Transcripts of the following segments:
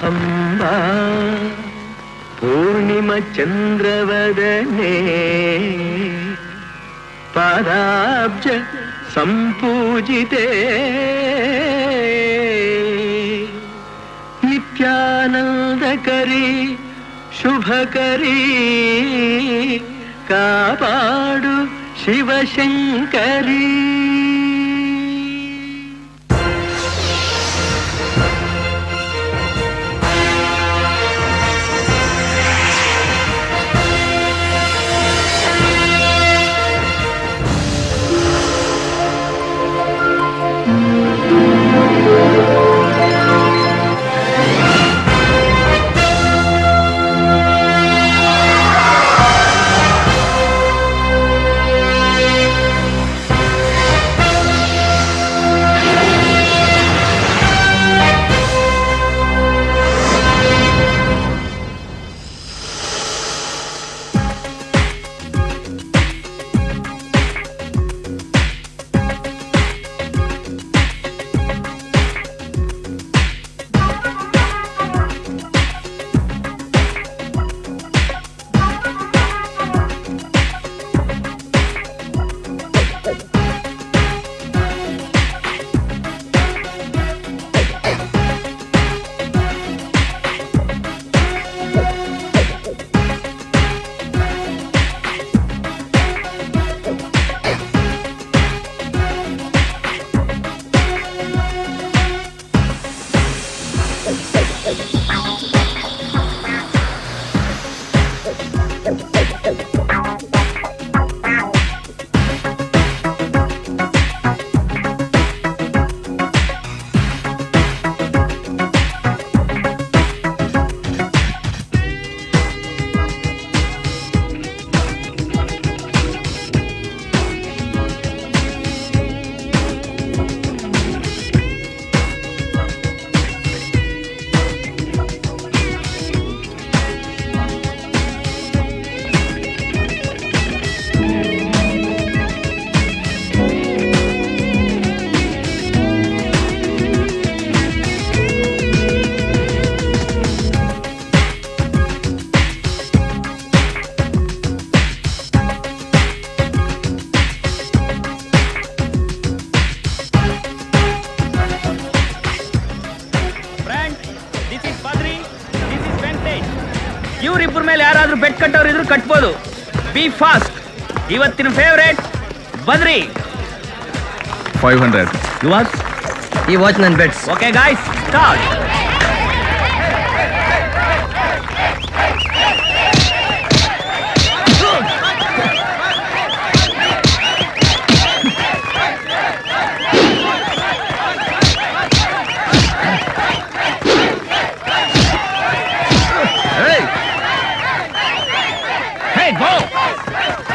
ಅಂಬಾ ಪೂರ್ಣಿಮ ಚಂದ್ರವದನೆ ಪಾದಾಬ್ಜ ಸಂಪೂಜಿತೆ ನಿತ್ಯಾನಂದಕರಿ ಶುಭಕರಿ ಕಾಪಾಡು ಶಿವಶಂಕರಿ this is Badri this is Venkatesh ಇವರಿಬ್ಬರ ಮೇಲೆ ಯಾರಾದ್ರೂ ಬೆಟ್ ಕಟ್ಟೋರು ಇದ್ರು ಕಟ್ಬೋದು ಬಿ ಫಾಸ್ಟ್ ಇವತ್ತಿನ favourite Badri five hundred yours ಈ ವಾಚ್ ನನ್ನ bets okay guys start Hey, go!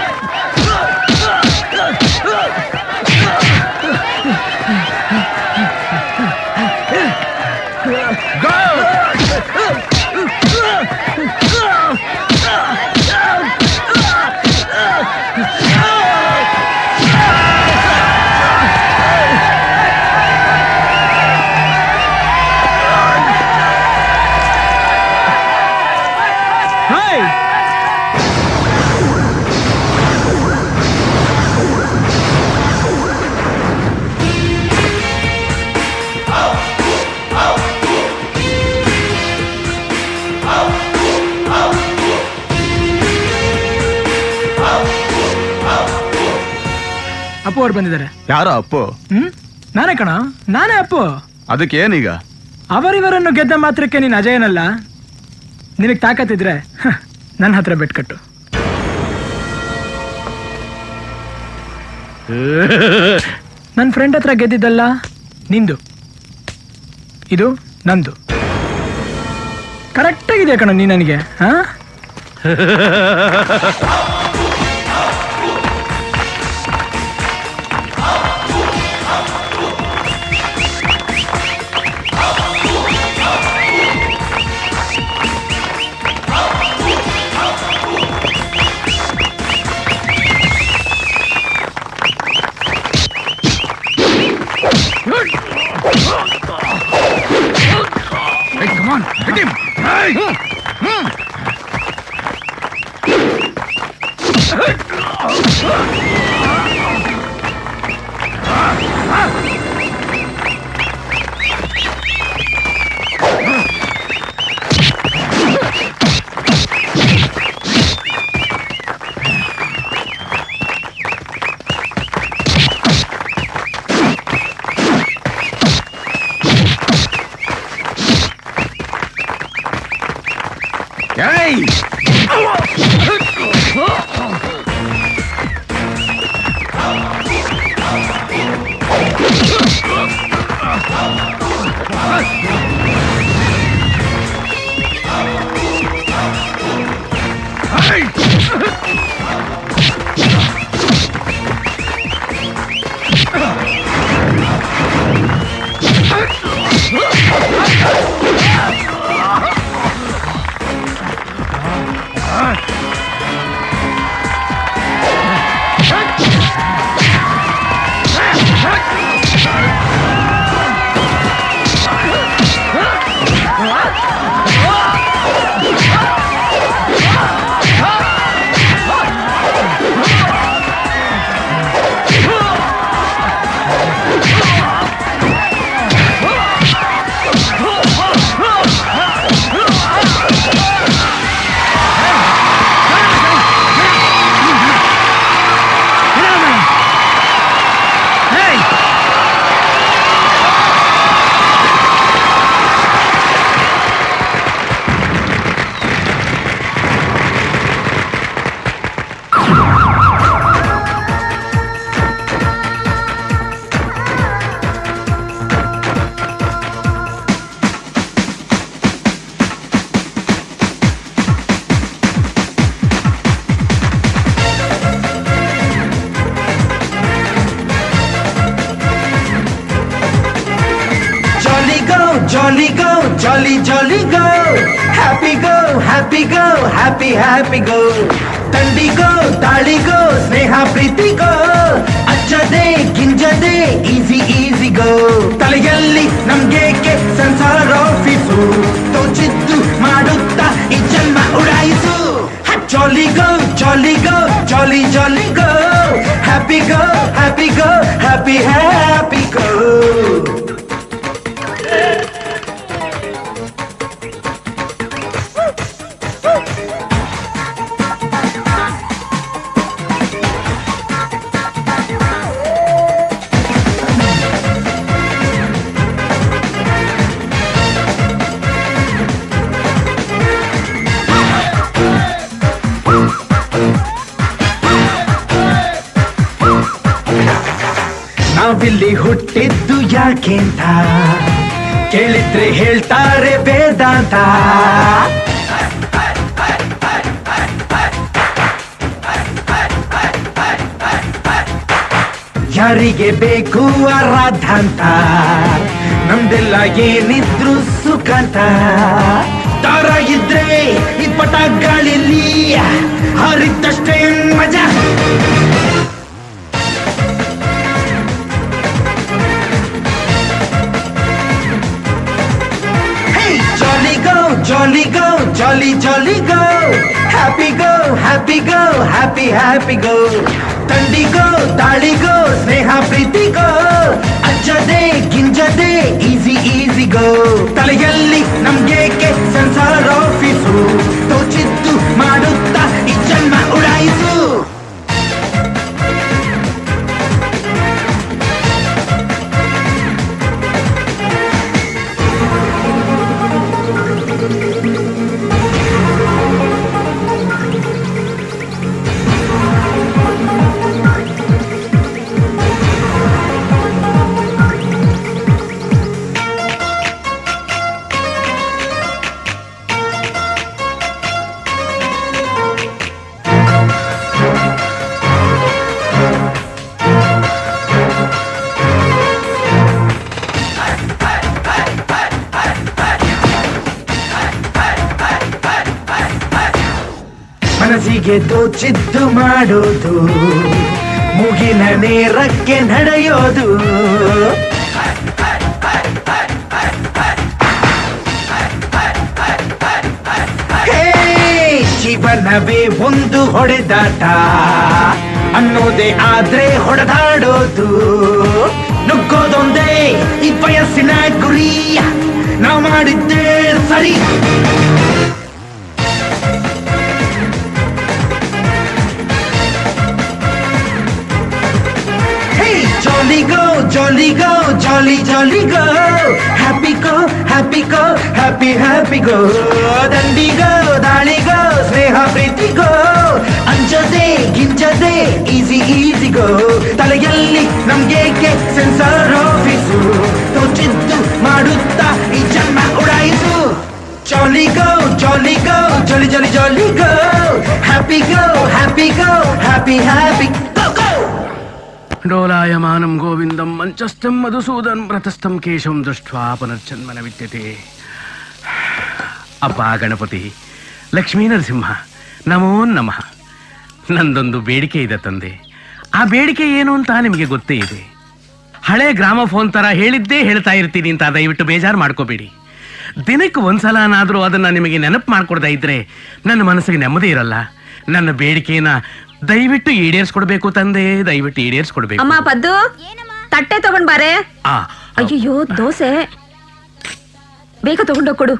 Hey! Appu ಅವ್ರು ಬಂದಿದ್ದಾರೆ ಯಾರೋ ಅಪ್ಪು ಹ್ಮ್ ನಾನೇ ಕಣ ನಾನೇ ಅಪ್ಪು ಅದಕ್ಕೆ ಏನೀಗ ಅವರಿವರನ್ನು ಗೆದ್ದ ಮಾತ್ರಕ್ಕೆ ನೀನು ಅಜಯನಲ್ಲ ನಿನಗೆ ತಾಕತ್ತಿದ್ರೆ ಹ, ನನ್ನ ಹತ್ರ ಬೆಟ್ ಕಟ್ಟು ನನ್ನ ಫ್ರೆಂಡ್ ಹತ್ರ ಗೆದ್ದಿದ್ದಲ್ಲ ನಿಂದು ಇದು ನಂದು ಕರೆಕ್ಟಾಗಿದೆ ಕಣ ನೀ ನನಗೆ ಹಾ Hey, come ಕಮಾನ್ ಏಯ್ Jolly go, jolly go, jolly jolly go. Happy go, happy go, happy happy go. ತಂಡಿಗೋ ತಾಳಿಗೋ ಸ್ನೇಹ ಪ್ರೀತಿಗೋ ಅಚ್ಚದೆ ಗಿಂಜದೆ ಈಸಿ ಈಸಿ ಗೋ ತಲೆಯಲ್ಲಿ ನಮ್ಗೇಕೆ ಸಂಸಾರ ಆಫೀಸು ತೋಚಿದ್ದು ಮಾಡುತ್ತಾ ಈ ಜನ್ಮ ಉಡಾಯಿಸು jolly go jolly go jolly jolly go happy go happy go happy happy go ನಾವಿಲ್ಲಿ ಹುಟ್ಟಿದ್ದು ಯಾಕೆಂತ ಕೇಳಿದ್ರೆ ಹೇಳ್ತಾರೆ ವೇದಾಂತ ಯಾರಿಗೆ ಬೇಕು ಆರಾಧಾಂತ ನಮ್ದೆಲ್ಲ ಏನಿದ್ರು ಸುಖಂತ ದಾರ ಇದ್ರೆ ಇಪ್ಪಟ ಗಾಳಿಲಿ ಹರಿದಷ್ಟೇ ಮಜಾ Hey, jolly go, jolly go, jolly jolly go. Happy go, happy go, happy happy go. ತಂಡಿಗೋ ತಾಳಿಗೋ ಸ್ನೇಹ ಪ್ರೀತಿಗೋ ಅಜ್ಜದೆ ಗಿಂಜದೆ ಈಸಿ ಈಸಿ ಗೋ ತಲೆಯಲ್ಲಿ ನಮ್ಗೇಕೆ ಸಂಸಾರ ಆಫೀಸು ತೋಚಿದ್ದು ಮಾಡುತ್ತಾ ಈ ಜನ್ಮ ಉಡಾಯಿಸು ಮನಸ್ಸಿಗೆ ತೋಚಿದ್ದು ಮಾಡೋದು ಮುಗಿನ ನೇರಕ್ಕೆ ನಡೆಯೋದು ಮನವೇ ಒಂದು ಹೊಡೆದಾಟ ಅನ್ನೋದೇ ಆದ್ರೆ ಹೊಡೆದಾಡೋದು ನುಗ್ಗೋದೊಂದೇ ಈ ವಯಸ್ಸಿನ ಗುರಿ ನಾವು ಮಾಡಿದ್ದೇ ಸರಿ Hey, jolly go, jolly go, jolly, jolly go. Happy go, happy go, happy, happy go. ದಂಡಿ go, ದಾಳಿ go, ಸ್ನೇಹ ಪ್ರೀತಿ go. ಅಂಜದೆ ಗಿಂಜದೆ ಈಸಿ ಈಸಿ ಗೋ ತಲೆಯಲ್ಲಿ ನಮ್ಗೇಕೆ ಸೆನ್ಸರ್ ಆಫೀಸು ತೋಚಿದ್ದು ಮಾಡುತ್ತಾ ಈ ಜನ್ಮ ಉಡಾಯಿತು jolly go jolly go jolly jolly jolly go happy go happy go happy happy go go ಡೋಲಾಯಮಾನಂ ಗೋವಿಂದಂ ಮಂಚಸ್ಥಂ ಮಧುಸೂದನ್ ವ್ರತಸ್ಥಂ ಕೇಶವಂ ದೃಷ್ಟ್ವಾ ಪುನರ್ಜನ್ಮನ ವಿದ್ಯತೆ ಅಪ್ಪ ಗಣಪತಿ ಲಕ್ಷ್ಮೀ ನರಸಿಂಹ ನಮೋ ನಮಃ ನಂದೊಂದು ಬೇಡಿಕೆ ಇದೆ ತಂದೆ ಆ ಬೇಡಿಕೆ ಏನು ಅಂತ ನಿಮಗೆ ಗೊತ್ತೇ ಇದೆ ಹಳೆ ಗ್ರಾಮಫೋನ್ ತರ ಹೇಳಿದ್ದೇ ಹೇಳ್ತಾ ಇರ್ತೀನಿ ಅಂತ ದಯವಿಟ್ಟು ಬೇಜಾರು ಮಾಡ್ಕೋಬೇಡಿ ದಿನಕ್ಕೆ ಒಂದ್ಸಲನಾದ್ರೂ ಅದನ್ನ ನಿಮಗೆ ನೆನಪು ಮಾಡ್ಕೊಡ್ತಾ ಇದ್ರೆ ನನ್ನ ಮನಸ್ಸಿಗೆ ನೆಮ್ಮದಿ ಇರಲ್ಲ ನನ್ನ ಬೇಡಿಕೆನ ದಯವಿಟ್ಟು ಈಡೇರಿಸ್ಕೊಡ್ಬೇಕು ತಂದೆ ದಯವಿಟ್ಟು ಈಡೇರಿಸ್ಕೊಡ್ಬೇಕು ಅಮ್ಮ ಪದ್ದು ತಟ್ಟೆ ತಗೊಂಡ್ ಬಾರೆ ಆ, ಅಯ್ಯಯ್ಯೋ ದೋಸೆ ಬೇಗ ತಗೊಂಡೋಗ್ ಕೊಡು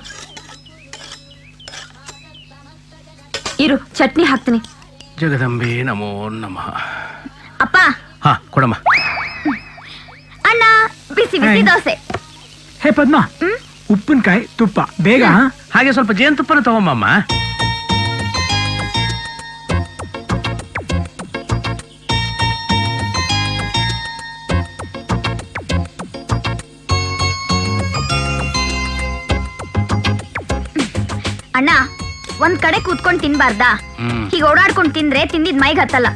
ಇರು ಚಟ್ನಿ ಹಾಕ್ತೀನಿ ಜಗದಂಬೆ ನಮೋ ನಮಃ ಅಪ್ಪ ಹಾ ಕೊಡಮ್ಮ ಅಣ್ಣ ಬಿಸಿ ಬಿಸಿ ಹಾಯ್. ದೋಸೆ ಹೇ ಪದ್ಮ ಉಪ್ಪಿನಕಾಯಿ ತುಪ್ಪ ಬೇಗ ಹಾಗೆ ಸ್ವಲ್ಪ ಜೇನುತುಪ್ಪನ ತಗೊಂಬಮ್ಮ ಅಣ್ಣ ಒಂದ್ ಕಡೆ ಕೂತ್ಕೊಂಡ್ ತಿನ್ಬಾರ್ದಾ ಹ್ಮ್ ಹೀಗೆ ಓಡಾಡ್ಕೊಂಡ್ ತಿಂದ್ರೆ ತಿಂದಿದ್ ಮೈಗ್ ಹತ್ತಲ್ಲ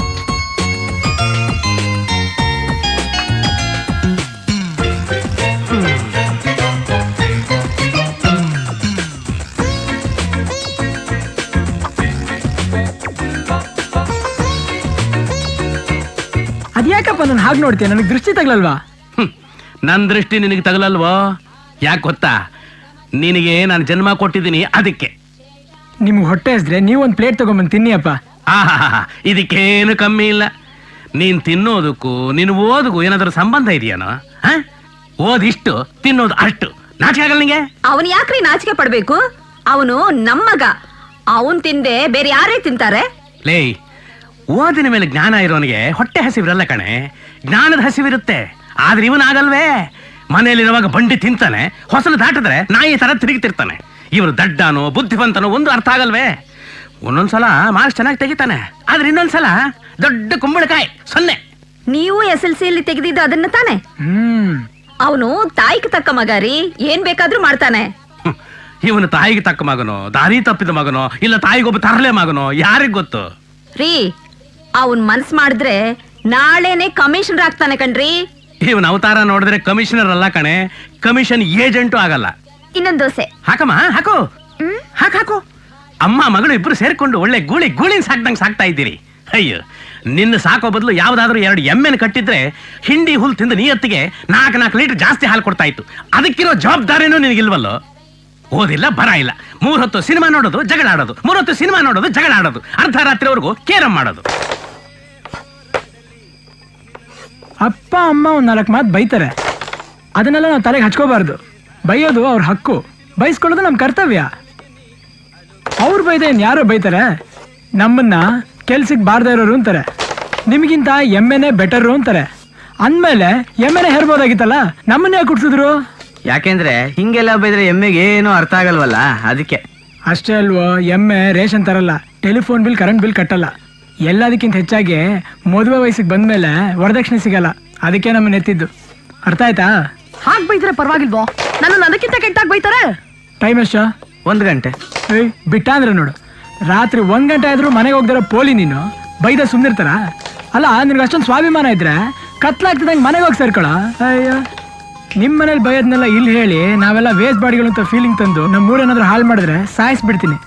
ಅದ್ಯಾಕಪ್ಪ ನಾನು ಹಾಗೆ ನೋಡ್ತೀಯ ನನಗೆ ದೃಷ್ಟಿ ತಗಲಲ್ವಾ ಹ್ಮ್. ನನ್ ದೃಷ್ಟಿ ನಿನಗೆ ತಗಲಲ್ವೋ ಯಾಕೆ ಗೊತ್ತಾ ನಿನಗೆ ನಾನು ಜನ್ಮ ಕೊಟ್ಟಿದ್ದೀನಿ ಅದಕ್ಕೆ ನಿಮ್ಗೆ ಹೊಟ್ಟೆ ಹಸ್ದ್ರೆ ನೀವು ಒಂದು ಪ್ಲೇಟ್ ತಗೊಂಬಂದು ತಿನ್ನಿಯಪ್ಪ ಆಹಾಹಾ, ಇದಕ್ಕೇನು ಕಮ್ಮಿ ಇಲ್ಲ ನೀನ್ ತಿನ್ನೋದಕ್ಕೂ ನೀನು ಓದಕ್ಕೂ ಏನಾದ್ರೂ ಸಂಬಂಧ ಇದೆಯಾನೋ ಹ? ಓದಿಷ್ಟು ತಿನ್ನೋದು ಅಷ್ಟು ನಾಚಿಕೆ ಆಗಲ್ಲ ನಿಂಗೆ ಅವನ್ ಯಾಕ್ರಿ ನಾಚಿಕೆ ಪಡ್ಬೇಕು ಅವನು ನಮ್ಮಗ ಅವನ್ ತಿಂದೆ ಬೇರೆ ಯಾರೇ ತಿಂತಾರೆ ಲೇ ಓದಿನ ಮೇಲೆ ಜ್ಞಾನ ಇರೋನಿಗೆ ಹೊಟ್ಟೆ ಹಸಿವಿರಲ್ಲ ಕಣೆ ಜ್ಞಾನದ ಹಸಿವಿರುತ್ತೆ ಆದ್ರೆ ಇವನಾಗಲ್ವೇ ಮನೆಯಲ್ಲಿರುವಾಗ ಬಂಡಿ ತಿಂತಾನೆ ಹೊಸಲು ದಾಟಿದ್ರೆ ನಾಯಿ ತರ ತಿರುಗ್ತಿರ್ತಾನೆ ಇವರು ದಡ್ಡನೋ ಬುದ್ಧಿವಂತನೋ ಒಂದು ಅರ್ಥ ಆಗಲ್ವೇ ಒಂದೊಂದ್ಸಲ ಮಾರ್ಕ್ಸ್ ಚೆನ್ನಾಗಿ ತೆಗಿತಾನೆ ಆದ್ರೆ ಇನ್ನೊಂದ್ಸಲ ದೊಡ್ಡ ಕುಂಬಳಕಾಯಿ ಸೊನ್ನೆ ನೀವು ಎಸ್ ಎಲ್ ಸಿ ಅಲ್ಲಿ ತೆಗೆದಿದ್ದು ಅದನ್ನ ತಾನೆ ಹ್ಮ್ ಅವನು ತಾಯಿಗೆ ತಕ್ಕ ಮಗ ರೀ ಏನ್ ಬೇಕಾದ್ರೂ ಮಾಡ್ತಾನೆ ಹ್ಮ್. ಇವನು ತಾಯಿಗೆ ತಕ್ಕ ಮಗನೋ ದಾರಿ ತಪ್ಪಿದ ಮಗನೋ ಇಲ್ಲ ತಾಯಿಗೊಬ್ಬ ತರಲೆ ಮಗನೋ ಯಾರಿಗ್ ಗೊತ್ತು ರೀ ಅವನ್ ಮನ್ಸ್ ಮಾಡಿದ್ರೆ ನಾಳೆನೆ ಕಮಿಷನರ್ ಆಗ್ತಾನೆ ಕಣ್ರಿ ಇವನ್ ಅವತಾರ ನೋಡಿದ್ರೆ ಕಮಿಷನರ್ ಅಲ್ಲ ಕಣೆ ಕಮಿಷನ್ ಏಜೆಂಟು ಆಗಲ್ಲ ಇನ್ನೊಂದ್ ದೋಸೆ ಹಾಕಮ್ಮ ಹಾಕು ಹಾಕ್ ಹಾಕು ಅಮ್ಮ ಮಗಳು ಇಬ್ರು ಸೇರ್ಕೊಂಡು ಒಳ್ಳೆ ಗೂಳಿ ಗೂಳಿನ ಸಾಕ್ದಂಗ್ ಸಾಕ್ತಾ ಇದ್ದೀರಿ ಅಯ್ಯೋ ನಿನ್ನ ಸಾಕೋ ಬದಲು ಯಾವ್ದಾದ್ರು ಎರಡು ಎಮ್ಮೆನ ಕಟ್ಟಿದ್ರೆ ಹಿಂಡಿ ಹುಲ್ ತಿಂದ ನಿಯತ್ತಿಗೆ ನಾಲ್ಕು ನಾಲ್ಕು ಲೀಟರ್ ಜಾಸ್ತಿ ಹಾಲು ಕೊಡ್ತಾ ಇತ್ತು ಅದಕ್ಕಿರೋ ಜವಾಬ್ದಾರಿನೂ ನಿನಗಿಲ್ವಲ್ಲೋ ಓದಿಲ್ಲ ಬರ ಇಲ್ಲ ಮೂರ್ ಹೊತ್ತು ಸಿನಿಮಾ ನೋಡೋದು ಜಗಳ ಆಡೋದು ಮೂರೊತ್ತು ಸಿನಿಮಾ ನೋಡೋದು ಜಗಳ ಆಡೋದು ಅರ್ಧ ರಾತ್ರಿವರೆಗೂ ಕೇರಂ ಮಾಡೋದು ಅಪ್ಪ ಅಮ್ಮ ಒಂದು ನಾಲ್ಕು ಮಾತು ಬೈತಾರೆ ಅದನ್ನೆಲ್ಲ ನಾವು ತಲೆಗೆ ಹಚ್ಕೋಬಾರ್ದು ಬೈಯೋದು ಅವ್ರ ಹಕ್ಕು ಬೈಸ್ಕೊಳ್ಳೋದು ನಮ್ಮ ಕರ್ತವ್ಯ ಅವ್ರು ಬೈದೆ ಇನ್ ಯಾರೋ ಬೈತಾರೆ ನಮ್ಮನ್ನ ಕೆಲ್ಸಕ್ಕೆ ಬಾರ್ದೇ ಇರೋರು ಅಂತಾರೆ ನಿಮಗಿಂತ ಎಮ್ಮೆನೆ ಬೆಟರು ಅಂತಾರೆ ಅಂದಮೇಲೆ ಎಮ್ಮೆನೆ ಹೇರ್ಬೋದಾಗಿತ್ತಲ್ಲ ನಮ್ಮನ್ನ ಯಾಕೆ ಕುಡ್ಸಿದ್ರು ಯಾಕೆಂದ್ರೆ ಹಿಂಗೆಲ್ಲ ಬೈದ್ರೆ ಎಮ್ಮೆಗೆ ಏನು ಅರ್ಥ ಆಗಲ್ವಲ್ಲ ಅದಕ್ಕೆ ಅಷ್ಟೇ ಅಲ್ವೋ ಎಮ್ಮೆ ರೇಷನ್ ತರಲ್ಲ ಟೆಲಿಫೋನ್ ಬಿಲ್ ಕರೆಂಟ್ ಬಿಲ್ ಕಟ್ಟಲ್ಲ ಎಲ್ಲದಕ್ಕಿಂತ ಹೆಚ್ಚಾಗಿ ಮದುವೆ ವಯಸ್ಸಿಗೆ ಬಂದ್ಮೇಲೆ ವರದಕ್ಷಿಣೆ ಸಿಗಲ್ಲ ಅದಕ್ಕೆ ನಮ್ಮನ್ನ ಎತ್ತಿದ್ದು ಅರ್ಥ ಆಯ್ತಾ ಹಾಗ್ ಬೈದ್ರೆ ಪರವಾಗಿಲ್ವೋ ನನ್ನ ಅದಕ್ಕಿಂತ ಕೆಟ್ಟಾಗ್ ಬೈತಾರೆ ಟೈಮ್ ಎಷ್ಟು ಒಂದ್ ಗಂಟೆ ಏಯ್ ಬಿಟ್ಟ ಅಂದ್ರೆ ನೋಡು ರಾತ್ರಿ ಒಂದ್ ಗಂಟೆ ಆದ್ರೂ ಮನೆಗೆ ಹೋಗ್ದಿರೋ ಪೋಲಿ ನೀನು ಬೈದ ಸುಮ್ನಿರ್ತಾರ ಅಲ್ಲ ನಿನ್ಗೆ ಅಷ್ಟೊಂದು ಸ್ವಾಭಿಮಾನ ಇದ್ರೆ ಕತ್ಲಾಗ್ತಿದಂಗೆ ಮನೆಗೆ ಹೋಗಿ ಸೇರ್ಕೊಳ ಅಯ್ಯೋ ನಿಮ್ಮ ಮನೇಲಿ ಬೈಯೋದ್ನೆಲ್ಲ ಇಲ್ಲಿ ಹೇಳಿ ನಾವೆಲ್ಲ ವೇಸ್ಟ್ ಬಾಡಿಗಳು ಅಂತ ಫೀಲಿಂಗ್ ತಂದು ನಮ್ಮ ಊರೇನಾದ್ರೂ ಹಾಳು ಮಾಡಿದ್ರೆ ಸಾಯಿಸ್ಬಿಡ್ತೀನಿ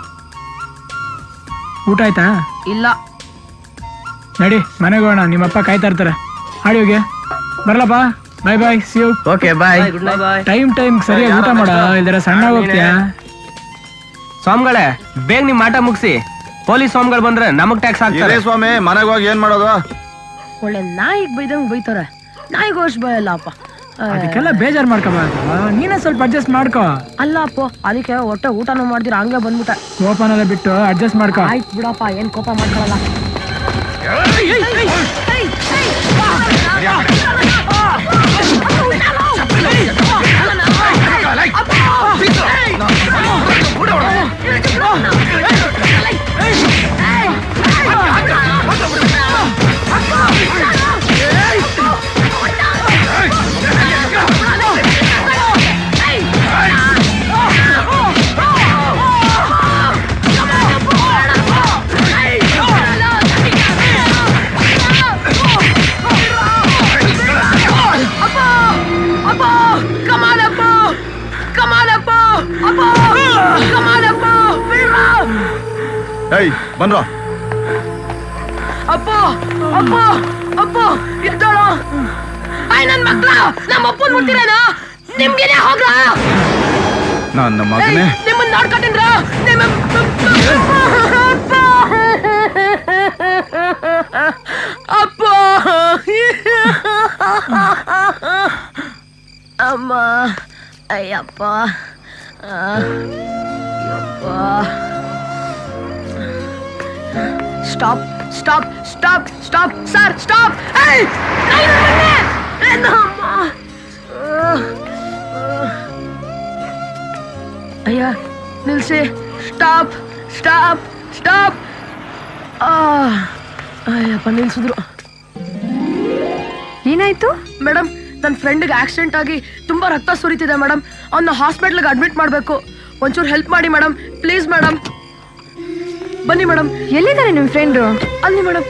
ಊಟ ಆಯ್ತಾ ಇಲ್ಲ ನಡಿ ಮನೆಗೆ ಹೋಗೋಣ ನಿಮ್ಮಪ್ಪ ಕಾಯ್ತಾ ಇರ್ತಾರೆ ಹಾಡಿ ಹೋಗಿ ಬರ್ಲಪ್ಪ bye bye see you okay bye time time ಸರಿಯಾಗಿ ಊಟ ಮಾಡ ಇಲ್ದಿರ ಸಣ್ಣ ಹೋಗ್ತೀಯಾ ಸ್ವಾಮಿಗಳೇ ಬೇಗ ನಿಮ್ ಆಟ ಮುಗಿಸಿ ಪೊಲೀಸ್ ಸ್ವಾಮಿಗಳು ಬಂದ್ರೆ ನಮಗ್ ಟ್ಯಾಕ್ಸ್ ಇದೇ ಹಾಕ್ತಾರೆ ಸ್ವಾಮಿ ಮನೆಗೆ ಹೋಗಿ ಏನ್ ಮಾಡೋದು ಒಳ್ಳೆ ನಾಯಿಗ್ ಬೈದಂಗ್ ಬೈತಾರೆ ನಾಯಿಗೂ ಅಷ್ಟು ಬಯಲ್ಲಪ್ಪ ಅದಕ್ಕೆಲ್ಲ ಬೇಜಾರ್ ಮಾಡ್ಕೋಬಾರ್ದು ನೀನೇ ಸ್ವಲ್ಪ ಅಡ್ಜಸ್ಟ್ ಮಾಡ್ಕೋ ಅಲ್ಲ ಅಪ್ಪು ಅದಕ್ಕೆ ಹೊಟ್ಟೆ ಊಟನೂ ಮಾಡ್ದಿರ ಹಂಗೆ ಬಂದ್ಬಿಟ್ಟೆ ಕೋಪನೆಲ್ಲ ಬಿಟ್ಟು ಅಡ್ಜಸ್ಟ್ ಮಾಡ್ಕೋ ಆಯ್ತು ಬಿಡಪ್ಪ ಏನ್ ಕೋಪ ಮಾಡ್ಕೊಳಲ್ಲ ಏಯ್ ಬನ್ರೋ ಅಪ್ಪ ಅಪ್ಪ ಅಪ್ಪ ಇದ್ದೋಳ ಆಯ್ ನನ್ ಮಕ್ಳ ನಮ್ಮ ಅಪ್ಪನ್ ಮುಟ್ಟಿರೇನ ನಿಮ್ಗೇನೆ ಹೋಗ್ಲ ನನ್ನ ಮಗನೇ ನಿಮ್ಮನ್ನ ನೋಡ್ಕೊಂಡಿದ್ರ ನಿಮ್ಮ ಅಪ್ಪ ಅಮ್ಮ ಅಯ್ಯಪ್ಪ ಆ, ಯಪ್ಪ stop stop stop stop sir stop ಅಯ್ಯ ನಿಲ್ಸಿ ಸ್ಟಾಪ್ ಸ್ಟಾಪ್ ಸ್ಟಾಪ್ ಅಯ್ಯಪ್ಪ ನಿಲ್ಸಿದ್ರು ಏನಾಯ್ತು ಮೇಡಮ್ ನನ್ನ ಫ್ರೆಂಡ್ಗೆ ಆಕ್ಸಿಡೆಂಟ್ ಆಗಿ ತುಂಬಾ ರಕ್ತ ಸುರಿತಿದೆ ಮೇಡಮ್ ಅವನ್ನ ಹಾಸ್ಪಿಟ್ಲ್ಗೆ ಅಡ್ಮಿಟ್ ಮಾಡಬೇಕು ಒಂಚೂರು ಹೆಲ್ಪ್ ಮಾಡಿ ಮೇಡಮ್ ಪ್ಲೀಸ್ ಮೇಡಮ್ ಬನ್ನಿ ಮೇಡಮ್ ಎಲ್ಲಿದ್ದಾರೆ ನಿಮ್ ಫ್ರೆಂಡು ಅಲ್ಲಿ ಮೇಡಮ್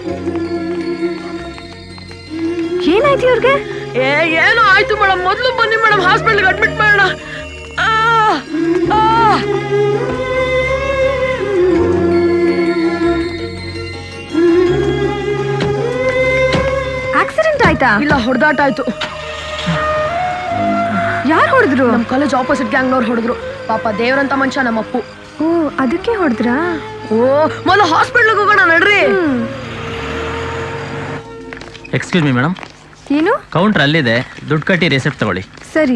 ಏನಾಯ್ತು ಇವ್ರಿಗೆ ಏ ಏನೋ ಆಯ್ತು ಮೇಡಮ್ ಮೊದಲು ಬನ್ನಿ ಮೇಡಮ್ ಹಾಸ್ಪಿಟಲ್ಗೆ ಅಡ್ಮಿಟ್ ಮಾಡೋಣ ಆ, ಆ. ಆಕ್ಸಿಡೆಂಟ್ ಆಯ್ತಾ ಇಲ್ಲ ಹೊಡೆದಾಟ ಆಯ್ತು ಯಾರು ಹೊಡೆದ್ರು ನಮ್ ಕಾಲೇಜ್ ಆಪೋಸಿಟ್ ಗ್ಯಾಂಗ್ನವ್ರು ಹೊಡೆದ್ರು ಪಾಪ ದೇವ್ರಂತ ಮನುಷ್ಯ ನಮ್ಮ ಅಪ್ಪು ಓ ಅದಕ್ಕೆ ಹೊಡೆದ್ರಾ ಓ ಮೊದಲು ಹಾಸ್ಪಿಟ್ಲ್ಗೆ ಹೋಗೋಣ ನಡ್ರಿ ಎಕ್ಸ್ಕ್ಯೂಸ್ ಮಿ ಮೇಡಮ್ ಏನು ಕೌಂಟರ್ ಅಲ್ಲಿದೆ ದುಡ್ಡು ಕಟ್ಟಿ ರೆಸಿಪ್ಟ್ ತಗೊಳ್ಳಿ ಸರಿ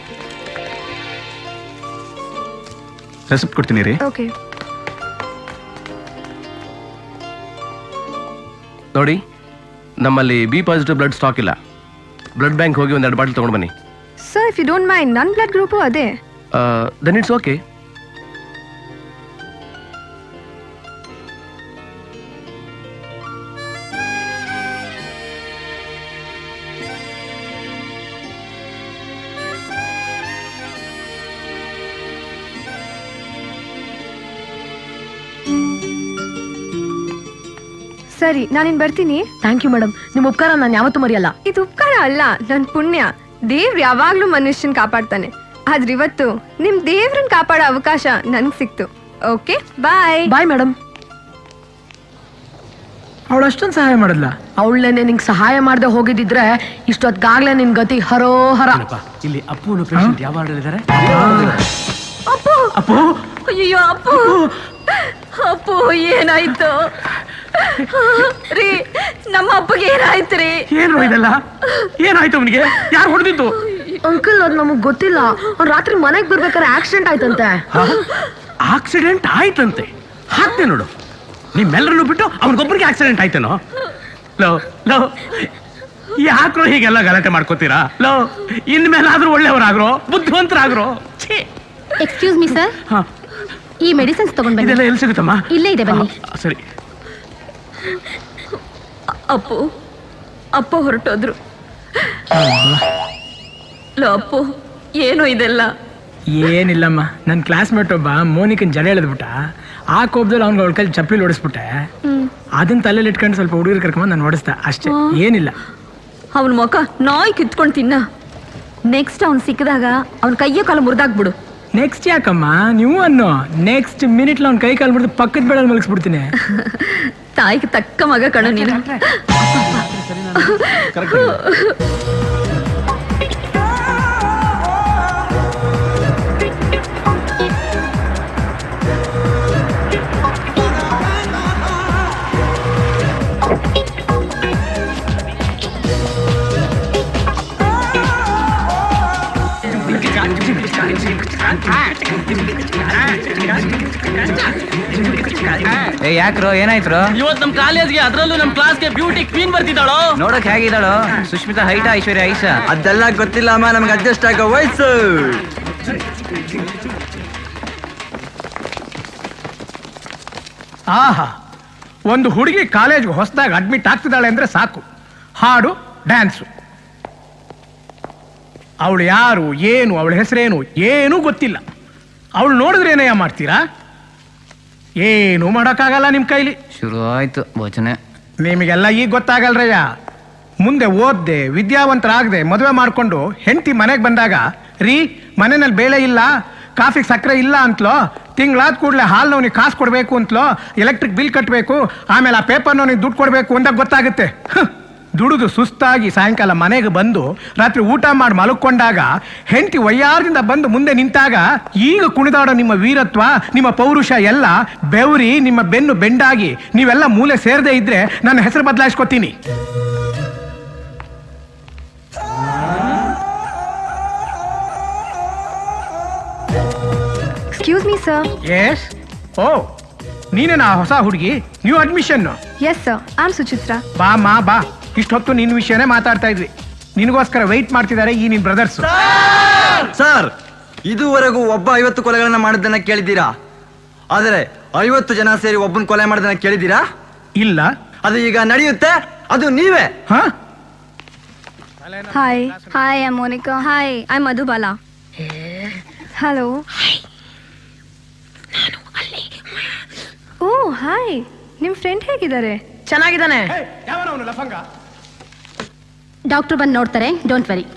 ರೆಸಿಪ್ಟ್ ಕೊಡ್ತೀನಿ ರೀ ಓಕೆ ನೋಡಿ ನಮ್ಮಲ್ಲಿ ಬಿ ಪಾಸಿಟಿವ್ ಬ್ಲಡ್ ಸ್ಟಾಕ್ ಇಲ್ಲ ಬ್ಲಡ್ ಬ್ಯಾಂಕ್ ಹೋಗಿ ಒಂದೆರಡು ಬಾಟಲ್ ತಗೊಂಡು ಬನ್ನಿ sir if you don't mind ನನ್ನ ಬ್ಲಡ್ ಗ್ರೂಪು ಅದೇ ದೆನ್ ಇಟ್ಸ್ ಓಕೆ ಸರಿ ನಾನಿನ್ ಬರ್ತೀನಿ ಥ್ಯಾಂಕ್ ಯು ಮೇಡಮ್ ನಿಮ್ಮ ಉಪಕಾರ ನಾನು ಯಾವತ್ತೂ ಮರೆಯಲ್ಲ ಇದು ಉಪಕಾರ ಅಲ್ಲ ನನ್ ಪುಣ್ಯ ದೇವ್ರು ಯಾವಾಗ್ಲೂ ಮನುಷ್ಯನ್ ಕಾಪಾಡ್ತಾನೆ ಆದ್ರೆ ಇವತ್ತು ನಿಮ್ ದೇವ್ರನ್ ಕಾಪಾಡೋ ಅವಕಾಶ ನನ್ಗ್ ಸಿಕ್ತು ಓಕೆ ಬಾಯ್ ಬಾಯ್ ಮೇಡಮ್ ಅವಳು ಅಷ್ಟೊಂದು ಸಹಾಯ ಮಾಡಲ್ಲ ಅವಳನ್ನೇ ನಿಂಗೆ ಸಹಾಯ ಮಾಡದೆ ಹೋಗಿದ್ದಿದ್ರೆ ಇಷ್ಟೊತ್ಗಾಗ್ಲೇ ನಿನ್ ಗತಿ ಹರೋಹರ ಇಲ್ಲಿ ಅಪ್ಪು ಪೇಷಂಟ್ ಯಾವ ಇದ್ದಾರೆ ಅಪ್ಪು ಅಪ್ಪು ಅಯ್ಯೋ ಅಪ್ಪು ಅಪ್ಪು ಏನಾಯ್ತು ರೀ ನಮ್ಮ ಅಪ್ಪಗೆ ಏನಾಯ್ತು ರೀ ಏನು ಇದೆಲ್ಲ ಏನಾಯ್ತು ಅವನಿಗೆ ಯಾರು ಹೊಡೆದಿದ್ದು ಅಂಕಲ್ ಅದು ನಮಗ್ ಗೊತ್ತಿಲ್ಲ ಅವ್ನ್ ರಾತ್ರಿ ಮನೆಗ್ ಬರ್ಬೇಕಾದ್ರೆ ಆಕ್ಸಿಡೆಂಟ್ ಆಯ್ತಂತೆ ಆಕ್ಸಿಡೆಂಟ್ ಆಯ್ತಂತೆ ಹಾಕ್ತೆ ನೋಡು ನಿಮ್ಮೆಲ್ಲರನ್ನು ಬಿಟ್ಟು ಅವನಿಗೊಬ್ಬರಿಗೆ ಆಕ್ಸಿಡೆಂಟ್ ಆಯ್ತೇನೋ ಲೋ ಲೋ ಯಾಕ್ರೋ ಹೀಗೆಲ್ಲ ಗಲಾಟೆ ಮಾಡ್ಕೋತೀರಾ ಲೋ ಇನ್ಮೇಲಾದ್ರೂ ಒಳ್ಳೆಯವರಾಗ್ರೋ ಬುದ್ಧಿವಂತರಾಗ್ರೋ ಛೀ ಎಕ್ಸ್ಕ್ಯೂಸ್ ಮಿ ಸರ್ ಹಾ ಈ ಮೆಡಿಸಿನ್ಸ್ ತಗೊಂಡ್ ಬನ್ನಿ ಇದೆಲ್ಲ ಎಲ್ಲಿ ಸಿಗುತ್ತಮ್ಮ ಇಲ್ಲೇ ಇದೆ ಬನ್ನಿ ಆ, ಸರಿ ಅಪ್ಪು ಅಪ್ಪ ಹೊರಟೋದ್ರು ಲೋ ಅಪ್ಪು ಏನು ಇದೆಲ್ಲ ಏನಿಲ್ಲಮ್ಮ ನನ್ನ ಕ್ಲಾಸ್ಮೇಟ್ ಒಬ್ಬ ಮೋನಿಕನ್ ಜಡೆ ಎಳೆದ್ಬಿಟ್ಟ ಆ ಕೋಪದಲ್ಲಿ ಅವ್ನಿಗೆ ಅವಳ ಕೈಲಿ ಚಪ್ಪಲಿ ಓಡಿಸ್ಬಿಟ್ಟೆ ಅದನ್ನ ತಲೆಯಲ್ಲಿ ಇಟ್ಕೊಂಡು ಸ್ವಲ್ಪ ಹುಡುಗರು ಕರ್ಕೊಂಡ್ ನಾನು ಓಡಿಸ್ದೆ ಅಷ್ಟೇ ಏನಿಲ್ಲ ಅವನ ಮುಖ ನಾಯಿ ಕಿತ್ಕೊಂಡು ತಿನ್ನ ನೆಕ್ಸ್ಟ್ ಅವ್ನು ಸಿಕ್ಕಿದಾಗ ಅವನ ಕೈಯ ಕಾಲು ಮುರಿದಾಕ್ಬಿಡು ನೆಕ್ಸ್ಟ್ ಯಾಕಮ್ಮ ನೀವು ಅನ್ನೋ ನೆಕ್ಸ್ಟ್ ಮಿನಿಟ್ ಅವ್ನ ಕೈ ಕಾಲು ಬಿಡ್ದು ಪಕ್ಕದ ಬೆಳಲ್ಲಿ ಮಲಗಿಸ್ಬಿಡ್ತೀನಿ ತಾಯಿಗೆ ತಕ್ಕ ಮಗ ಕಣ ನೀನು ಏ ಯಾಕ್ರೋ ಏನಾಯ್ತ್ರೋ ಇವತ್ತು ನಮ್ಮ ಕಾಲೇಜ್ಗೆ ಅದರಲ್ಲೂ ನಮ್ಮ ಕ್ಲಾಸ್ಗೆ ಬ್ಯೂಟಿ ಕ್ವೀನ್ ಬರ್ತಿದ್ದಾಳೋ ನೋಡಕ್ ಹೇಗಿದ್ದಾಳು ಸುಷ್ಮಿತಾ ಹೈಟಾ ಐಶ್ವರ್ಯ ಐಶಾ ಅದೆಲ್ಲ ಗೊತ್ತಿಲ್ಲ ಅಮ್ಮ ನಮ್ಗೆ ಅಡ್ಜಸ್ಟ್ ಆಗೋ ವಯಸ್ಸು ಆಹಾ ಒಂದು ಹುಡುಗಿ ಕಾಲೇಜ್ಗೆ ಹೊಸದಾಗಿ ಅಡ್ಮಿಟ್ ಆಗ್ತಿದ್ದಾಳೆ ಅಂದ್ರೆ ಸಾಕು ಹಾಡು ಡ್ಯಾನ್ಸು ಅವಳು ಯಾರು ಏನು ಅವಳ ಹೆಸರೇನು ಏನೂ ಗೊತ್ತಿಲ್ಲ ಅವಳು ನೋಡಿದ್ರೆ ಏನಯ್ಯ ಮಾಡ್ತೀರಾ ಏನೂ ಮಾಡೋಕ್ಕಾಗಲ್ಲ ನಿಮ್ಮ ಕೈಲಿ ಶುರು ಆಯ್ತು ಭೋಜನೆ ನಿಮಗೆಲ್ಲ ಈಗ ಗೊತ್ತಾಗಲ್ರಯ್ಯ ಮುಂದೆ ಓದ್ದೆ ವಿದ್ಯಾವಂತರಾಗದೆ ಮದುವೆ ಮಾಡಿಕೊಂಡು ಹೆಂಡತಿ ಮನೆಗೆ ಬಂದಾಗ ರೀ ಮನೆಯಲ್ಲಿ ಬೇಳೆ ಇಲ್ಲ ಕಾಫಿಗೆ ಸಕ್ಕರೆ ಇಲ್ಲ ಅಂತಲೋ ತಿಂಗಳಾದ ಕೂಡಲೇ ಹಾಲ್ನವನಿಗೆ ಕಾಸು ಕೊಡಬೇಕು ಅಂತಲೋ ಎಲೆಕ್ಟ್ರಿಕ್ ಬಿಲ್ ಕಟ್ಟಬೇಕು ಆಮೇಲೆ ಆ ಪೇಪರ್ನವನಿಗೆ ದುಡ್ಡು ಕೊಡಬೇಕು ಅಂದಾಗ ಗೊತ್ತಾಗುತ್ತೆ ಹ್ಮ್. ದುಡಿದು ಸುಸ್ತಾಗಿ ಸಾಯಂಕಾಲ ಮನೆಗೆ ಬಂದು ರಾತ್ರಿ ಊಟ ಮಾಡಿ ಮಲಕ್ಕೊಂಡಾಗ ಹೆಂಡತಿ ವಯ್ಯಾರದಿಂದ ಬಂದು ಮುಂದೆ ನಿಂತಾಗ ಈಗ ಕುಣಿದಾಡೋ ನಿಮ್ಮ ವೀರತ್ವ ನಿಮ್ಮ ಪೌರುಷ ಎಲ್ಲ ಬೆವರಿ ನಿಮ್ಮ ಬೆನ್ನು ಬೆಂಡಾಗಿ ನೀವೆಲ್ಲ ಮೂಲೆ ಸೇರದೆ ಇದ್ರೆ ನನ್ನ ಹೆಸರು ಬದಲಾಯಿಸ್ಕೊತೀನಿ excuse me sir yes oh ನೀನೇನಾ ಹೊಸ ಹುಡುಗಿ new admission yes sir I am Suchitra ಬಾ ಮಾ ಬಾ ಇಷ್ಟೊತ್ತು ನಿನ್ನ ವಿಷಯನೇ ಮಾತಾಡ್ತಾ ಇದ್ವಿ ನಿನಗೋಸ್ಕರ ವೆಯ್ಟ್ ಮಾಡ್ತಿದ್ದಾರೆ ಈ ನಿನ್ ಬ್ರದರ್ಸ್ ಸರ್ ಇದುವರೆಗೂ ಒಬ್ಬ ಐವತ್ತು ಕೊಲೆಗಳನ್ನ ಮಾಡಿದ್ದನ್ನ ಕೇಳಿದ್ದೀರಾ ಆದರೆ ಐವತ್ತು ಜನ ಸೇರಿ ಒಬ್ಬನ ಕೊಲೆ ಮಾಡಿದ್ದನ್ನ ಕೇಳಿದ್ದೀರಾ ಇಲ್ಲ ಅದು ಈಗ ನಡೆಯುತ್ತೆ ಅದು ನೀವೇ ಹಾ hi hi I Monica hi I Madhubala hello oh hi ನಿಮ್ಮ ಫ್ರೆಂಡ್ ಹೇಗಿದ್ದಾರೆ ಚೆನ್ನಾಗಿದ್ದಾನೆ ಯಾವನವನು ಲಫಂಗ ಡಾಕ್ಟರ್ ಬಂದು ನೋಡ್ತಾರೆ ಡೋಂಟ್ ವರಿ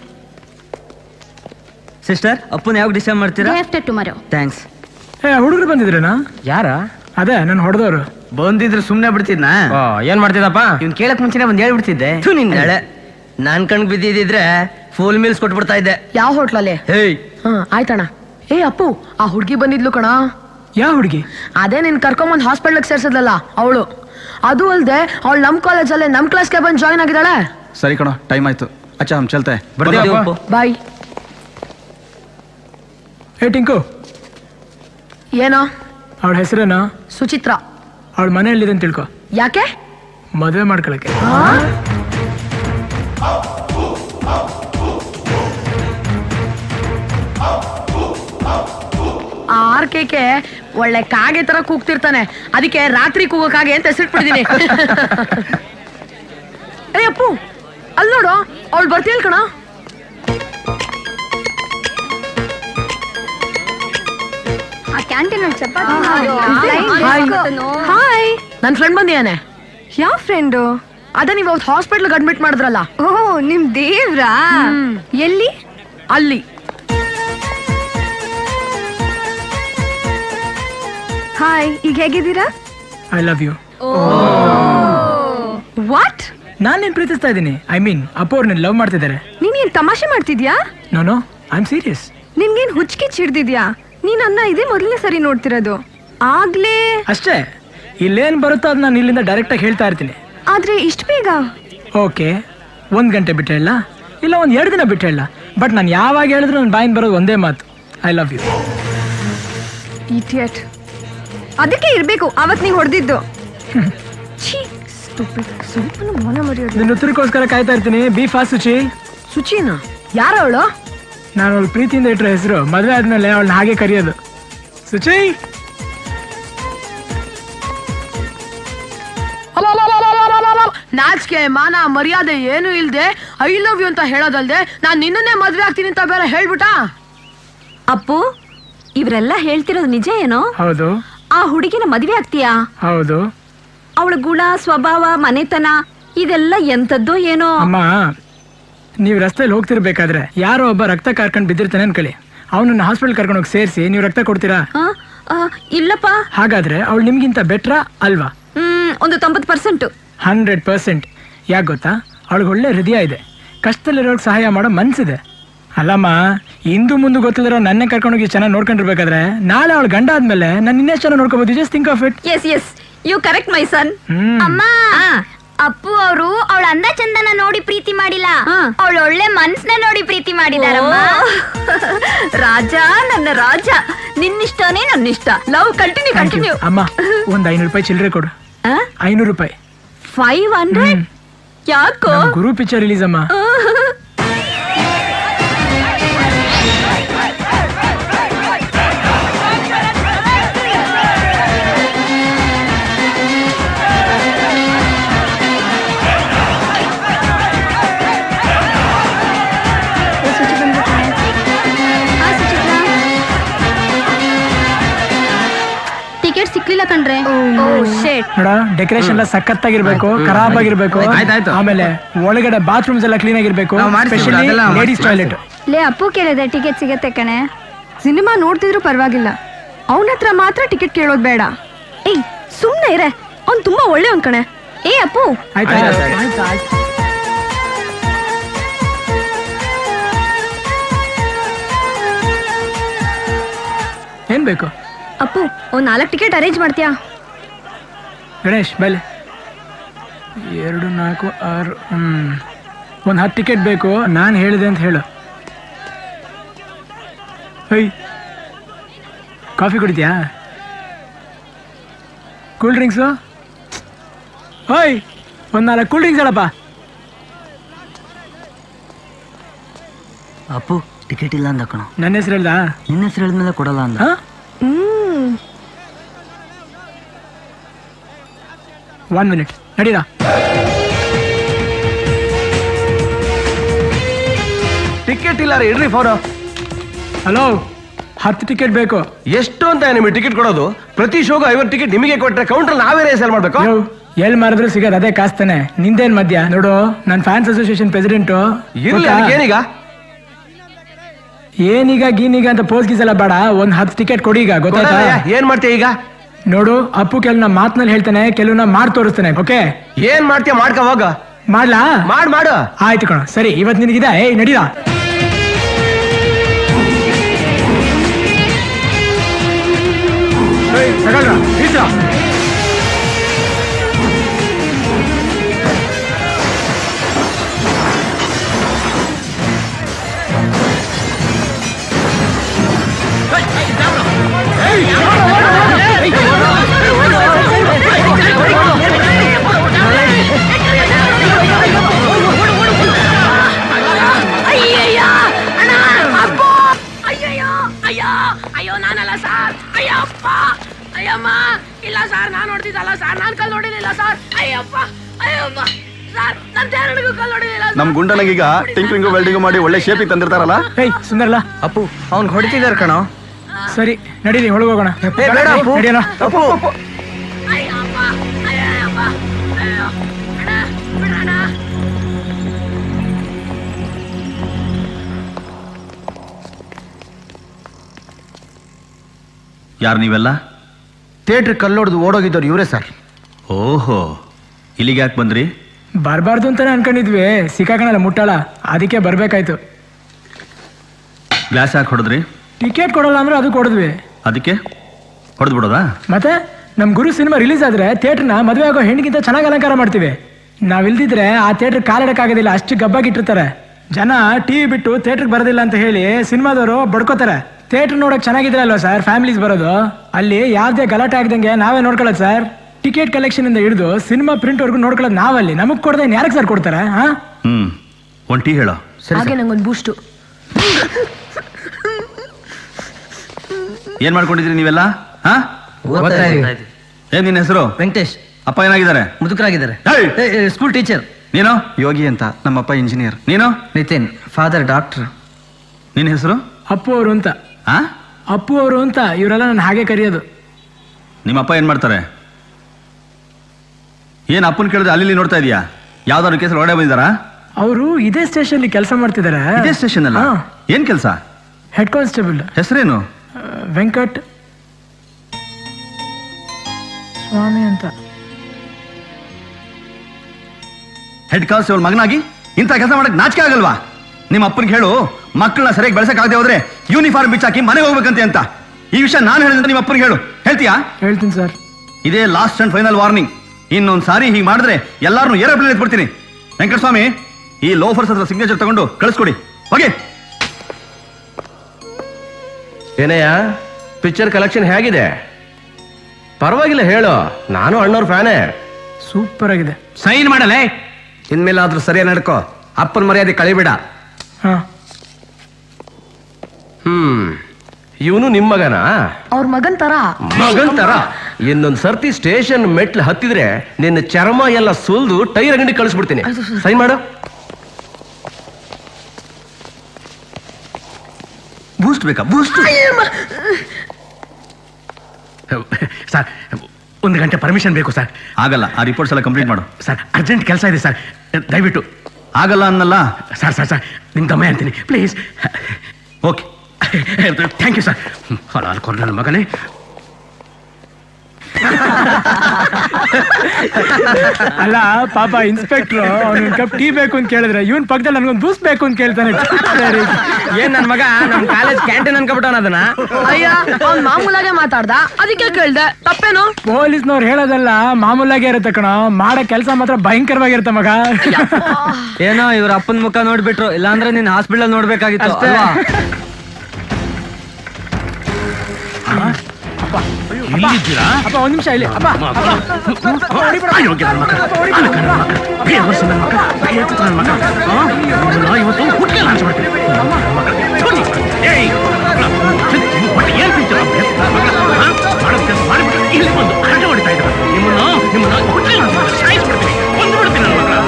ಸಿಸ್ಟರ್ ಅಪ್ಪನ ಯಾವಾಗ ಡಿಸ್ಟರ್ಬ್ ಮಾಡ್ತೀರಾ ಆಫ್ಟರ್ ಟುಮಾರೋ ಥ್ಯಾಂಕ್ಸ್ ಏ ಹುಡುಗರು ಬಂದಿದ್ರೇನಾ ಯಾರ ಅದೇ ನಾನು ಹೊಡೆದವರು ಬಂದಿದ್ರು ಸುಮ್ನೆ ಬಿಡ್ತಿದ್ನ ಏನ್ ಮಾಡ್ತಿದ್ದಪ್ಪ ಇವ್ನ್ ಕೇಳಕ್ ಮುಂಚೆನೆ ಒಂದ್ ಹೇಳ್ಬಿಡ್ತಿದ್ದೆ ನಿನ್ನೆ ನಾನ್ ಕಣ್ ಬಿದ್ದಿದ್ರೆ ಫುಲ್ ಮೀಲ್ಸ್ ಕೊಟ್ಬಿಡ್ತಾ ಇದ್ದೆ ಯಾವ ಹೋಟ್ಲಲ್ಲಿ ಹೇಯ್ ಹಾ ಆಯ್ತಣ್ಣ ಏ ಅಪ್ಪು ಆ ಹುಡ್ಗಿ ಬಂದಿದ್ಲು ಕಣ ಯಾವ ಹುಡುಗಿ ಅದೇ ನೀನ್ ಕರ್ಕೊಂಬಂದ್ ಹಾಸ್ಪಿಟ್ಲಿಗೆ ಸೇರ್ಸದ್ಲಲ್ಲ ಅವಳು ಅದು ಅಲ್ದೆ ಅವಳು ನಮ್ ಕಾಲೇಜಲ್ಲೇ ನಮ್ ಕ್ಲಾಸ್ಗೆ ಬಂದು ಜಾಯ್ನ್ ಆಗಿದ್ದಾಳೆ ಸರಿ ಕಣೋ ಟೈಮ್ ಆಯ್ತು ಅಚ್ಚಾ ಹಮ್ ಚಲ್ತೆ ಬರ್ತೀವಿ ಅಪ್ಪು. ಬಾಯ್ ಏ ಟಿಂಕು ಏನೋ ಅವಳ ಹೆಸರೇನಾ ಸುಚಿತ್ರ ಅವಳ ಮನೆಯಲ್ಲಿದೆ ಅಂತ ತಿಳ್ಕೊ ಯಾಕೆ ಮದುವೆ ಮಾಡ್ಕೊಳಕ್ಕೆ ಆ ಆರ್ ಕೆ ಒಳ್ಳೆ ಕಾಗೆ ತರ ಕೂಗ್ತಿರ್ತಾನೆ ಅದಕ್ಕೆ ರಾತ್ರಿ ಕೂಗೋ ಕಾಗೆ ಅಂತ ಹೆಸರಿಟ್ಬಿಟ್ಟಿದೀನಿ ಏ ಅಪ್ಪು ಅಲ್ಲಿ ನೋಡು ಅವಳು ಬರ್ತೀಯಲ್ ಕಣ ಆ ಕ್ಯಾಂಟೀನ್ ಚಪಾತಿ ಹಾಯ್ ನನ್ ಫ್ರೆಂಡ್ ಬಂದಿಯಾನೆ ಯಾವ ಫ್ರೆಂಡು ಅದೇ ನೀವು ಅವತ್ತು ಹಾಸ್ಪಿಟ್ಲ್ಗೆ ಅಡ್ಮಿಟ್ ಮಾಡಿದ್ರಲ್ಲ ಓ ನಿಮ್ ದೇವ್ರಾ ಎಲ್ಲಿ ಅಲ್ಲಿ ಹಾಯ್ ಈಗ ಹೇಗಿದ್ದೀರಾ ಐ ಲವ್ ಯು ವಾಟ್ ನಾನೇನ್ ಪ್ರೀತಿಸ್ತಾ ಇದ್ದೀನಿ ಐ ಮೀನ್ ಅಪ್ಪ ಅವ್ರು ಲವ್ ಮಾಡ್ತಿದ್ದಾರೆ ನೀನೇನ್ ತಮಾಷೆ ಮಾಡ್ತಿದ್ಯಾ ನಾನು ಐ ಆಮ್ ಸೀರಿಯಸ್ ನಿನ್ಗೇನ್ ಹುಚ್ಚಿಗೆ ಚಿಡ್ದಿದ್ಯಾ ನೀನ್ ಅನ್ನ ಇದೇ ಮೊದಲನೇ ಸರಿ ನೋಡ್ತಿರೋದು ಆಗ್ಲೇ ಅಷ್ಟೇ ಇಲ್ಲೇನ್ ಬರುತ್ತೋ ಅದು ನಾನು ಇಲ್ಲಿಂದ ಡೈರೆಕ್ಟಾಗಿ ಹೇಳ್ತಾ ಇರ್ತೀನಿ ಆದ್ರೆ ಇಷ್ಟ ಬೇಗ ಓಕೆ ಒಂದು ಗಂಟೆ ಬಿಟ್ಟು ಹೇಳ ಇಲ್ಲ ಒಂದು ಎರಡು ದಿನ ಬಿಟ್ಟು ಹೇಳ ಬಟ್ ನಾನು ಯಾವಾಗ ಹೇಳಿದ್ರು ನನ್ನ ಬಾಯಿಂದ ಬರೋದು ಒಂದೇ ಮಾತು ಐ ಲವ್ ಯು ಇಟಿಯಟ್ ಅದಕ್ಕೆ ಇರ್ಬೇಕು ಅವತ್ ನೀವ್ ಹೊಡೆದಿದ್ದು ಸ್ವಲ್ಪನೂ ಮೌನ ಮರೆಯೋದು ನಿನ್ನ ಉತ್ತರಕ್ಕೋಸ್ಕರ ಕಾಯ್ತಾ ಇರ್ತೀನಿ ಬಿ ಫಾಸ್ಟ್ ಸುಚಿ ಸುಚಿನ ಯಾರವಳು ನಾನು ಅವಳು ಪ್ರೀತಿಯಿಂದ ಇಟ್ಟರೆ ಹೆಸರು ಮದುವೆ ಆದ್ಮೇಲೆ ಅವಳನ್ನ ಹಾಗೆ ಕರೆಯೋದು ಸುಚಿ ನಾಚಿಕೆ ಮಾನ ಮರ್ಯಾದೆ ಏನು ಇಲ್ದೆ ಐ ಲವ್ ಯು ಅಂತ ಹೇಳೋದಲ್ದೆ ನಾನ್ ನಿನ್ನನ್ನೇ ಮದ್ವೆ ಆಗ್ತೀನಿ ಅಂತ ಬೇರೆ ಹೇಳ್ಬಿಟ್ಟ ಅಪ್ಪು ಇವರೆಲ್ಲ ಹೇಳ್ತಿರೋದು ನಿಜ ಏನೋ ಹೌದು ಆ ಹುಡುಗಿನ ಮದುವೆ ಆಗ್ತೀಯಾ ಹೌದು ಅವಳ ಗುಣ ಸ್ವಭಾವ ಮನೆತನ ಇದೆಲ್ಲ ಎಂತದ್ದೋ ಏನೋ ಅಮ್ಮ ನೀವು ರಸ್ತೆಯಲ್ಲಿ ಹೋಗ್ತಿರ್ಬೇಕಾದ್ರೆ ಯಾರೋ ಒಬ್ಬ ರಕ್ತ ಕಾರ್ಕೊಂಡು ಬಿದ್ದಿರ್ತಾನೆ ಅನ್ಕೊಳ್ಳಿ ಅವನನ್ನ ಹಾಸ್ಪಿಟಲ್ ಕರ್ಕೊಂಡು ಹೋಗಿ ಸೇರಿಸಿ ನೀವು ರಕ್ತ ಕೊಡ್ತೀರಾ ಆ, ಆ, ಇಲ್ಲಪ್ಪ ಹಾಗಾದ್ರೆ ಅವಳು ನಿಮ್ಗಿಂತ ಬೆಟ್ರಾ ಅಲ್ವಾ ಹ್ಮ್ ಒಂದು ತೊಂಬತ್ತು ಪರ್ಸೆಂಟ್ ಹಂಡ್ರೆಡ್ ಪರ್ಸೆಂಟ್ ಯಾಕೆ ಗೊತ್ತಾ ಅವಳಿಗೆ ಒಳ್ಳೆ ಹೃದಯ ಇದೆ ಕಷ್ಟದಲ್ಲಿರೋರ್ಗೆ ಸಹಾಯ ಮಾಡೋ ಮನ್ಸಿದೆ ಅಲ್ಲಮ್ಮ ಇಂದು ಮುಂದೆ ಗೊತ್ತಿಲ್ಲರೋ ನನ್ನೇ ಕರ್ಕೊಂಡೋಗಿ ಚೆನ್ನಾಗಿ ನೋಡ್ಕೊಂಡಿರ್ಬೇಕಾದ್ರೆ ನಾಳೆ ಅವಳು ಗಂಡ ಆದ್ಮೇಲೆ ನಾನು ಇನ್ನೇ ಚೆನ್ನಾಗಿ ನೋಡ್ಕೋಬೋದು just think of it yes yes you correct my son hmm ಅಮ್ಮ ಅಪ್ಪು ಅವರು ಅವಳ ಅಂದ ಚಂದನ ನೋಡಿ ಪ್ರೀತಿ ಮಾಡಿಲ್ಲ ಅವಳ ಒಳ್ಳೆ ಮನ್ಸ್ನ ನೋಡಿ ಪ್ರೀತಿ ಮಾಡಿದಾರಮ್ಮ ರಾಜ ನನ್ನ ರಾಜ ನಿನ್ನಿಷ್ಟನೇ ನನ್ನಿಷ್ಟ love continue Thank you. Continue ಅಮ್ಮ ಒಂದ್ ಐನೂರು ರೂಪಾಯಿ ಚಿಲ್ಲರೆ ಕೊಡು ಐನೂರು ರೂಪಾಯಿ ಫೈವ್ ಹಂಡ್ರೆಡ್ ಯಾಕೋ ನಮ್ ಗುರು ಪಿಕ್ಚರ್ ರಿಲೀಸ್ ಅಮ್ಮ ಟಿಕೆಟ್ ಸಿಕ್ಲಿಲ್ಲ ಕಣ್ರೆ ನೋಡ ಡೆಕೋರೇಷನ್ ಎಲ್ಲ ಸಖತ್ತಾಗಿರ್ಬೇಕು ಖರಾಬ್ ಆಗಿರ್ಬೇಕು ಆಯ್ತಾಯ್ತು. ಆಮೇಲೆ ಒಳಗಡೆ ಬಾತ್ರೂಮ್ಸ್ ಎಲ್ಲ ಕ್ಲೀನ್ ಆಗಿರ್ಬೇಕು ನಾವು ಮಾಡ್ಸ್ತೀವಿ ಬಿಡು, ಅದೆಲ್ಲ ಲೇಡೀಸ್ ಮಾಡ್ಸ್ತೀವಿ. ಟಾಯ್ಲೆಟ್ ಲೇ ಅಪ್ಪು ಕೇಳಿದೆ ಟಿಕೆಟ್ ಸಿಗತ್ತೆ ಕಣೆ ಸಿನಿಮಾ ನೋಡ್ತಿದ್ರು ಪರವಾಗಿಲ್ಲ ಅವನ ಹತ್ರ ಮಾತ್ರ ಟಿಕೆಟ್ ಕೇಳೋದ್ ಬೇಡ ಏಯ್ ಸುಮ್ನೆ ಇರೆ ಅವ್ನ್ ತುಂಬಾ ಒಳ್ಳೆಯವನ್ ಕಣೆ ಏ ಅಪ್ಪು ಆಯ್ತಾ ಆಯ್ತು, ಆಯ್ತು. ಆಯ್ತು ಆಯ್ತು ಏನ್ ಬೇಕು ಅಪ್ಪು ಒಂದ್ ನಾಲ್ಕು ಟಿಕೆಟ್ ಅರೇಂಜ್ ಮಾಡ್ತೀಯಾ ಗಣೇಶ್ ಬೆಲೆ ಎರಡು ನಾಲ್ಕು ಆರು ಹ್ಮ್ ಒಂದು ಹತ್ತು ಟಿಕೆಟ್ ಬೇಕು ನಾನು ಹೇಳಿದೆ ಅಂತ ಹೇಳು ಹೊಯ್ ಕಾಫಿ ಕುಡಿದ್ಯಾ ಕೂಲ್ ಡ್ರಿಂಕ್ಸು ಹೊಯ್ ಒಂದು ನಾಲ್ಕು ಕೂಲ್ ಡ್ರಿಂಕ್ಸ್ ಹೇಳಪ್ಪ ಅಪ್ಪು ಟಿಕೆಟ್ ಇಲ್ಲ ಅಂದ ಕಣ ನನ್ನ ಹೆಸರು ಹೇಳ್ದಾ ನಿನ್ನ ಹೆಸರು ಹೇಳಿದ್ಮೇಲೆ ಕೊಡಲ್ಲ ಅಂದ ಹಾ ಹ್ಮ್ ಒನ್ ಮಿನಿಟ್ ನಡೀರಾ ಟಿಕೆಟ್ ಇಲ್ಲ ರೀ ಇಡ್ರಿ ಫೋನು ಹಲೋ ಹತ್ತು ಟಿಕೆಟ್ ಬೇಕು ಎಷ್ಟು ಅಂತ ನಿಮಗೆ ಟಿಕೆಟ್ ಕೊಡೋದು ಪ್ರತಿ ಶೋಗೂ ಐವತ್ತು ಟಿಕೆಟ್ ನಿಮಗೆ ಕೊಟ್ರೆ ಕೌಂಟರ್ ನಾವೇ ಸೇಲ್ ಮಾಡ್ಬೇಕು ಯೋ ಎಲ್ ಮಾರಿದ್ರು ಸಿಗೋದು ಅದೇ ಕಾಸ್ತಾನೆ ನಿಂದೇನ್ ಮಧ್ಯ ನೋಡು ನನ್ನ ಫ್ಯಾನ್ಸ್ ಅಸೋಸಿಯೇಷನ್ ಪ್ರೆಸಿಡೆಂಟು ಇರ್ಲಿ ಅದಕ್ಕೆ ಏನೀಗ ಏನೀಗ ಗೀನೀಗ ಅಂತ ಪೋಸ್ ಗೀಸ್ ಎಲ್ಲ ಬೇಡ ಒಂದ್ ಹತ್ತು ಟಿಕೆಟ್ ಕೊಡಿ ಈಗ ಗೊತ್ತಾಯ್ತಾ ಕೊಡಲ್ಲ, ಏನ್ ಮಾಡ್ತೀಯ ಈಗ ನೋಡು ಅಪ್ಪು ಕೆಲವ್ನ ಮಾತ್ನಲ್ಲಿ ಹೇಳ್ತಾನೆ ಕೆಲವ್ನ ಮಾಡ್ ತೋರಿಸ್ತಾನೆ ಓಕೆ ಏನ್ ಮಾಡ್ತೀಯ ಮಾಡ್ಕೊ ಹೋಗ ಮಾಡ್ಲಾ ಮಾಡ್ ಮಾಡು ಆಯ್ತು ಕಣ ಸರಿ ಇವತ್ ನಿನಗಿದೆ ಏಯ್ ನಡೀರಾ ಏಯ್, ತಗೊಳ್ರಾ, ಈಸ್ರಾ. ಅಯ್ಯಯ್ಯ ಅಣ್ಣ ಅಪ್ಪ ಅಯ್ಯಯ್ಯೋ ಅಯ್ಯೋ ಅಯ್ಯೋ ನಾನಲ್ಲ ಸರ್ ಅಯ್ಯಪ್ಪ ಅಯ್ಯಮ್ಮ ಇಲ್ಲ ಸರ್ ನಾನು ನೋಡ್ತಿದ್ದಲ್ಲ ಸರ್ ನಾನು ಕಲ್ ನೋಡಿದಿಲ್ಲ ಸರ್ ಅಯ್ಯಪ್ಪ ಅಯ್ಯಪ್ಪ ಸರ್ ನನ್ನ ತೇರಣಿಗೂ ಕಲ್ ನೋಡಿದಿಲ್ಲ ನಮ್ ಗುಂಡನಿಗೀಗ ಟಿಂಕ್ರಿಂಗು ವೆಲ್ಡಿಂಗು ಮಾಡಿ ಒಳ್ಳೆ ಶೇಪಿಗೆ ತಂದಿರ್ತಾರಲ್ಲ ಏಯ್ ಸುಂದರ್ಲಾ ಅಪ್ಪು ಅವ್ನ್ ಹೊಡಿತಿದಾರ ಕಣೋ ಸರಿ ನಡೀರಿ ಒಳಗೋಗೋಣ ಬೇಡ ಅಪ್ಪು. ನಡಿಯೋಣ ಅಪ್ಪು ಅಯ್ಯಪ್ಪ ಅಯ್ಯಪ್ಪ ಅಯ್ಯೋ ಅಣ್ಣ ಬಿಡಣ್ಣ ಯಾರು ನೀವೆಲ್ಲ ಥಿಯೇಟ್ರ್ ಕಲ್ಲೊಡ್ದು ಓಡೋಗಿದ್ದವ್ರು ಇವರೇ ಸರ್ ಓಹೋ ಇಲ್ಲಿಗೆ ಯಾಕೆ ಬಂದ್ರಿ ಬರ್ಬಾರ್ದು ಅಂತಾನೆ ಅನ್ಕೊಂಡಿದ್ವಿ ಸಿಕ್ಕಾಕಣಲ್ಲ ಮುಟ್ಟಾಳ ಅದಕ್ಕೆ ಬರ್ಬೇಕಾಯ್ತು ಗ್ಲಾಸ್ ಯಾಕೆ ಹೊಡೆದ್ರಿ ಟಿಕೆಟ್ ಕೊಡಲ್ಲ ಅಂದ್ರೆ ಅದು ಕೊಡಿದ್ವಿ ಅದಕ್ಕೆ ಹೊಡೆದು ಬಿಡೋದಾ ಮತ್ತೆ ನಮ್ ಗುರು ಸಿನಿಮಾ ರಿಲೀಸ್ ಆದ್ರೆ ಥಿಯೇಟರ್ನ ಮದುವೆ ಆಗೋ ಹೆಣ್ಣಿಗಿಂತ ಚೆನ್ನಾಗಿ ಅಲಂಕಾರ ಮಾಡ್ತೀವಿ ನಾವಿಲ್ದಿದ್ರೆ ಆ ಥಿಯೇಟರ್ ಕಾಲಿಡಕ್ಕಾಗೋದಿಲ್ಲ ಅಷ್ಟು ಗಬ್ಬಾಗಿಟ್ಟಿರ್ತಾರೆ ಜನ ಟಿವಿ ಬಿಟ್ಟು ಥಿಯೇಟರ್ಗೆ ಬರೋದಿಲ್ಲ ಅಂತ ಹೇಳಿ ಸಿನಿಮಾದವರು ಬಡ್ಕೋತಾರೆ ಥಿಯೇಟರ್ ನೋಡಕ್ ಚೆನ್ನಾಗಿದ್ರೆ ಅಲ್ವಾ ಸರ್ ಫ್ಯಾಮಿಲೀಸ್ ಬರೋದು ಅಲ್ಲಿ ಯಾವ್ದೇ ಗಲಾಟೆ ಆಗ್ದಂಗೆ ನಾವೇ ನೋಡ್ಕೊಳ್ಳೋದು ಸರ್ ಟಿಕೆಟ್ ಕಲೆಕ್ಷನ್ ಇಂದ ಹಿಡಿದು ಸಿನಿಮಾ ಪ್ರಿಂಟ್ ವರ್ಗು ನೋಡ್ಕೊಳ್ಳೋದು ನಾವಲ್ಲಿ ನಮಗ್ ಕೊಡದೆ ಯಾರಿಗೆ ಸರ್ ಕೊಡ್ತಾರೆ ಹಾ ಹ್ಮ್ ಒಂದ್ ಟೀ ಹೇಳೋ ಹಾಗೆ ನಂಗೊಂದು ಬೂಸ್ಟು ಏನ್ ಮಾಡ್ಕೊಂಡಿದ್ರಿ ನೀವೆಲ್ಲ ಹಾ ಓದ್ತಾ ಇದೀವಿ. ಏನ್ ನಿನ್ನ ಹೆಸರು ವೆಂಕಟೇಶ್ ಅಪ್ಪ ಏನಾಗಿದ್ದಾರೆ ಮುದುಕರಾಗಿದ್ದಾರೆ ಏಯ್! ಸ್ಕೂಲ್ ಟೀಚರ್ ನೀನು ಯೋಗಿ ಅಂತ ನಮ್ಮಪ್ಪ ಇಂಜಿನಿಯರ್ ನೀನು ನಿತಿನ್ ಫಾದರ್ ಡಾಕ್ಟರ್ ನಿನ್ನ ಹೆಸರು ಅಪ್ಪು ಅವರು ಅಂತ ಆ ಅಪ್ಪು ಅವರು ಅಂತ ಇವರೆಲ್ಲ ನಾನು ಹಾಗೆ ಕರೆಯೋದು ನಿಮ್ಮ ಅಪ್ಪ ಏನ್ ಮಾಡ್ತಾರೆ ಏನ್ ಅಪ್ಪನ್ ಕೇಳಿದ್ರೆ ಅಲ್ಲಿ ಇಲ್ಲಿ ನೋಡ್ತಾ ಇದೀಯಾ ಯಾವ್ದಾದ್ರು ಕೇಸಲ್ಲಿ ಒಳಗಡೆ ಬಂದಿದ್ದಾರಾ ಅವರು ಇದೇ ಸ್ಟೇಷನ್ ಕೆಲಸ ಮಾಡ್ತಿದ್ದಾರೆ ಇದೇ ಸ್ಟೇಷನ್ ಅಲ್ಲ ಹಾ. ಏನ್ ಕೆಲಸ ಹೆಡ್ ಕಾನ್ಸ್ಟೇಬಲ್ ಹೆಸರೇನು ವೆಂಕಟ್ ಸ್ವಾಮಿ ಅಂತ ಹೆಡ್ ಕಾನ್ಸ್ಟೇಬಲ್ ಮಗನಾಗಿ ಇಂಥ ಕೆಲಸ ಮಾಡಕ್ ನಾಚಿಕೆ ಆಗಲ್ವಾ ನಿಮ್ಮ ಅಪ್ಪನಿಗೆ ಹೇಳು ಮಕ್ಕಳನ್ನ ಸರಿಯಾಗಿ ಬೆಳೆಸಕ್ಕಾಗದೆ ಹೋದ್ರೆ ಯೂನಿಫಾರ್ಮ್ ಬಿಚ್ಚಾಕಿ ಮನೆಗೆ ಹೋಗ್ಬೇಕಂತೆ ಅಂತ ಈ ವಿಷಯ ನಾನು ಹೇಳಿದ್ರೆ ನಿಮ್ಮ ಅಪ್ಪನಿಗೆ ಹೇಳು ಹೇಳ್ತೀಯಾ ಹೇಳ್ತೀನಿ ಸರ್ ಇದೇ ಲಾಸ್ಟ್ ಅಂಡ್ ಫೈನಲ್ ವಾರ್ನಿಂಗ್ ಇನ್ನೊಂದ್ ಸಾರಿ ಹೀಗೆ ಮಾಡಿದ್ರೆ ಎಲ್ಲಾರನ್ನು ಏರೋಪ್ಲೇನ್ ಎತ್ಬಿಡ್ತೀನಿ ವೆಂಕಟಸ್ವಾಮಿ ಈ ಲೋಫರ್ಸ್ ಹತ್ರ ಸಿಗ್ನೇಚರ್ ತಗೊಂಡು ಕಳಿಸ್ಕೊಡಿ ಹೋಗಿ ಏನಯ್ಯ ಪಿಕ್ಚರ್ ಕಲೆಕ್ಷನ್ ಹೇಗಿದೆ ಪರವಾಗಿಲ್ಲ ಹೇಳು ನಾನು ಅಣ್ಣವ್ರ ಫ್ಯಾನೇ ಸೂಪರ್ ಆಗಿದೆ ಸೈನ್ ಮಾಡಲೇ ಇನ್ಮೇಲಾದ್ರೂ ಸರಿಯಾಗಿ ನಡ್ಕೋ ಅಪ್ಪನ ಮರ್ಯಾದೆ ಕಳಿಬೇಡ ಹಾ ಹ್ಮ್ ಇವನು ನಿಮ್ ಮಗನಾ ಅವ್ರ ಮಗನ್ ತರ ಮಗನ್ ತರ ಇನ್ನೊಂದ್ ಸರ್ತಿ ಸ್ಟೇಷನ್ ಮೆಟ್ಲು ಹತ್ತಿದ್ರೆ ನಿನ್ನ ಚರ್ಮ ಎಲ್ಲ ಸುಲ್ದು ಟೈರ್ ಅಂಗಡಿ ಕಳಿಸ್ಬಿಡ್ತೀನಿ ಸೈನ್ ಮಾಡು ಬೂಸ್ಟ್ ಬೇಕಾ ಬೂಸ್ಟ್ ಸರ್ ಒಂದು ಗಂಟೆ ಪರ್ಮಿಷನ್ ಬೇಕು ಸರ್ ಆಗಲ್ಲ ಆ ರಿಪೋರ್ಟ್ಸ್ ಎಲ್ಲ ಕಂಪ್ಲೀಟ್ ಮಾಡು ಸರ್ ಅರ್ಜೆಂಟ್ ಕೆಲಸ ಇದೆ ಸರ್ ದಯವಿಟ್ಟು ಆಗಲ್ಲ ಅನ್ನಲ್ಲ ಸರ್ ಸರ್ ಸರ್ ನಿಮ್ಮ ದಮ್ಮ ಅಂತೀನಿ please okay thank you sir ಹೊಲ ನನ್ನ ಮಗನೇ ಅಲ್ಲ ಪಾಪ ಇನ್ಸ್ಪೆಕ್ಟ್ರು ಅವ್ನ ಕಪ್ ಟೀ ಬೇಕು ಅಂತ ಕೇಳಿದ್ರೆ ಇವನ್ ಪಕ್ಕದಲ್ಲಿ ನನ್ಗೊಂದು ಬೂಸ್ಟ್ ಬೇಕು ಅಂತ ಕೇಳ್ತಾನೆ ಸರಿ. ಏನ್ ನನ್ ಮಗ ನಮ್ ಕಾಲೇಜ್ ಕ್ಯಾಂಟೀನ್ ಅನ್ಕೊಬಿಟ್ಟವನ ಅದನ್ನ ಅಯ್ಯ ಅವ್ನ್ ಮಾಮೂಲಾಗೆ ಮಾತಾಡ್ದ ಅದಕ್ಕೆ ಕೇಳ್ದೆ ತಪ್ಪೇನು ಪೊಲೀಸ್ನವ್ರು ಹೇಳೋದಲ್ಲ ಮಾಮೂಲಾಗೆ ಇರುತ್ತೆ ಕಣ ಮಾಡೋ ಕೆಲಸ ಮಾತ್ರ ಭಯಂಕರವಾಗಿರುತ್ತೆ ಮಗ ಏನೋ ಇವ್ರ ಅಪ್ಪನ ಮುಖ ನೋಡ್ಬಿಟ್ರು ಇಲ್ಲಾಂದ್ರೆ ನೀನ್ ಹಾಸ್ಪಿಟಲ್ ನೋಡ್ಬೇಕಾಗಿತ್ತು ಅಷ್ಟೇ. ಅಲ್ವಾ? ಇಲ್ಲಿದ್ದೀರಾ ಅಪ್ಪ ಒಂದ್ ನಿಮಿಷ ಇಲ್ಲಿ ಅಪ್ಪ ಅಪ್ಪ, ಅಪ್ಪ, ಹೊಡಿಬೇಡ. ಅಯೋಗ್ಯ ನನ್ನ ಮಗ. ಅಪ್ಪ, ಹೊಡಿಬೇಡ. ಬೇವರ್ಸು ನನ್ನ ಮಗ. ಬೇಯತ್ತು ನನ್ನ ಮಗ. ಆ? ಇವನ್ನ ಇವತ್ತು ಹುಟ್ಟಿಗೆ ಲಾಂಚ್ಬಿಡ್ತೀನಿ. ನನ್ನ ಮಗ. ಥು, ಏಯ್! ಮತ್ತೆ ಏನ್ ತಿಂತೀರ? ಆ? ಮಾಡೋದ್ ಕೆಲ್ಸ ಮಾಡ್ಬಿಟ್ಟು ಇಲ್ಲಿ ಬಂದು ಹರಟೆ ಹೊಡಿತಾ ಇದ್ದಾರೆ. ನಿಮ್ಮನ್ನ ನಿಮ್ಮನ್ನ ಹುಟ್ಟಿಗೆ ಲಾಂಚ್ಬಿಡ್ತೀನಿ. ಸಾಯಿಸ್ಬಿಡ್ತೀನಿ. ಕೊಂದ್ಬಿಡ್ತೀನಿ ನನ್ನ ಮಗ.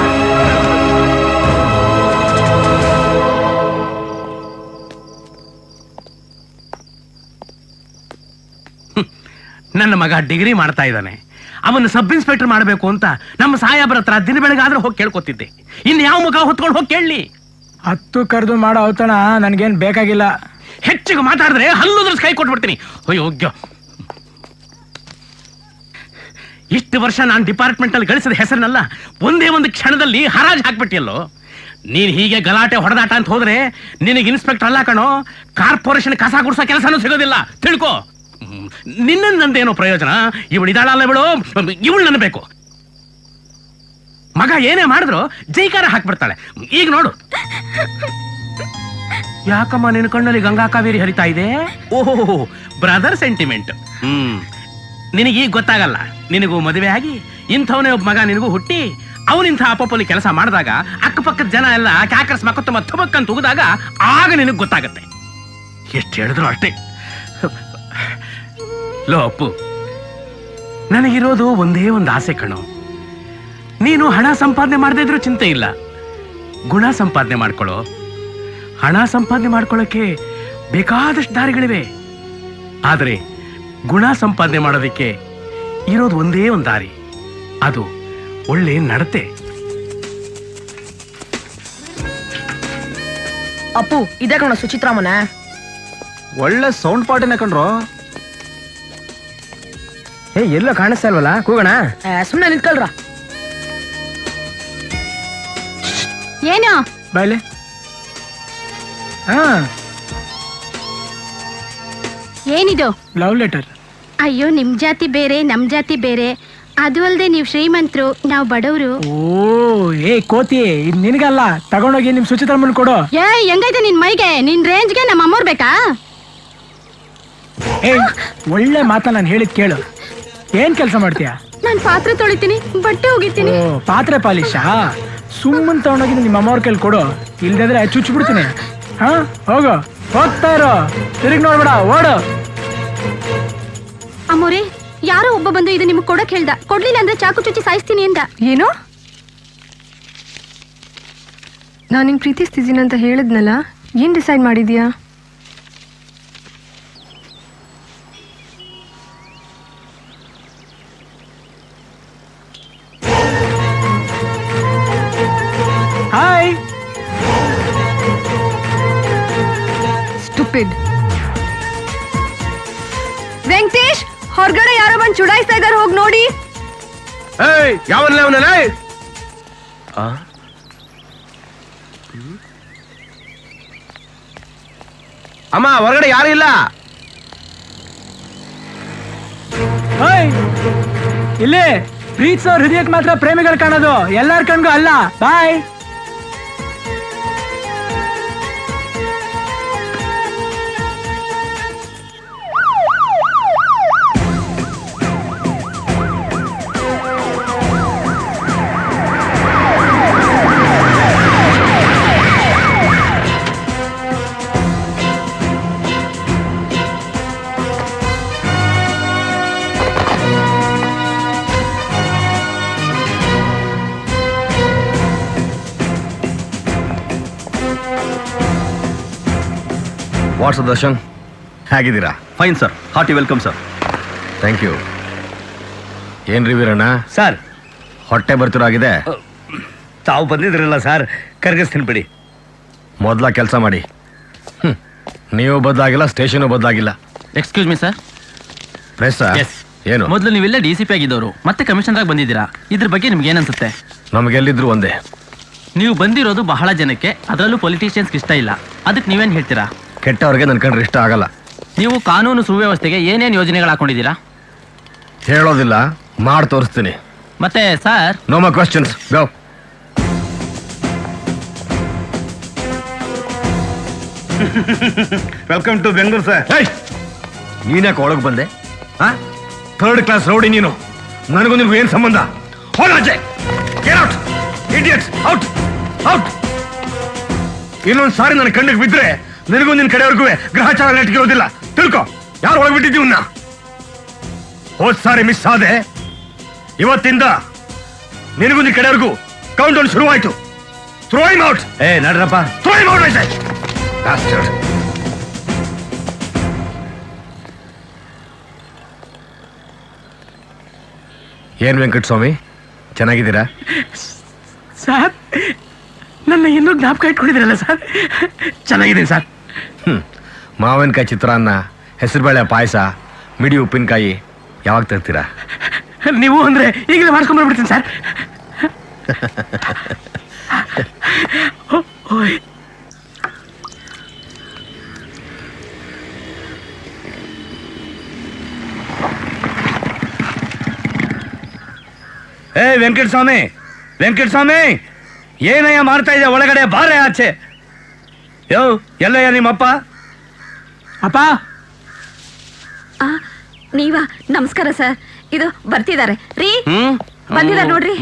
ನನ್ನ ಮಗ ಡಿಗ್ರಿ ಮಾಡ್ತಾ ಇದ್ದಾನೆ ಅವನು ಸಬ್ ಇನ್ಸ್ಪೆಕ್ಟರ್ ಮಾಡಬೇಕು ಅಂತ ನಮ್ಮ ಸಾಹೇಬ್ರ ಹತ್ರ ದಿನ ಬೆಳಗಾದ್ರೆ ಹೋಗಿ ಕೇಳ್ಕೊತಿದ್ದೆ ಇನ್ ಯಾವ ಮುಖ ಹೊತ್ಕೊಂಡು ಹೋಗಿ ಕೇಳಲಿ ಹತ್ತು ಕರೆದು ಮಾಡೋ ಔತಣ ನನ್ಗೇನ್ ಬೇಕಾಗಿಲ್ಲ ಹೆಚ್ಚಿಗೆ ಮಾತಾಡಿದ್ರೆ ಹಲ್ಲುದ್ರ ಕೈ ಕೊಟ್ಬಿಡ್ತೀನಿ ಅಯ್ಯೋಗ್ಯ ಇಷ್ಟು ವರ್ಷ ನಾನು ಡಿಪಾರ್ಟ್ಮೆಂಟ್ ಅಲ್ಲಿ ಗಳಿಸಿದ ಹೆಸರನ್ನೆಲ್ಲ ಒಂದೇ ಒಂದು ಕ್ಷಣದಲ್ಲಿ ಹರಾಜ್ ಹಾಕ್ಬಿಟ್ಟಿಯಲ್ಲೋ ನೀನ್ ಹೀಗೆ ಗಲಾಟೆ ಹೊಡೆದಾಟ ಅಂತ ಹೋದ್ರೆ ನಿನಗೆ ಇನ್ಸ್ಪೆಕ್ಟರ್ ಅಲ್ಲ ಕಣೋ ಕಾರ್ಪೊರೇಷನ್ ಕಸ ಗುಡ್ಸೋ ಕೆಲಸನೂ ಸಿಗೋದಿಲ್ಲ ತಿಳ್ಕೊ ಹ್ಮ್. ನಿನ್ನ ನಂದೇನೋ ಪ್ರಯೋಜನ ಇವಳು ಇದಾಳಲ್ಲ ಇವಳು ಇವಳು ನನ್ನ ಬೇಕು ಮಗ ಏನೇ ಮಾಡಿದ್ರು ಜೈಕಾರ ಹಾಕ್ಬಿಡ್ತಾಳೆ ಈಗ ನೋಡು ಯಾಕಮ್ಮ ನಿನ್ನ ಕಣ್ಣಲ್ಲಿ ಗಂಗಾ ಕಾವೇರಿ ಹರಿತಾ ಇದೆ ಓಹೋ ಬ್ರದರ್ ಸೆಂಟಿಮೆಂಟ್ ಹ್ಮ್ ನಿನಗೆ ಈಗ ಗೊತ್ತಾಗಲ್ಲ ನಿನಗೂ ಮದುವೆ ಆಗಿ ಇಂಥವನೇ ಒಬ್ಬ ಮಗ ನಿನಗೂ ಹುಟ್ಟಿ ಅವನಿಂಥ ಅಪ್ಪಪ್ಪಲ್ಲಿ ಕೆಲಸ ಮಾಡಿದಾಗ ಅಕ್ಕಪಕ್ಕದ ಜನ ಎಲ್ಲ ಕ್ಯಾಕರ್ಸ್ ಮಕ್ಕತ್ತು ಮತ್ತೊಬ್ಬಕ್ಕಂತ ಉಗಿದಾಗ ಆಗ ನಿನಗೆ ಗೊತ್ತಾಗತ್ತೆ ಎಷ್ಟು ಹೇಳಿದ್ರು ಅಷ್ಟೇ ಲೋ ಅಪ್ಪು ನನಗಿರೋದು ಒಂದೇ ಒಂದು ಆಸೆ ಕಣೋ ನೀನು ಹಣ ಸಂಪಾದನೆ ಮಾಡದೇ ಇದ್ರೂ ಚಿಂತೆ ಇಲ್ಲ ಗುಣ ಸಂಪಾದನೆ ಮಾಡ್ಕೊಳ್ಳೋ ಹಣ ಸಂಪಾದನೆ ಮಾಡ್ಕೊಳ್ಳೋಕೆ ಬೇಕಾದಷ್ಟು ದಾರಿಗಳಿವೆ ಆದರೆ ಗುಣ ಸಂಪಾದನೆ ಮಾಡೋದಕ್ಕೆ ಇರೋದು ಒಂದೇ ಒಂದು ದಾರಿ ಅದು ಒಳ್ಳೆ ನಡತೆ ಅಪ್ಪು ಇದೇ ಕಣ ಸುಚಿತ್ರಾಮನ ಒಳ್ಳೆ ಸೌಂಡ್ ಪಾರ್ಟಿನ ಕಂಡ್ರು ಏ ಎಲ್ಲೋ ಕಾಣಿಸ್ತಾ ಇಲ್ವಲ್ಲ ಕೂಗೋಣ ಸುಮ್ನೆ ನಿಂತ್ಕೊಳ್ರ ಏನು ಬಾಯ್ಲೆ ಹಾ ಏನಿದು ಲವ್ ಲೆಟರ್ ಅಯ್ಯೋ ನಿಮ್ ಜಾತಿ ಬೇರೆ ನಮ್ ಜಾತಿ ಬೇರೆ ಅದು ಅಲ್ದೆ ನೀವು ಶ್ರೀಮಂತರು ನಾವು ಬಡವರು ಓ ಏ ಕೋತಿ ಇದು ನಿನಗಲ್ಲ ತಗೊಂಡೋಗಿ ನಿಮ್ ಸುಚಿತ್ರಮ್ಮನ್ ಕೊಡು ಏ ಹೆಂಗೈತೆ ನಿನ್ ಮೈಗೆ ನಿನ್ ರೇಂಜ್ಗೆ ನಮ್ಮ ಅಮ್ಮೋರ್ ಬೇಕಾ ಏ ಒಳ್ಳೆ ಮಾತ ನಾನು ಹೇಳಿದ್ ಕೇಳು ಏನ್ ಕೆಲಸ ಮಾಡ್ತೀಯ ನಾನ್ ಪಾತ್ರೆ ತೊಳಿತೀನಿ ಬಟ್ಟೆ ಒಗಿತೀನಿ ಓ ಪಾತ್ರೆ ಪಾಲಿಶ ಸುಮ್ಮನ್ ತಗೊಂಡೋಗಿ ನಿಮ್ಮ ಅಮ್ಮವ್ರ ಕೈಲಿ ಕೊಡು ಇಲ್ದಿದ್ರೆ ಚುಚ್ಬಿಡ್ತೀನಿ ಹಾ ಹೋಗು ಹೋಗ್ತಾ ಇರೋ ತಿರುಗಿ ನೋಡ್ಬೇಡ ಓಡು ಅಮ್ಮೋರೆ ಯಾರೋ ಒಬ್ಬ ಬಂದು ಇದು ನಿಮ್ಗೆ ಕೊಡಕ್ ಹೇಳ್ದ ಕೊಡ್ಲಿಲ್ಲ ಅಂದ್ರೆ ಚಾಕು ಚುಚ್ಚಿ ಸಾಯಿಸ್ತೀನಿ ಅಂದ ಏನು ನಾನು ನಿಂಗೆ ಪ್ರೀತಿಸ್ತಿದ್ದೀನಿ ಅಂತ ಹೇಳಿದ್ನಲ್ಲ ಏನ್ ಡಿಸೈಡ್ ಮಾಡಿದ್ಯಾ ಹಾಯ್ ಸ್ಟುಪಿಡ್ ವೆಂಕಟೇಶ್ ಹೊರಗಡೆ ಯಾರೋ ಬಂದು ಚುಡಾಯಿಸ್ತಾ ಇದಾರೆ ಹೋಗಿ ನೋಡಿ ಏಯ್ ಯಾವನ್ಲೇ ಅವನಲ್ಲ ಅಮ್ಮ ಹೊರಗಡೆ ಯಾರು ಇಲ್ಲ ಹಾಯ್ ಇಲ್ಲಿ ಪ್ರೀತಿಸೋರ್ ಹೃದಯಕ್ಕೆ ಮಾತ್ರ ಪ್ರೇಮಿಗಳು ಕಾಣೋದು ಎಲ್ಲಾರ ಕಣ್ಗೂ ಅಲ್ಲ ಬಾಯ್ ವಾಟ್ಸ್ ದರ್ಶನ್ ಹೇಗಿದ್ದೀರಾ fine sir hearty welcome sir thank you ಏನ್ರಿ ವೀರಣ್ಣ ಸರ್ ಹೊಟ್ಟೆ ಬರ್ತಿರೋ ಆಗಿದೆ ತಾವು ಬಂದಿದ್ರಲ್ಲ ಸರ್ ಕರ್ಗಿಸ್ತೀನಿ ಬಿಡಿ ಮೊದಲ ಕೆಲಸ ಮಾಡಿ ಹ್ಮ್. ನೀವು ಬದಲಾಗಿಲ್ಲ ಸ್ಟೇಷನು ಬದಲಾಗಿಲ್ಲ ಎಕ್ಸ್ಕ್ಯೂಸ್ ಮಿ ಸರ್ ಪ್ರೆಸ್ ಏನು ಮೊದಲು ನೀವೆಲ್ಲ ಡಿ ಸಿ ಪಿ ಆಗಿದ್ದವರು ಮತ್ತೆ ಕಮಿಷನರ್ ಆಗಿ ಬಂದಿದ್ದೀರಾ ಇದ್ರ ಬಗ್ಗೆ ನಿಮ್ಗೆ ಏನನ್ಸುತ್ತೆ ನಮಗೆಲ್ಲಿದ್ರು ಒಂದೇ ನೀವು ಬಂದಿರೋದು ಬಹಳ ಜನಕ್ಕೆ ಅದರಲ್ಲೂ ಪೊಲಿಟಿಷಿಯನ್ಸ್ಗೆ ಇಷ್ಟ ಇಲ್ಲ ಅದಕ್ಕೆ ನೀವೇನು ಹೇಳ್ತೀರಾ ಕೆಟ್ಟವ್ರಿಗೆ ನನ್ನ ಕಂಡ್ರೆ ಇಷ್ಟ ಆಗಲ್ಲ ನೀವು ಕಾನೂನು ಸುವ್ಯವಸ್ಥೆಗೆ ಏನೇನು ಯೋಜನೆಗಳು ಹಾಕೊಂಡಿದ್ದೀರಾ ಹೇಳೋದಿಲ್ಲ ಮಾಡಿ ತೋರಿಸ್ತೀನಿ ಮತ್ತೆ sir no my questions go welcome to Bengaluru sir ನೀನ್ಯಾಕೆ ಒಳಗೆ ಬಂದೆ ಥರ್ಡ್ ಕ್ಲಾಸ್ ರೌಡಿ ನೀನು ನನಗೂ ನಿನ್ಗೂ ಏನ್ ಸಂಬಂಧ ಹೋಗಾಚೆ ಔಟ್ ಇಡಿಯಟ್ಸ್ ಔಟ್ ಔಟ್ ಇನ್ನೊಂದ್ ಸಾರಿ ನನ್ನ ಕಣ್ಣಿಗೆ ಬಿದ್ರೆ ನಿನಗೂ ನಿನ್ ಕಡೆವರೆಗೂ ಗ್ರಹಚಾರ ನೆಟ್ಗಿರೋದಿಲ್ಲ ತಿಳ್ಕೊ ಯಾರು ಒಳಗೆ ಬಿಟ್ಟಿದ್ದೀವನ್ನ ಹೋದ್ ಸಾರಿ ಮಿಸ್ ಆದೆ ಇವತ್ತಿಂದ ನಿನಗೂ ನಿನ್ ಕಡೆವರೆಗೂ ಕೌಂಟ್ ಡೌನ್ ಶುರುವಾಯ್ತು ಥ್ರೋ ಇಮ್ ಔಟ್ ಏ ನಡ್ರಪ್ಪ ಥ್ರೋ ಇಮ್ ಔಟ್ ಐತೆ Bastard. ಏನ್ ವೆಂಕಟಸ್ವಾಮಿ ಚೆನ್ನಾಗಿದ್ದೀರಾ ಸರ್ ನನ್ನ ಇನ್ನೂ ಜ್ಞಾಪಕ ಇಟ್ಕೊಂಡಿದ್ದೀರಲ್ಲ ಸರ್ ಚೆನ್ನಾಗಿದ್ದೀನಿ ಸರ್ ಹ್ಮ್ ಮಾವಿನಕಾಯಿ ಚಿತ್ರಾನ್ನ ಹೆಸರುಬೇಳೆ ಪಾಯಸ ಮಿಡಿ ಉಪ್ಪಿನಕಾಯಿ ಯಾವಾಗ ತರ್ತೀರಾ ನೀವು ಅಂದ್ರೆ ಈಗಲೇ ಮಾಡ್ಕೊಂಡ್ಬರ್ಬಿಡ್ತೀನಿ ಸರ್ ಓಯ್ ಏ ವೆಂಕಟಸ್ವಾಮಿ ವೆಂಕಟಸ್ವಾಮಿ ಏನಯ್ಯ ಮಾಡ್ತಾ ಇದೆ ಒಳಗಡೆ ಬಾರೆ ಆಚೆ ಯೋ ಎಲ್ಲಯ್ಯ ನಿಮ್ಮಪ್ಪ ಅಪ್ಪ ಆ, ನೀವಾ ನಮಸ್ಕಾರ ಸರ್ ಇದು ಬರ್ತಿದ್ದಾರೆ ರೀ ಬಂದಿದ್ದಾರೆ ನೋಡ್ರಿ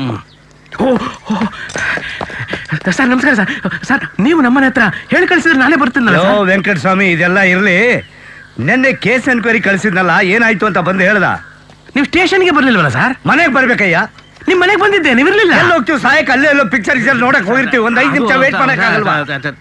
ಸರ್ ನಮಸ್ಕಾರ ಸರ್ ಸರ್ ನೀವು ನಮ್ಮನೆ ಹತ್ರ ಹೇಳಿ ಕಳಿಸಿದ್ರೆ ನಾನೇ ಬರ್ತೀನಲ್ಲ ಯೋ ಸರ್? ವೆಂಕಟಸ್ವಾಮಿ ಇದೆಲ್ಲ ಇರ್ಲಿ ನಿನ್ನೆ ಕೇಸ್ ಎನ್ಕ್ವೈರಿ ಕಳಿಸಿದ್ನಲ್ಲ ಏನಾಯ್ತು ಅಂತ ಬಂದು ಹೇಳ್ದ ನೀವು ಸ್ಟೇಷನ್ಗೆ ಬರ್ಲಿಲ್ವಲ್ಲ ಸರ್ ಮನೆಗೆ ಬರ್ಬೇಕಯ್ಯ ನಿಮ್ ಮನೆಗೆ ಬಂದಿದ್ದೆ ನೀವಿರ್ಲಿಲ್ಲ ಎಲ್ಲಿ ಹೋಗ್ತೀವಿ ಸಹಾಯಕ ಅಲ್ಲೇ ಎಲ್ಲೋ ಪಿಕ್ಚರ್ ಗಿಕ್ಚರ್ ನೋಡಕ್ ಹೋಗಿರ್ತೀವಿ ಒಂದ್ ಐದು ನಿಮಿಷ ವೇಟ್ ಮಾಡಕ್ಕಾಗಲ್ವಾ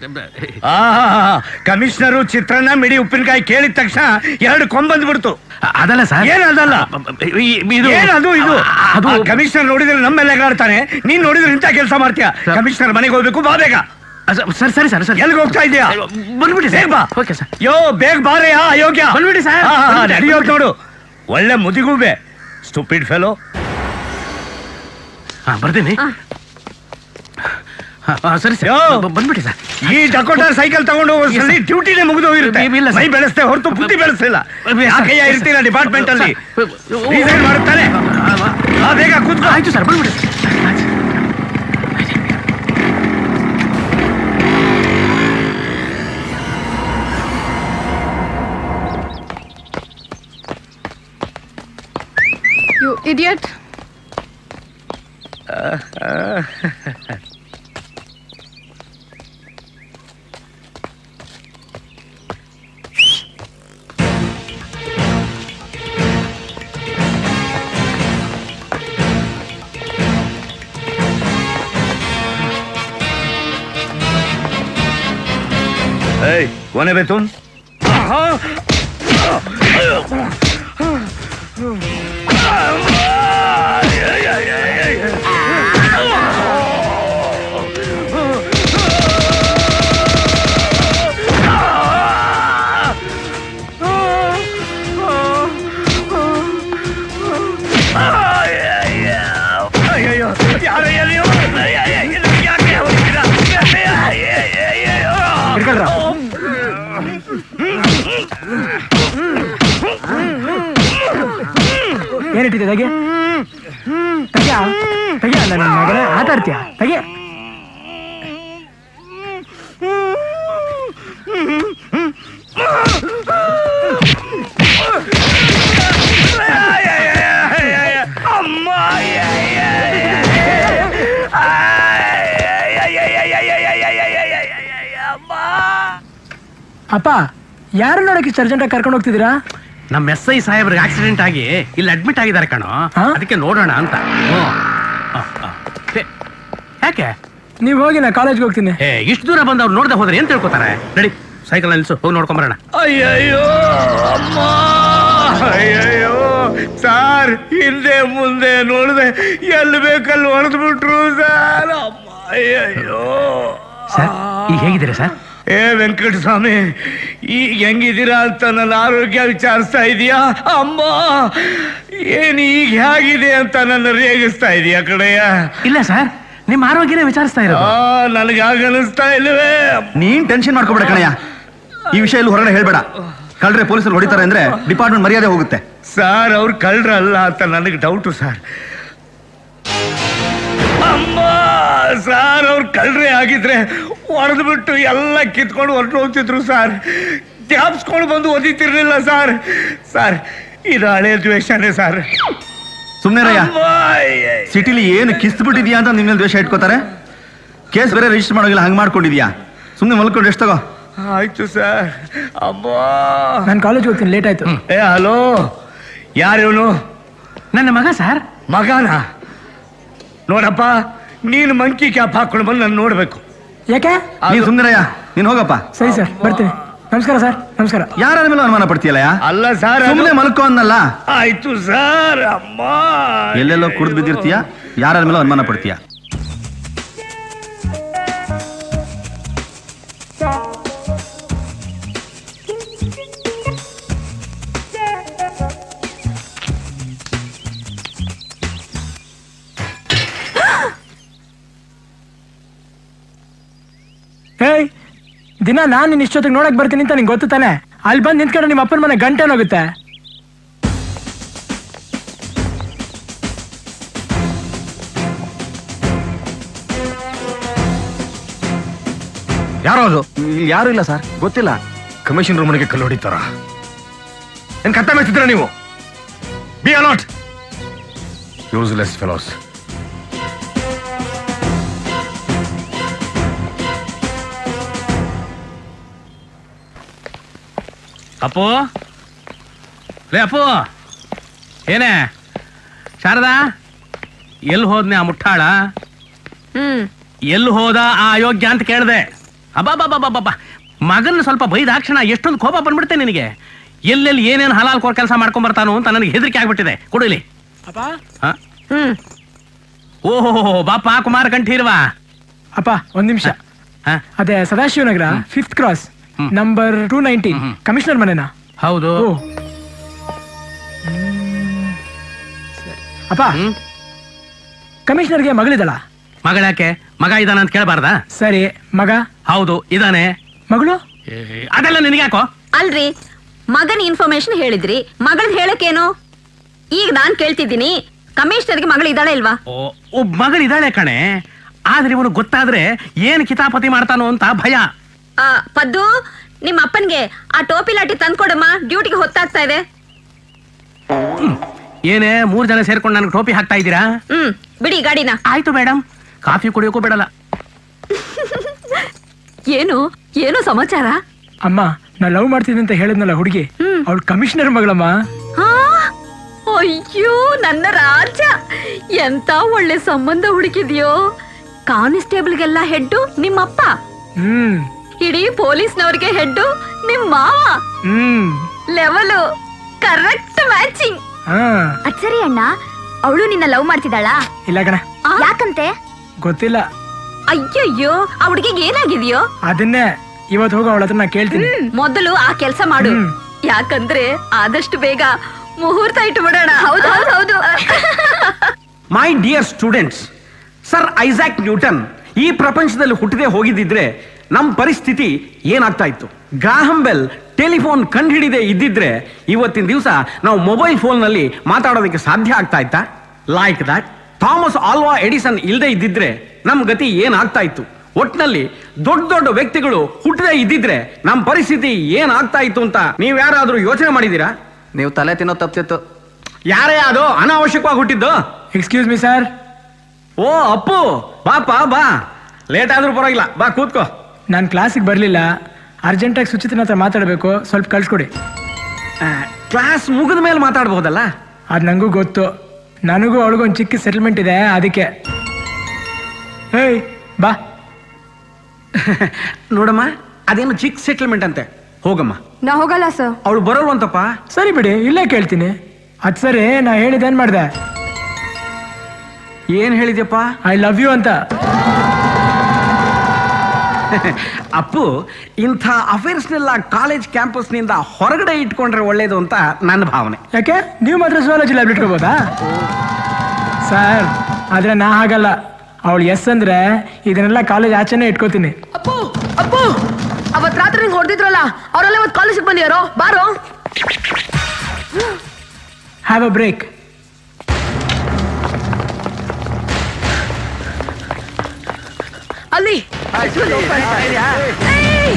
ಕಮಿಷನರು ಚಿತ್ರಾನ್ನ ಮಿಡಿ ಉಪ್ಪಿನಕಾಯಿ ಕೇಳಿದ ತಕ್ಷಣ ಎರಡು ಕೊಂಬಂದ್ಬಿಡ್ತು ಅದಲ್ಲ ಸರ್ ಏನದಲ್ಲ ಇದು- ಏನದು ಇದು ಅದು- ಕಮಿಷನರ್ ನೋಡಿದ್ರೆ ನಮ್ಮೆಲ್ಲ ಎಗಾಡ್ತಾನೆ ನೀನ್ ನೋಡಿದ್ರೆ ಇಂಥ ಕೆಲಸ ಮಾಡ್ತೀಯ ಕಮಿಷನರ್ ಮನೆಗೆ ಹೋಗ್ಬೇಕು ಬಾ ಬೇಗ ಸರ್ ಸರಿ ಸರ್ ಸರ್ ಎಲ್ಲಿಗೆ ಹೋಗ್ತಾ ಇದೀಯಾ ಬಂದ್ಬಿಡಿ ಬೇಗ ಸರ್ ಬಾ ಓಕೆ ಸರ್ ಯೋ ಬೇಗ ಬಾರೆಯಾ ಅಯೋಗ್ಯ ಬಂದ್ಬಿಡಿ ಸರ್. ಹಾ, ಹಾ, ಹಾ, ಬಂದ್ಬಿಡಿ. ನಡೆಯೋದ್ ನೋಡು ಒಳ್ಳೆ ಮುದಿಗೂಬೆ ಸ್ಟುಪಿಡ್ ಫೆಲೋ ಹಾ ಬರ್ತೀನಿ ಹಾ, ಹಾ, ಸರಿ ಸರ್ ಬ- ಬಂದ್ಬಿಡಿ ಸರ್ ಈ ಡಕೋಟರ್ ಸೈಕಲ್ ತಗೊಂಡು ಹೋಗೋದ್ರಲ್ಲಿ ಡ್ಯೂಟಿನೇ ಮುಗಿದು ಹೋಗಿರುತ್ತೆ ಇಲ್ಲ ಸರ್. ಮೈ ಬೆಳೆಸ್ತೆ ಹೊರತು ಬುದ್ಧಿ ಬೆಳೆಸ್ತಿಲ್ಲ ಯಾಕಯ್ಯ ಇರ್ತೀರ ಡಿಪಾರ್ಟ್ಮೆಂಟ್ ಅಲ್ಲಿ ರಿಸೈನ್ ಮಾಡುತ್ತಾನೆ ಆ, ಬೇಗ ಕೂತ್ಕೋ ಆಯ್ತು ಸರ್ ಬಂದ್ಬಿಡಿ ಯು ಇಡಿಯಟ್ ಏಯ್ ಕೊನೆ ಬೇತುನ್ ಅಯ್ಯಯ್ಯೋ ಯಾರಯ್ಯ ನೀವು ಯಾಕೆ ಹೋಗ್ತೀರಾ ಹಿಡ್ಕೊಳ್ರ ಏನಿಟ್ಟಿದೆ ಹಾಗೆ ತೆಗಿಯ ತೆಗಿಯ ನನ್ನ ಮಗನೇ ಆಟ ಆಡ್ತೀಯ ತೆಗಿಯ ಅಮ್ಮ ಅಪ್ಪ ಯಾರು ನೋಡಕ್ಕೆ ಇಷ್ಟು ಅರ್ಜೆಂಟಾಗಿ ಕರ್ಕೊಂಡು ಹೋಗ್ತಿದ್ದೀರಾ ನಮ್ಮ ಎಸ್ ಐ ಸಾಹೇಬ್ರಿಗೆ ಆಕ್ಸಿಡೆಂಟ್ ಆಗಿ ಇಲ್ಲಿ ಅಡ್ಮಿಟ್ ಆಗಿದ್ದಾರೆ ಕಣೋ ಅದಕ್ಕೆ ನೋಡೋಣ ಅಂತ ಹ್ಮ್. ಆ, ಆ. ಏ, ಯಾಕೆ ನೀವು ಹೋಗಿ ನಾ ಕಾಲೇಜ್ಗೆ ಹೋಗ್ತೀನಿ ಏ ಇಷ್ಟು ದೂರ ಬಂದು ಅವ್ರು ನೋಡ್ದೆ ಹೋದ್ರೆ ಏನ್ ತಿಳ್ಕೊತಾರೆ ನಡಿ ಸೈಕಲ್ ನಿಲ್ಸು ಹೋಗಿ ನೋಡ್ಕೊಂಬರೋಣ ಅಯ್ಯಯ್ಯೋ ಅಮ್ಮ ಅಯ್ಯಯ್ಯೋ ಸಾರ್ ಹಿಂದೆ ಮುಂದೆ ನೋಡಿದೆ ಎಲ್ಲಿ ಬೇಕಲ್ಲಿ ಹೊಡೆದು ಬಿಟ್ರು ಸರ್ ಅಮ್ಮ ಅಯ್ಯಯ್ಯೋ ಸರ್ ಈಗ ಹೇಗಿದ್ದೀರಾ ಸರ್ ಏ ವೆಂಕಟಸ್ವಾಮಿ ಈಗ ಹೆಂಗಿದ್ದೀರಾ ಅಂತ ನನ್ನ ಆರೋಗ್ಯ ವಿಚಾರಿಸ್ತಾ ಇದೀಯಾ ಅಮ್ಮ ಏನ್ ಈಗ ಹೇಗಿದೆ ಅಂತ ನನ್ನ ರೇಗಿಸ್ತಾ ಇದೀಯಾ ಕಡೆಯ ಇಲ್ಲ ಸರ್ ನಿಮ್ಮ ಆರೋಗ್ಯನೇ ವಿಚಾರಿಸ್ತಾ ಇರೋದು ಆ ನನಗೆ ಆಗ ಅನಿಸ್ತಾ ಇಲ್ವೇ ನೀನ್ ಟೆನ್ಷನ್ ಮಾಡ್ಕೋಬೇಡ ಕಣಯ್ಯ ಈ ವಿಷಯ ಇಲ್ಲಿ ಹೊರಗಡೆ ಹೇಳ್ಬೇಡ ಕಳ್ರೆ ಪೊಲೀಸರು ಹೊಡಿತಾರೆ ಅಂದ್ರೆ ಡಿಪಾರ್ಟ್ಮೆಂಟ್ ಮರ್ಯಾದೆ ಹೋಗುತ್ತೆ ಸರ್ ಅವ್ರು ಕಳ್ರಲ್ಲ ಅಂತ ನನಗೆ ಡೌಟು ಸರ್ ಅಮ್ಮ ಸರ್ ಅವ್ರು ಕಳ್ರೆ ಆಗಿದ್ರೆ ಹೊಡೆದು ಬಿಟ್ಟು ಎಲ್ಲ ಕಿತ್ಕೊಂಡು ಹೊರಟು ಹೋಗ್ತಿದ್ರು ಸರ್ ಜ್ಞಾಪಿಸ್ಕೊಂಡು ಬಂದು ಓದಿತಿರ್ಲಿಲ್ಲ ಸರ್ ಸರ್ ಇದು ಹಳೆ ದ್ವೇಷನೇ ಸರ್ ಸುಮ್ನೆ ರಯ್ಯ ಸಿಟಿಲಿ ಏನು ಕಿಸ್ತು ಬಿಟ್ಟಿದ್ಯಾ ಅಂತ ನಿಮ್ಮ ಮೇಲೆ ದ್ವೇಷ ಇಟ್ಕೋತಾರೆ ಕೇಸ್ ಬೇರೆ ರಿಜಿಸ್ಟರ್ ಮಾಡೋಗಿಲ್ಲ ಹಂಗ್ ಮಾಡ್ಕೊಂಡಿದ್ಯಾ ಸುಮ್ನೆ ಮಲ್ಕೊಂಡು ಎಷ್ಟು ತಗೋ ಆಯ್ತು ಸರ್ ಅಮ್ಮ ನಾನು ಕಾಲೇಜ್ಗೆ ಹೋಗ್ತೀನಿ ಲೇಟ್ ಆಯ್ತು ಏ ಹಲೋ ಯಾರಿವನು ನನ್ನ ಮಗ ಸರ್ ಮಗನ ನೋಡಪ್ಪ ನೀನು ಮಂಕಿ ಕ್ಯಾಪ್ ಹಾಕೊಂಡು ಬಂದು ನಾನು ನೋಡ್ಬೇಕು ಯಾಕೆ ನೀನ್ ಸುಮ್ನೆ ರಯ್ಯ ನೀನ್ ಹೋಗಪ್ಪ ಸರಿ ಸರ್ ಬರ್ತೀನಿ ನಮಸ್ಕಾರ ಸರ್ ನಮಸ್ಕಾರ ಯಾರ ಮೇಲೆ ಅನುಮಾನ ಪಡ್ತೀಯಲ್ಲ ಅಲ್ಲ ಸರ್ ಅದು- ಸುಮ್ನೆ ಮಲ್ಕೋ ಅನ್ನಲ್ಲ ಆಯ್ತು ಸರ್ ಅಮ್ಮ ಎಲ್ಲೆಲ್ಲೋ ಕುಡಿದು ಬಿದ್ದಿರ್ತೀಯ ಯಾರ ಮೇಲೆ ಅನುಮಾನ ಪಡ್ತೀಯ ಹೇಯ್ ದಿನ ನಾನು ನಿನ್ನ ಇಷ್ಟೊತ್ತಿಗೆ ನೋಡಕ್ ಬರ್ತೀನಿ ಅಂತ ನಿಂಗೆ ಗೊತ್ತು ತಾನೆ ಅಲ್ಲಿ ಬಂದು ನಿಂತ್ಕೊಂಡ್ರೆ ನಿಮ್ಮ ಅಪ್ಪನ ಮನೆ ಗಂಟೆ ಹೋಗುತ್ತೆ ಯಾರೋ ಅದು ಯಾರು ಇಲ್ಲ ಸರ್ ಗೊತ್ತಿಲ್ಲ ಕಮಿಷನ್ ರೂಮ್ ಮನೆಗೆ ಕಲ್ಲು ಹೊಡಿತಾರ ಏನ್ ಕತ್ತ ಮೆಚ್ಚಿದ್ರ ನೀವು be a lot useless fellows Appu ಲೇ ಅಪ್ಪು ಏನೇ ಶಾರದಾ ಎಲ್ಲಿ ಹೋದ್ನೆ ಆ ಮುಟ್ಟಾಳ ಹ್ಮ್ ಎಲ್ಲಿ ಹೋದ ಆ ಅಯೋಗ್ಯ ಅಂತ ಕೇಳ್ದೆ ಅಬ್ಬಬ್ಬಬ್ಬಬ್ಬಬ್ಬ ಮಗನ ಸ್ವಲ್ಪ ಬೈದಾಕ್ಷಣ ಎಷ್ಟೊಂದು ಕೋಪ ಬಂದ್ಬಿಡುತ್ತೆ ನಿನಗೆ ಎಲ್ಲೆಲ್ಲಿ ಏನೇನು ಹಲಾಲ್ ಕೋರ್ ಕೆಲಸ ಮಾಡ್ಕೊಂಡ್ ಬರ್ತಾನೋ ಅಂತ ನನಗೆ ಹೆದರಿಕೆ ಆಗ್ಬಿಟ್ಟಿದೆ ಕೊಡಿಲಿ ಅಪ್ಪ ಹ್ಮ್ ಓಹೋ ಬಾಪ ಕುಮಾರ ಕಂಠೀರ್ವಾ ಅಪ್ಪ ಒಂದ್ ನಿಮಿಷ ಅದೇ Sadashivanagar fifth cross number two nineteen commissioner ಮನೆನಾ ಹೌದು ಓ. ಅಪ್ಪ ಕಮಿಷನರ್ಗೆ ಮಗಳಿದಳ ಮಗಳಾಕೆ ಮಗ ಇದಾನ ಅಂತ ಕೇಳಬಾರ್ದಾ ಸರಿ ಮಗ ಹೌದು ಇದಾನೆ ಮಗಳು ಅದೆಲ್ಲ ನಿನಗ್ಯಾಕೋ ಅಲ್ರಿ ಮಗನ ಇನ್ಫಾರ್ಮೇಶನ್ ಹೇಳಿದ್ರಿ ಮಗಳದ್ ಹೇಳಕ್ಕೇನು ಈಗ ನಾನ್ ಕೇಳ್ತಿದ್ದೀನಿ ಕಮಿಷನರ್ಗೆ ಮಗಳು ಇದ್ದಾಳೆ ಇಲ್ವಾ ಒಬ್ಬ ಮಗಳಿದಾಳೆ ಕಣೆ ಆದ್ರೆ ಇವನು ಗೊತ್ತಾದ್ರೆ ಏನ್ ಕಿತಾಪತಿ ಮಾಡ್ತಾನೋ ಅಂತ ಭಯ ಆ, ಪದ್ದು ನಿಮ್ಮ ಅಪ್ಪನ್ಗೆ ಆ ಟೋಪಿ ಲಾಟಿ ತಂದ್ಕೊಡಮ್ಮ ಡ್ಯೂಟಿಗೆ ಹೊತ್ತಾಗ್ತಾ ಇದೆ ಏನೇ ಮೂರ್ ಜನ ಸೇರ್ಕೊಂಡು ನನಗೆ ಟೋಪಿ ಹಾಕ್ತಾ ಇದ್ದೀರಾ ಹ್ಮ್ ಬಿಡಿ ಗಾಡಿನ ಆಯ್ತು ಮೇಡಮ್ ಕಾಫಿ ಕುಡಿಯೋಕ್ಕೂ ಬಿಡಲ್ಲ ಏನು ಏನು ಸಮಾಚಾರ ಅಮ್ಮ ನಾ ಲವ್ ಮಾಡ್ತಿದ್ದೆ ಅಂತ ಹೇಳಿದ್ನಲ್ಲ ಹುಡುಗಿ ಅವಳು ಕಮಿಷನರ್ ಮಗಳಮ್ಮ ಆ, ಅಯ್ಯೋ ನನ್ನ ರಾಜ ಎಂತ ಒಳ್ಳೆ ಸಂಬಂಧ ಹುಡುಕಿದ್ಯೋ ಕಾನ್ಸ್ಟೇಬಲ್ಗೆಲ್ಲ ಹೆಡ್ಡು ನಿಮ್ಮಪ್ಪ ಹ್ಮ್ ಇಡೀ ಪೊಲೀಸ್ನವ್ರಿಗೆ ಹೆಡ್ಡು ನಿಮ್ ಮಾವ ಹ್ಮ್ ಲೆವೆಲು ಕರೆಕ್ಟ್ ಮ್ಯಾಚಿಂಗ್ ಹಾ ಅದ್ ಸರಿ ಅಣ್ಣ ಅವಳು ನಿನ್ನ ಲವ್ ಮಾಡ್ತಿದ್ದಾಳಾ ಇಲ್ಲ ಕಣ ಯಾಕಂತೆ ಗೊತ್ತಿಲ್ಲ ಅಯ್ಯಯ್ಯೋ ಆ ಹುಡುಗಿಗೆ ಏನಾಗಿದೆಯೋ ಅದನ್ನೇ ಇವತ್ತು ಹೋಗಿ ಅವಳ ಹತ್ರ ನಾ ಕೇಳ್ತೀನಿ ಮೊದಲು ಆ ಕೆಲಸ ಮಾಡು ಯಾಕಂದ್ರೆ ಆದಷ್ಟು ಬೇಗ ಮುಹೂರ್ತ ಇಟ್ಬಿಡೋಣ ಹೌದು ಹೌದು ಹೌದು my dear students sir Isaac Newton ಈ ಪ್ರಪಂಚದಲ್ಲಿ ಹುಟ್ಟದೆ ಹೋಗಿದ್ದಿದ್ರೆ ನಮ್ಮ ಪರಿಸ್ಥಿತಿ ಏನಾಗ್ತಾ ಇತ್ತು ಗ್ರಾಹಂ ಬೆಲ್ ಟೆಲಿಫೋನ್ ಕಂಡುಹಿಡಿದೇ ಇದ್ದಿದ್ರೆ ಇವತ್ತಿನ ದಿವಸ ನಾವು ಮೊಬೈಲ್ ಫೋನ್ನಲ್ಲಿ ಮಾತಾಡೋದಕ್ಕೆ ಸಾಧ್ಯ ಆಗ್ತಾ ಇತ್ತಾ like that Thomas Alva Edison ಇಲ್ಲದೆ ಇದ್ದಿದ್ರೆ ನಮ್ ಗತಿ ಏನಾಗ್ತಾ ಇತ್ತು ಒಟ್ನಲ್ಲಿ ದೊಡ್ಡ ದೊಡ್ಡ ವ್ಯಕ್ತಿಗಳು ಹುಟ್ಟದೇ ಇದ್ದಿದ್ರೆ ನಮ್ಮ ಪರಿಸ್ಥಿತಿ ಏನಾಗ್ತಾ ಇತ್ತು ಅಂತ ನೀವ್ ಯಾರಾದ್ರೂ ಯೋಚನೆ ಮಾಡಿದೀರಾ ನೀವು ತಲೆ ತಿನ್ನೋ ತಪ್ಪಿತ್ತು ಯಾರೇ ಅದು ಅನಾವಶ್ಯಕವಾಗಿ ಹುಟ್ಟಿದ್ದು ಎಕ್ಸ್ಕ್ಯೂಸ್ ಮಿ ಸರ್ ಓ ಅಪ್ಪು ಬಾಪಾ ಬಾ ಲೇಟ್ ಆದ್ರೂ ಪರವಾಗಿಲ್ಲ ಬಾ ಕೂತ್ಕೋ ನಾನು ಕ್ಲಾಸಿಗೆ ಬರಲಿಲ್ಲ ಅರ್ಜೆಂಟಾಗಿ ಸುಚಿತನ ಹತ್ರ ಮಾತಾಡಬೇಕು ಸ್ವಲ್ಪ ಕಳ್ಸ್ಕೊಡಿ ಕ್ಲಾಸ್ ಮುಗಿದ ಮೇಲೆ ಮಾತಾಡ್ಬಹುದಲ್ಲ ಅದು ನನಗೂ ಗೊತ್ತು ನನಗೂ ಅವಳಿಗೂ ಒಂದು ಚಿಕ್ಕ ಸೆಟಲ್ಮೆಂಟ್ ಇದೆ ಅದಕ್ಕೆ ಹೇಯ್ ಬಾ ನೋಡಮ್ಮ ಅದೇನು ಚಿಕ್ಕ ಸೆಟಲ್ಮೆಂಟ್ ಅಂತೆ ಹೋಗಮ್ಮ ನಾ ಹೋಗಲ್ಲ ಸರ್ ಅವಳು ಬರೋಲ್ವಂತಪ್ಪ ಸರಿ ಬಿಡಿ ಇಲ್ಲೇ ಕೇಳ್ತೀನಿ ಅದು ಸರಿ ನಾ ಹೇಳಿದ್ದೇನು ಮಾಡಿದೆ ಏನ್ ಹೇಳಿದ್ಯಪ್ಪ ಐ ಲವ್ ಯು ಅಂತ ಅಪ್ಪು ಇಂಥ ಅಫೇರ್ಸ್ನೆಲ್ಲ ಕಾಲೇಜ್ ಕ್ಯಾಂಪಸ್ನಿಂದ ಹೊರಗಡೆ ಇಟ್ಕೊಂಡ್ರೆ ಒಳ್ಳೇದು ಅಂತ ನನ್ನ ಭಾವನೆ ಯಾಕೆ ನೀವು ಮಾತ್ರ ಸುವಾಲಜಿ ಲ್ಯಾಬ್ ಇಟ್ಕೋಬೋದಾ ಸರ್ ಆದ್ರೆ ನಾ ಹಾಗಲ್ಲ ಅವಳು ಎಸ್ ಅಂದ್ರೆ ಇದನ್ನೆಲ್ಲ ಕಾಲೇಜ್ ಆಚೆನೆ ಇಟ್ಕೋತೀನಿ ಅಪ್ಪು ಅಪ್ಪು ಅವತ್ ರಾತ್ರಿ ನಿಂಗೆ ಹೊಡೆದಿದ್ರಲ್ಲ ಅವರೆಲ್ಲ ಇವತ್ತು ಕಾಲೇಜಿಗೆ ಬಂದಿಯಾರೋ ಬಾರೋ ಹ್ಯಾವ್ ಅ ಬ್ರೇಕ್ ಅಲ್ಲಿ ಏಯ್!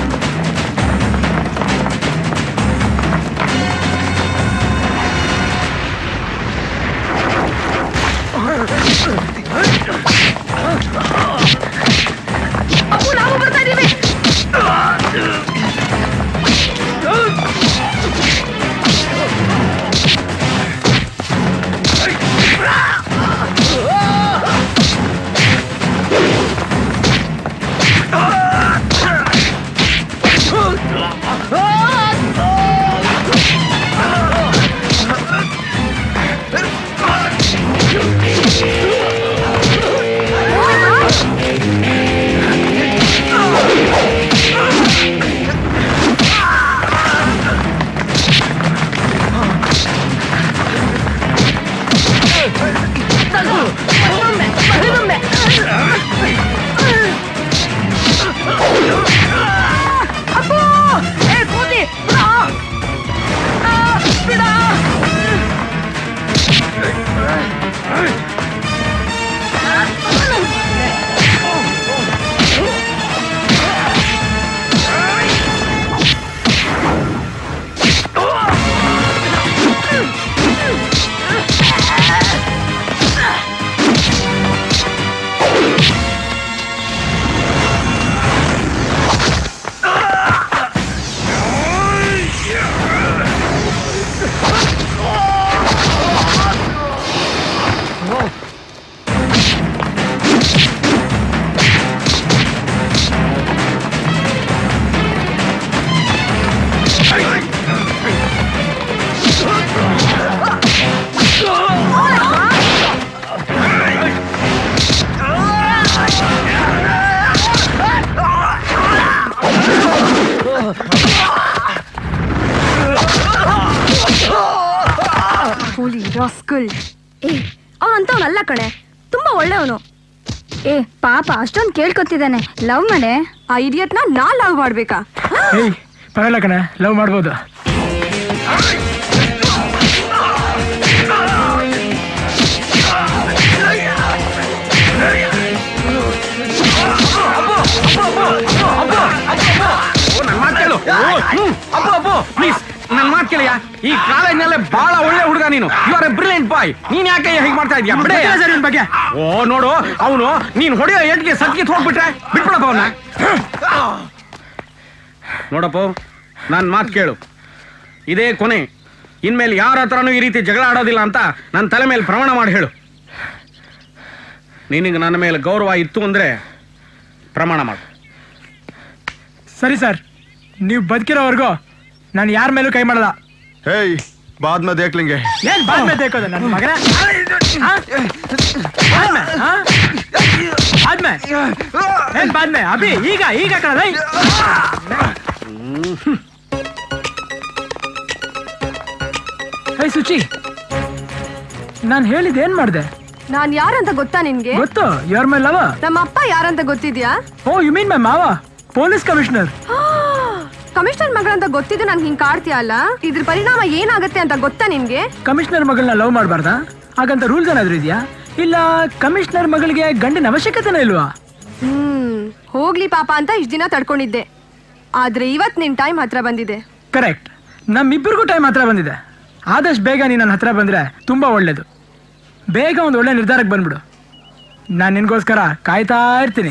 ಅಪ್ಪು ನಾವು ಬರ್ತಾ ಇದೀವಿ ಅಪ್ಪು ಏ ಕೂತಿ ಬಿಡ ಬಿಡ ಹೋಲಿ ರಾಸ್ಕಲ್ ಏ ಅವನಂತವನಲ್ಲ ಕಣೆ ತುಂಬಾ ಒಳ್ಳೆಯವನು ಏ ಪಾಪ ಅಷ್ಟೊಂದು ಕೇಳ್ಕೊತಿದ್ದಾನೆ ಲವ್ ಮಾಡೆ ಆ ಇಡಿಯಟ್ನ ನಾ ಲವ್ ಮಾಡ್ಬೇಕಾ ಏಯ್ ಪರವಾಗಿಲ್ಲ ಕಣ ಲವ್ ಮಾಡ್ಬೋದು ನನ್ ಮಾತ್ ಕೇಳು ಹ್ಮ್, ಅಪ್ಪು ಅಪ್ಪು ಪ್ಲೀಸ್ ನನ್ ಮಾತ್ ಕೇಳಿಯ ಈ ಕಾಲೇಜ್ನಲ್ಲೇ ಬಹಳ ಒಳ್ಳೆ ಹುಡುಗ ನೀನು you are a brilliant boy ನೀನ್ ಯಾಕೆ ಹೀಗೆ ಮಾಡ್ತಾ ಇದೀಯ ಬಿಡೆ ಗೊತ್ತಿಲ್ಲ ಸರ್ ಇವ್ನ್ ಬಗ್ಗೆ. ಓ ನೋಡು ಅವನು ನೀನ್ ಹೊಡೆಯೋ ಏಟ್ಗೆ ಸತ್ಕಿತ್ ಹೋಗ್ಬಿಟ್ರೆ ಬಿಟ್ಬಿಡಪ್ಪ ಅವನ್ನ ನೋಡಪ್ಪ ನನ್ ಮಾತ್ ಕೇಳು ಇದೇ ಕೊನೆ ಇನ್ಮೇಲೆ ಯಾರ ಹತ್ರನೂ ಈ ರೀತಿ ಜಗಳ ಆಡೋದಿಲ್ಲ ಅಂತ ನನ್ನ ತಲೆ ಮೇಲೆ ಪ್ರಮಾಣ ಮಾಡಿ ಹೇಳು ನಿನಗೆ ನನ್ನ ಮೇಲೆ ಗೌರವ ಇತ್ತು ಅಂದ್ರೆ ಪ್ರಮಾಣ ಮಾಡು ಸರಿ ಸರ್ ನೀವು ಬದುಕಿರೋವರೆಗೂ ನಾನು ಯಾರ ಮೇಲೂ ಕೈ ಮಾಡಲ್ಲ ಹೇಯ್ ಬಾದ್ ಮೇ ದೇಖ್ ಲೆಂಗೆ ಏನ್ ಬಾಳ್ ಮೇಲೆ ತೆಕ್ಕೋದು ನನ್ನ ಮಗನ ಆದ್ಮೆ ಆ? ಆದ್ಮೆ ಏನ್ ಬಾದ್ಮೆ ಅಭಿ ಈಗ ಈಗ ಕಣದ ಹೇ ಸುಚಿ ನಾನು ಹೇಳಿದ ಏನ್ ಮಾಡ್ದೆ ನಾನ್ ಯಾರಂತ ಗೊತ್ತಾ ನಿನ್ಗೆ ಗೊತ್ತು ಯಾರ್ ಮೇಲೆ ಲವ ನಮ್ಮ ಅಪ್ಪ ಯಾರಂತ ಗೊತ್ತಿದ್ಯಾ ಓ ಯು ಮೀನ್ ಮೈ ಮಾವ ಪೊಲೀಸ್ ಕಮಿಷನರ್ ಕಮಿಷನರ್ ಮಗಳಂತ ಗೊತ್ತಿದ್ದು ನನ್ ಹಿಂಗ್ ಕಾಡ್ತೀಯ ಅಲ್ಲ ಇದ್ರ ಪರಿಣಾಮ ಏನಾಗತ್ತೆ ಅಂತ ಗೊತ್ತಾ ನಿನ್ಗೆ ಕಮಿಷನರ್ ಮಗಳನ್ನ ಲವ್ ಮಾಡಬಾರ್ದಾ ಹಾಗಂತ ರೂಲ್ಸ್ ಏನಾದ್ರು ಇದೆಯಾ ಇಲ್ಲ ಕಮಿಷನರ್ ಮಗಳಿಗೆ ಗಂಡಿನ ಅವಶ್ಯಕತೆನೇ ಇಲ್ವಾ ಹ್ಮ್ ಹೋಗ್ಲಿ ಪಾಪ ಅಂತ ಇಷ್ಟ ದಿನ ತಡ್ಕೊಂಡಿದ್ದೆ ಆದ್ರೆ ಇವತ್ ನಿನ್ ಟೈಮ್ ಹತ್ರ ಬಂದಿದೆ ಕರೆಕ್ಟ್ ನಮ್ಮಿಬ್ಬರಿಗೂ ಟೈಮ್ ಹತ್ರ ಬಂದಿದೆ ಆದಷ್ಟು ಬೇಗ ನೀನು ನನ್ನ ಹತ್ರ ಬಂದ್ರೆ ತುಂಬಾ ಒಳ್ಳೇದು ಬೇಗ ಒಂದು ಒಳ್ಳೆ ನಿರ್ಧಾರಕ್ಕೆ ಬಂದ್ಬಿಡು ನಾನು ನಿನ್ಗೋಸ್ಕರ ಕಾಯ್ತಾ ಇರ್ತೀನಿ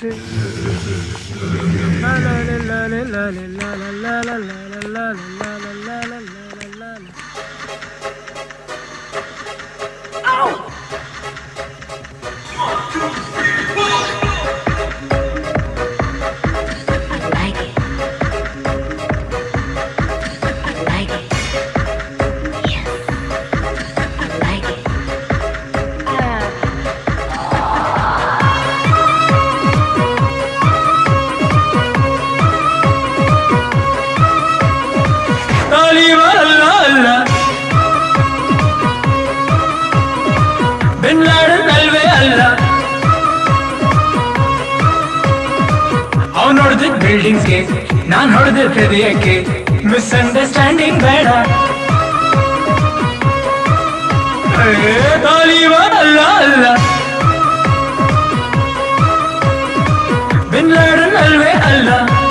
ತಾಲಿಬಾನ್ ಅಲ್ಲ ಅಲ್ಲ ಬಿನ್ ಲಾಡನ್ ಅಲ್ವೇ ಅಲ್ಲ ಅವನ್ ಹೊಡೆದಿದ್ ಬಿಲ್ಡಿಂಗ್ಸ್ಗೆ ನಾನ್ ಹೊಡೆದಿದ್ ಹೃದಯಕ್ಕೆ ಮಿಸ್ಅಂಡರ್ಸ್ಟ್ಯಾಂಡಿಂಗ್ ಬೇಡ ಏ, ತಾಲಿಬಾನ್ ಅಲ್ಲ ಅಲ್ಲ ಬಿನ್ ಲಾಡನ್ ಅಲ್ವೇ ಅಲ್ಲ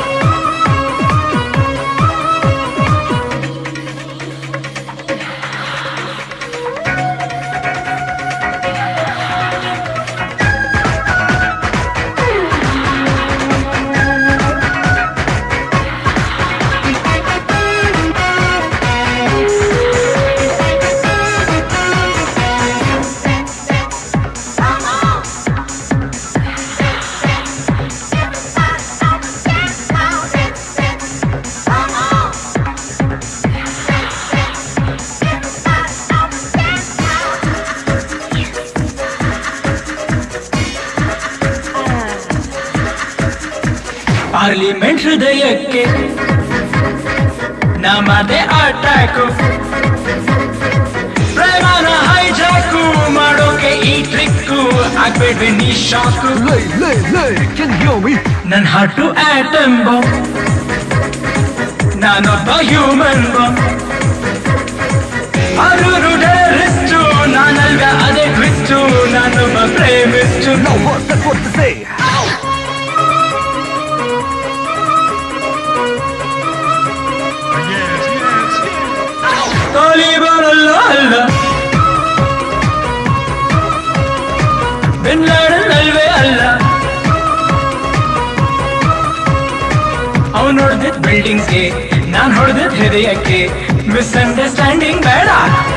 ಪಾರ್ಲಿಮೆಂಟ್ ಹೃದಯಕ್ಕೆ ನಮ್ಮದೇ ಅಟ್ಯಾಕು ಪ್ರೇಮನ ಹೈಜಾಕು ಮಾಡೋಕೆ ಈ ಟ್ರಿಕ್ಕು ಆಗ್ಬೇಡ್ವೆ ನೀ ಶಾಕು ನನ್ ಹಾರ್ಟು ಆಟಮ್ ಬಾಂಬ್ ನಾನೊಬ್ಬ ಹ್ಯೂಮನ್ ಬಾಂಬ್ ಅರೂರು ಟೆರರಿಸ್ಟು ನಾನಲ್ವ ಅದೇ ಟ್ವಿಸ್ಟು ನಾನೊಬ್ಬ ಪ್ರೇಮಿಸ್ಟು ತಾಲಿಬಾನ್ ಅಲ್ಲ ಅಲ್ಲ ಬಿನ್ ಲಾಡನ್ ಅಲ್ವೇ ಅಲ್ಲ ಅವನು ಹೊಡೆದಿದ್ ಬಿಲ್ಡಿಂಗ್ಸ್ಗೆ ನಾನ್ ಹೊಡೆದಿದ್ ಹೃದಯಕ್ಕೆ ಮಿಸ್ಅಂಡರ್ಸ್ಟ್ಯಾಂಡಿಂಗ್ ಬೇಡ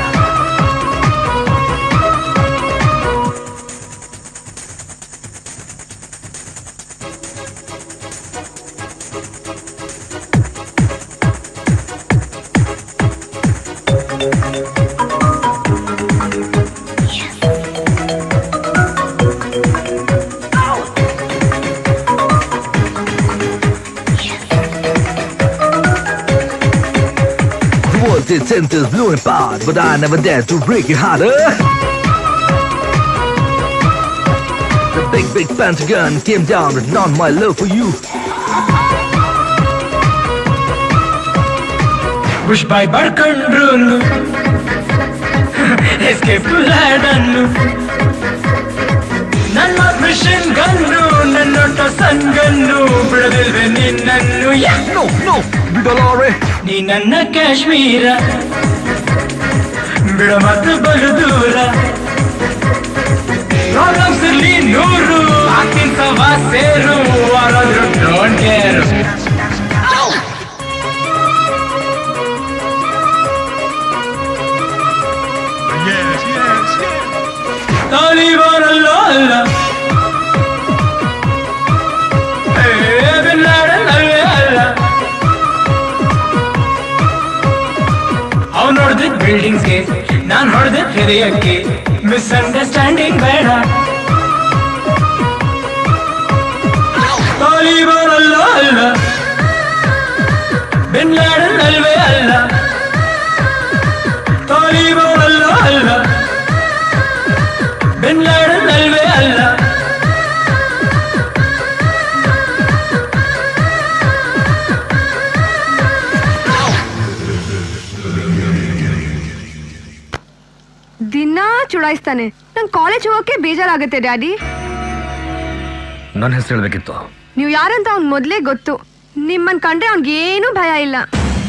The world its centers blew apart, but I never dared to break your heart. uh. The big, big pentagon came down, but not my love for you. Bush ಬಾಯ್ ಬಡ್ಕೊಂಡ್ರು escape to Laden ನನ್ನ mission gun ನನ್ನೊಟ್ಟ ಸಂಗನ್ನು ಬಿಡದಿಲ್ವೆ ನಿನ್ನನ್ನು no no ಬಿಡಲಾರೆ ನೀ ನನ್ನ ಕಾಶ್ಮೀರ ಬಿಡ ಮತ್ತು ಬಲು ದೂರ ಪ್ರಾಬ್ಲಮ್ಸ್ ಇರ್ಲಿ ನೂರು ಹಾಕಿನ ಸವಾ ಸೇರು ಯಾರಾದ್ರೂ ಡೋಂಟ್ ಕೇರ್ ತಾಲಿಬಾನ್ ಅಲ್ಲ ಅಲ್ಲ ಏ, ಬಿನ್ ಲಾಡನ್ ಅಲ್ವೇ ಅಲ್ಲ ಅವನು ಹೊಡೆದಿದ್ ಬಿಲ್ಡಿಂಗ್ಸ್ಗೆ ನಾನ್ ಹೊಡೆದಿದ್ ಹೃದಯಕ್ಕೆ ಮಿಸ್ಅಂಡರ್ಸ್ಟ್ಯಾಂಡಿಂಗ್ ಬೇಡ ತಾಲಿಬಾನ್ ಅಲ್ಲ ಅಲ್ಲ ಬಿನ್ ಲಾಡನ್ ಅಲ್ವೇ ಅಲ್ಲ ತಾಲಿಬಾನ್ ಅಲ್ಲ ಅಲ್ಲ ಬಿನ್ ಲಾಡನ್ ಅಲ್ವೇ ಅಲ್ಲ ದಿನಾ ಚುಡಾಯಿಸ್ತಾನೆ ನಂಗೆ ಕಾಲೇಜ್ ಹೋಗಕ್ಕೆ ಬೇಜಾರಾಗುತ್ತೆ ಡ್ಯಾಡಿ ನನ್ನ ಹೆಸರು ಹೇಳ್ಬೇಕಿತ್ತು ನೀವು ಯಾರಂತ ಅವ್ನ್ ಮೊದ್ಲೇ ಗೊತ್ತು ನಿಮ್ಮನ್ ಕಂಡ್ರೆ ಅವ್ನ್ಗೆ ಏನೂ ಭಯ ಇಲ್ಲ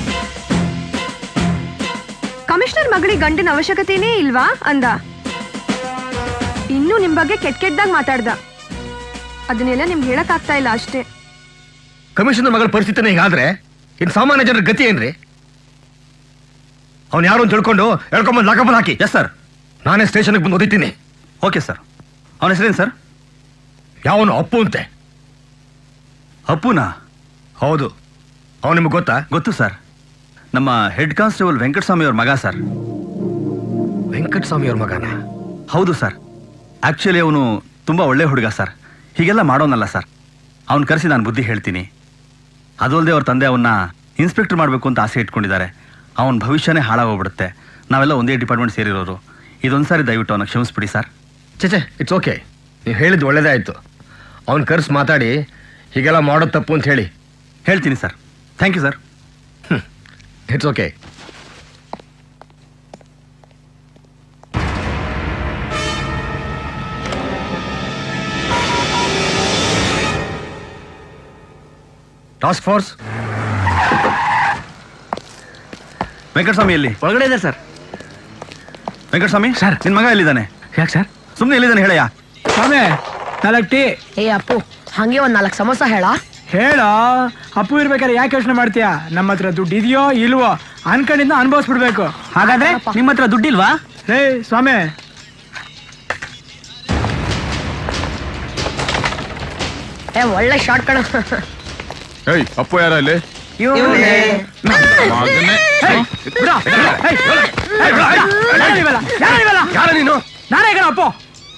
ಕಮಿಷನರ್ ಮಗಳಿಗೆ ಗಂಡಿನ ಅವಶ್ಯಕತೆನೇ ಇಲ್ವಾ ಅಂದ ಇನ್ನು ನಿಮ್ ಬಗ್ಗೆ ಕೆಟ್ಟ ಕೆಟ್ಟದಾಗ ಮಾತಾಡ್ದ ಅದನ್ನೆಲ್ಲ ನಿಮ್ಗೆ ಹೇಳಕ್ ಆಗ್ತಾ ಇಲ್ಲ ಅಷ್ಟೇ ಕಮಿಷನರ್ ಮಗಳ ಪರಿಸ್ಥಿತಿನೇ ಹೀಗಾದ್ರೆ ಇನ್ ಸಾಮಾನ್ಯ ಜನರ ಗತಿ ಏನ್ರಿ ಅವ್ನು ಯಾರು ಅಂತ ತಿಳ್ಕೊಂಡು ಹೇಳ್ಕೊಂಬಂದು ಲಾಕಪ್ಪಲ್ಲಿ ಹಾಕಿ ಎಸ್ ಸರ್ ನಾನೇ ಸ್ಟೇಷನ್ಗೆ ಬಂದು ಓದಿತೀನಿ ಓಕೆ ಸರ್ ಅವನ ಹೆಸರೇನು ಸರ್ ಯಾವನು ಅಪ್ಪು ಅಂತೆ ಅಪ್ಪುನಾ ಹೌದು ಅವನು ನಿಮ್ಗೆ ಗೊತ್ತಾ ಗೊತ್ತು ಸರ್ ನಮ್ಮ ಹೆಡ್ ಕಾನ್ಸ್ಟೇಬಲ್ ವೆಂಕಟಸ್ವಾಮಿ ಅವ್ರ ಮಗ ಸರ್ ವೆಂಕಟಸ್ವಾಮಿ ಅವ್ರ ಮಗನ ಹೌದು ಸರ್ ಆಕ್ಚುಲಿ ಅವನು ತುಂಬಾ ಒಳ್ಳೆ ಹುಡುಗ ಸರ್ ಹೀಗೆಲ್ಲ ಮಾಡೋನಲ್ಲ ಸರ್ ಅವ್ನು ಕರೆಸಿ ನಾನು ಬುದ್ಧಿ ಹೇಳ್ತೀನಿ ಅದು ಅಲ್ಲದೆ ಅವ್ರ ತಂದೆ ಅವನ್ನ ಇನ್ಸ್ಪೆಕ್ಟರ್ ಮಾಡಬೇಕು ಅಂತ ಆಸೆ ಇಟ್ಕೊಂಡಿದ್ದಾರೆ ಅವನ ಭವಿಷ್ಯನೇ ಹಾಳಾಗೋಗ್ಬಿಡುತ್ತೆ ನಾವೆಲ್ಲ ಒಂದೇ ಡಿಪಾರ್ಟ್ಮೆಂಟ್ ಸೇರಿರೋರು ಇದೊಂದ್ಸಾರಿ ದಯವಿಟ್ಟು ಅವನ ಕ್ಷಮಿಸ್ಬಿಡಿ ಸರ್ ಚೇಚೆ ಇಟ್ಸ್ ಓಕೆ ನೀವು ಹೇಳಿದ್ದು ಒಳ್ಳೇದೇ ಆಯ್ತು ಅವ್ನು ಕರ್ಸಿ ಮಾತಾಡಿ ಹೀಗೆಲ್ಲ ಮಾಡೋದು ತಪ್ಪು ಅಂತ ಹೇಳಿ ಹೇಳ್ತೀನಿ sir thank you sir it's okay task force Venkataswamy ಎಲ್ಲಿ ಒಳಗಡೆ ಇದೆ ಸರ್ ವೆಂಕಟಸ್ವಾಮಿ ಸರ್ ನಿನ್ ಮಗ ಎಲ್ಲಿದ್ದಾನೆ ಯಾಕೆ ಸರ್ ಸುಮ್ಮನೆ ಎಲ್ಲಿದ್ದಾನೆ ಹೇಳಯ್ಯ ಸ್ವಾಮಿ ನಾಲ್ಕು ಟೀ ಏ ಅಪ್ಪು ಹಂಗೆ ಒಂದ್ ನಾಲ್ಕು ಸಮೋಸ ಹೇಳ ಹೇಳೋ ಅಪ್ಪು ಇರ್ಬೇಕಾದ್ರೆ ಯಾಕೆ ಯೋಚನೆ ಮಾಡ್ತೀಯ ನಮ್ಮ ಹತ್ರ ದುಡ್ಡು ಇದೆಯೋ ಇಲ್ವೋ ಅನ್ಕೊಂಡಿದ್ದ ಅನ್ಭವಿಸ್ಬಿಡ್ಬೇಕು ಹಾಗಾದ್ರೆ ನಿಮ್ಮ ಹತ್ರ ದುಡ್ಡಿಲ್ವಾ ರೇ ಸ್ವಾಮಿ ಏ ಒಳ್ಳೆ ಶಾರ್ಟ್ ಕಣ ಏಯ್ ಅಪ್ಪು ಯಾರ ಅಲ್ಲಿ ಯಾರ ನೀನು ನಾನೇ ಕಣ ಅಪ್ಪು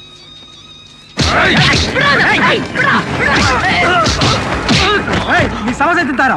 ಏಯ್, ನೀ ಸಮಸ್ಯೆ ತಿಂತಾರ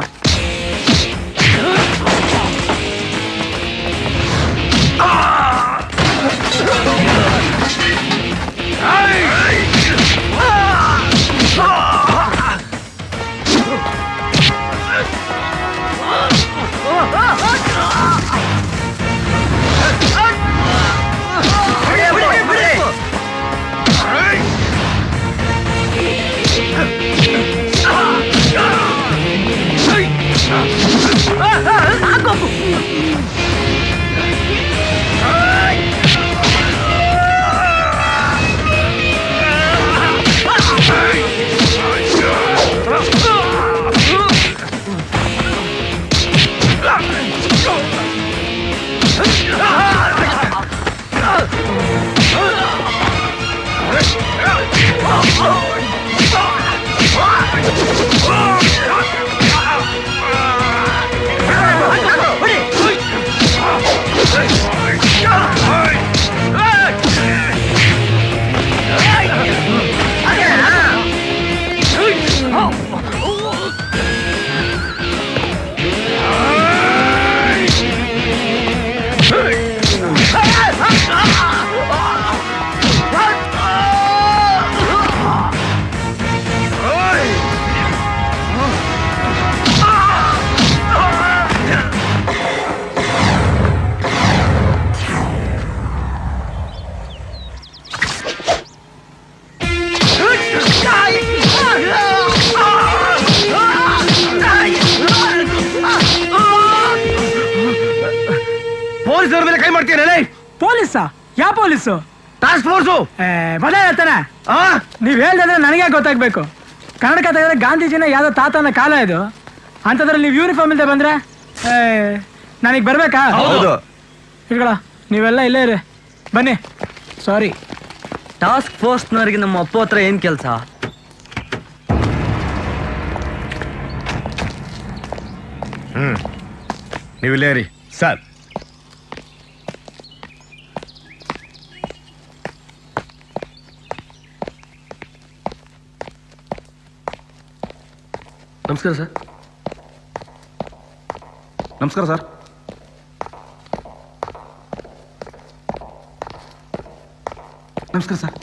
ಪೊಲೀಸರ ಮೇಲೆ ಕೈ ಮಾಡ್ತೀರಲ್ಲ ಪೊಲೀಸಾ ಯಾವ ಪೊಲೀಸು ಟಾಸ್ಕ್ ಫೋರ್ಸು ಮೊದಲೇ ಹೇಳ್ತಾನೆ ನೀವ್ ಹೇಳ್ದಂದ್ರೆ ನನಗೆ ಗೊತ್ತಾಗ್ಬೇಕು ಕರ್ನಾಟಕ ತೆಗೆದ್ರೆ ಗಾಂಧೀಜಿನ ಯಾವ್ದೋ ತಾತನ ಕಾಲ ಇದು ಅಂತದ್ರಲ್ಲಿ ನೀವು ಯೂನಿಫಾರ್ಮ್ ಇಲ್ಲದೆ ಬಂದ್ರೆ ನನಗೆ ಬರ್ಬೇಕಾ ಹೌದು. ಇಟ್ಕೊಳ ನೀವೆಲ್ಲ ಇಲ್ಲೇ ಇರಿ ಬನ್ನಿ ಸಾರಿ ಟಾಸ್ಕ್ ಫೋರ್ಸ್ನವರಿಗೆ ನಮ್ಮ ಅಪ್ಪ ಹತ್ರ ಏನ್ ಕೆಲಸ ಹ್ಮ್ ನೀವು ಇಲ್ಲೇ ರೀ ಸರ್ ನಮಸ್ಕಾರ ಸರ್ ನಮಸ್ಕಾರ ಸರ್ ನಮಸ್ಕಾರ ಸರ್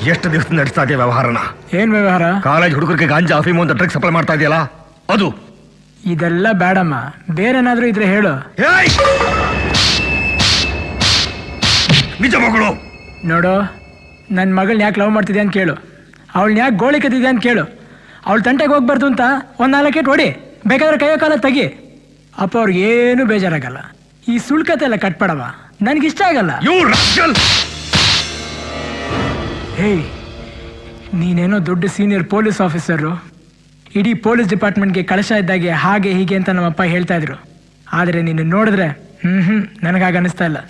ಎಷ್ಟು ದಿವಸ ನಡೆಸ್ತಾ ಇದೆಯಾ ವ್ಯವಹಾರನ ಏನ್ ವ್ಯವಹಾರ ಕಾಲೇಜ್ ಹುಡುಗರಿಗೆ ಗಾಂಜಾ ಅಫೀಮು ಅಂತ ಡ್ರಗ್ ಸಪ್ಲೈ ಮಾಡ್ತಾ ಇದೆಯಲ್ಲ ಅದು ಇದೆಲ್ಲ ಬೇಡಮ್ಮ ಬೇರೆನಾದ್ರೂ ಇದ್ರೆ ಹೇಳು ನಿಜ ಮಗಳು ನೋಡು ನನ್ನ ಮಗಳನ್ನ ಯಾಕೆ ಲವ್ ಮಾಡ್ತಿದ್ಯಾ ಅಂತ ಕೇಳು ಅವಳನ್ನ ಯಾಕೆ ಗೋಳಿ ಕತ್ತಿದ್ಯಾ ಅಂತ ಕೇಳು ಅವಳ ತಂಟೆಗೆ ಹೋಗ್ಬಾರ್ದು ಅಂತ ಒಂದು ನಾಲ್ಕೇಟ್ ಹೊಡಿ ಬೇಕಾದ್ರೆ ಕೈಯೋ ಕಾಲ ತೆಗಿ ಅಪ್ಪ ಅವ್ರಿಗೆ ಏನು ಬೇಜಾರಾಗಲ್ಲ ಈ ಸುಳ್ಕತೆ ಎಲ್ಲ ಕಟ್ಬೇಡವ ನನಗಿಷ್ಟ ಆಗಲ್ಲ ಹೇಯ್ ನೀನೇನೋ ದೊಡ್ಡ ಸೀನಿಯರ್ ಪೊಲೀಸ್ ಆಫೀಸರು ಇಡೀ ಪೊಲೀಸ್ ಡಿಪಾರ್ಟ್ಮೆಂಟ್ಗೆ ಕಳಶ ಇದ್ದಾಗೆ ಹಾಗೆ ಹೀಗೆ ಅಂತ ನಮ್ಮಪ್ಪ ಹೇಳ್ತಾ ಇದ್ರು ಆದರೆ ನೀನು ನೋಡಿದ್ರೆ ಹ್ಮ್ ಹ್ಮ್ ನನಗಾಗ ಅನಿಸ್ತಾ ಇಲ್ಲ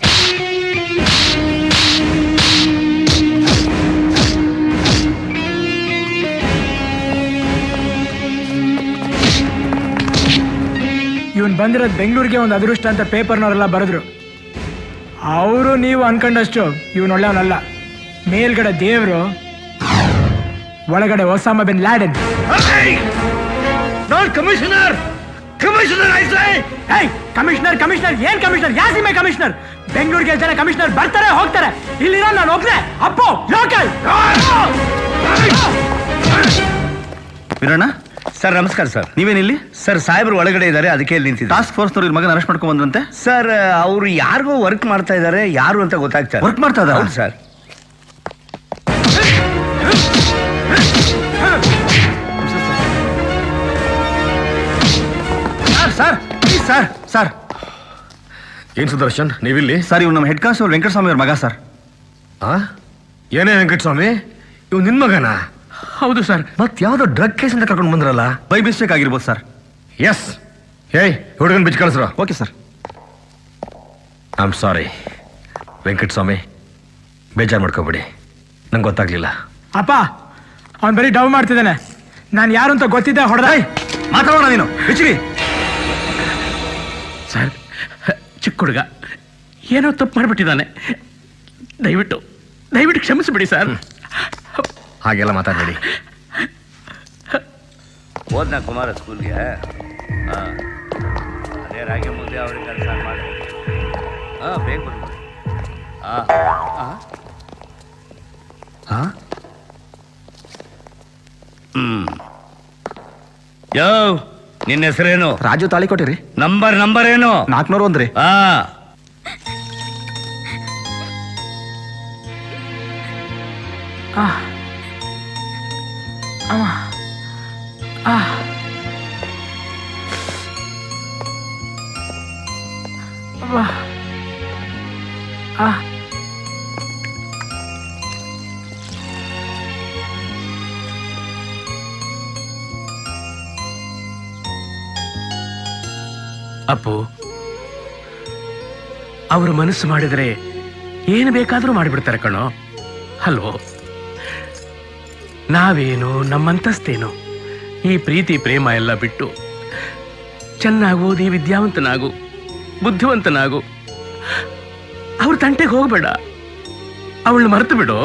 ಇವನ್ ಬಂದಿರೋದು ಬೆಂಗಳೂರಿಗೆ ಒಂದು ಅದೃಷ್ಟ ಅಂತ ಪೇಪರ್ನವರೆಲ್ಲ ಬರೆದ್ರು ಅವರು ನೀವು ಅನ್ಕೊಂಡಷ್ಟು ಇವನ್ ಒಳ್ಳೆಯವನಲ್ಲ ಮೇಲ್ಗಡೆ ದೇವರು ಒಳಗಡೆ Osama bin Laden not commissioner commissioner ಏಯ್ ಕಮಿಷನರ್ ಕಮಿಷನರ್ ಏನ್ ಕಮಿಷನರ್ ಯಾ ಸೀಮೆ ಕಮಿಷನರ್ ಬೆಂಗಳೂರಿಗೆ ಜನ ಕಮಿಷನರ್ ಬರ್ತಾರೆ ಹೋಗ್ತಾರೆ ಇಲ್ಲಿರೋ ನಾನು ಒಬ್ನೇ ಅಪ್ಪು ಲೋಕಲ್ ವೀರಣ್ಣ ಸರ್ ನಮಸ್ಕಾರ ಸರ್ ನೀವೇನಿಲ್ಲಿ ಸರ್ ಸಾಹೇಬ್ರು ಒಳಗಡೆ ಇದ್ದಾರೆ ಅದಕ್ಕೆ ಇಲ್ಲಿ ನಿಂತಿದ್ದಾರೆ ಟಾಸ್ಕ್ ಫೋರ್ಸ್ ಮಗನ ಅರೆಸ್ಟ್ ಮಾಡ್ಕೊಂಡ್ ಬಂದ್ರಂತೆ ಸರ್ ಅವರು ಯಾರಿಗೋ ವರ್ಕ್ ಮಾಡ್ತಾ ಇದ್ದಾರೆ ಯಾರು ಅಂತ ಗೊತ್ತಾಗ್ತಾರೆ ವರ್ಕ್ ಮಾಡ್ತಾ ಇದ್ದಾರಾ? ಹೌದು sir sir sir please sir sir ಏನ್ ಸುದರ್ಶನ್ ನೀವಿಲ್ಲಿ ಸರ್ ಇವ್ನು ನಮ್ಮ ಹೆಡ್ ಕಾನ್ಸ್ಟೇಬಲ್ ವೆಂಕಟಸ್ವಾಮಿ ಅವ್ರ ಮಗ ಸರ್ ಆ ಏನೇ ವೆಂಕಟಸ್ವಾಮಿ ಇವ್ ನಿನ್ ಮಗನ ಹೌದು ಸರ್ ಮತ್ ಯಾವ್ದೋ ಡ್ರಗ್ ಕೇಸ್ ಅಂತ ಕರ್ಕೊಂಡು ಬಂದ್ರಲ್ಲ ಬೈ ಮಿಸ್ಟೇಕ್ ಆಗಿರ್ಬೋದು ಸರ್ ಎಸ್ ಏಯ್ ಹುಡುಗನ್ ಬಿಚ್ಚ ಕಳಿಸ್ರ okay sir I am sorry Venkataswamy ಬೇಜಾರು ಮಾಡ್ಕೋಬೇಡಿ ನಂಗೆ ಗೊತ್ತಾಗ್ಲಿಲ್ಲ ಅಪ್ಪ ಅವ್ನ್ ಬರೀ ಡವ್ ಮಾಡ್ತಿದ್ದಾನೆ ನಾನು ಯಾರು ಅಂತ ಗೊತ್ತಿದ್ದೆ ಹೊಡೆದ ಮಾತಾಡೋಣ ನೀನು ಬಿಚ್ಚಿರಿ ಸರ್ ಚಿಕ್ಕ ಹುಡುಗ ಏನೋ ತಪ್ಪು ಮಾಡಿಬಿಟ್ಟಿದ್ದಾನೆ ದಯವಿಟ್ಟು ದಯವಿಟ್ಟು ಕ್ಷಮಿಸಿಬಿಡಿ ಸರ್ ಹಾಗೆಲ್ಲ ಮಾತಾಡಬೇಡಿ ಹೋದ್ನ ಕುಮಾರ ಸ್ಕೂಲ್ಗೆ ಹಾಂ ಅದೇ ರಾಗಿ ಮುದ್ದೆ ಅವ್ರಿಗೆ ಕೆಲಸ ಮಾಡಿ ಹಾಂ ಬೇಗ ಬಂದು ಹಾಂ ಹಾಂ ಹಾಂ ಹ್ಮ್ ಯೋ ನಿನ್ನ ಹೆಸರೇನು ರಾಜು ತಾಳಿ ಕೊಟ್ಟಿರಿ ನಂಬರ್ ನಂಬರ್ ಏನು ನಾಲ್ಕುನೂರು ಒಂದ್ರಿ ಹಾ ಆ ಅಮ್ಮ ಆ ಅವ್ವ. ಆ ಅಪ್ಪು ಅವರು ಮನಸ್ಸು ಮಾಡಿದರೆ ಏನು ಬೇಕಾದರೂ ಮಾಡಿಬಿಡ್ತಾರೆ ಕಣೋ ಹಲೋ ನಾವೇನು ನಮ್ಮಂತಸ್ತೇನು ಈ ಪ್ರೀತಿ ಪ್ರೇಮ ಎಲ್ಲ ಬಿಟ್ಟು ಚೆನ್ನಾಗಿ ಓದಿ ವಿದ್ಯಾವಂತನಾಗು ಬುದ್ಧಿವಂತನಾಗು ಅವ್ರ ತಂಟೆಗೆ ಹೋಗ್ಬೇಡ ಅವಳನ್ನ ಮರೆತು ಬಿಡು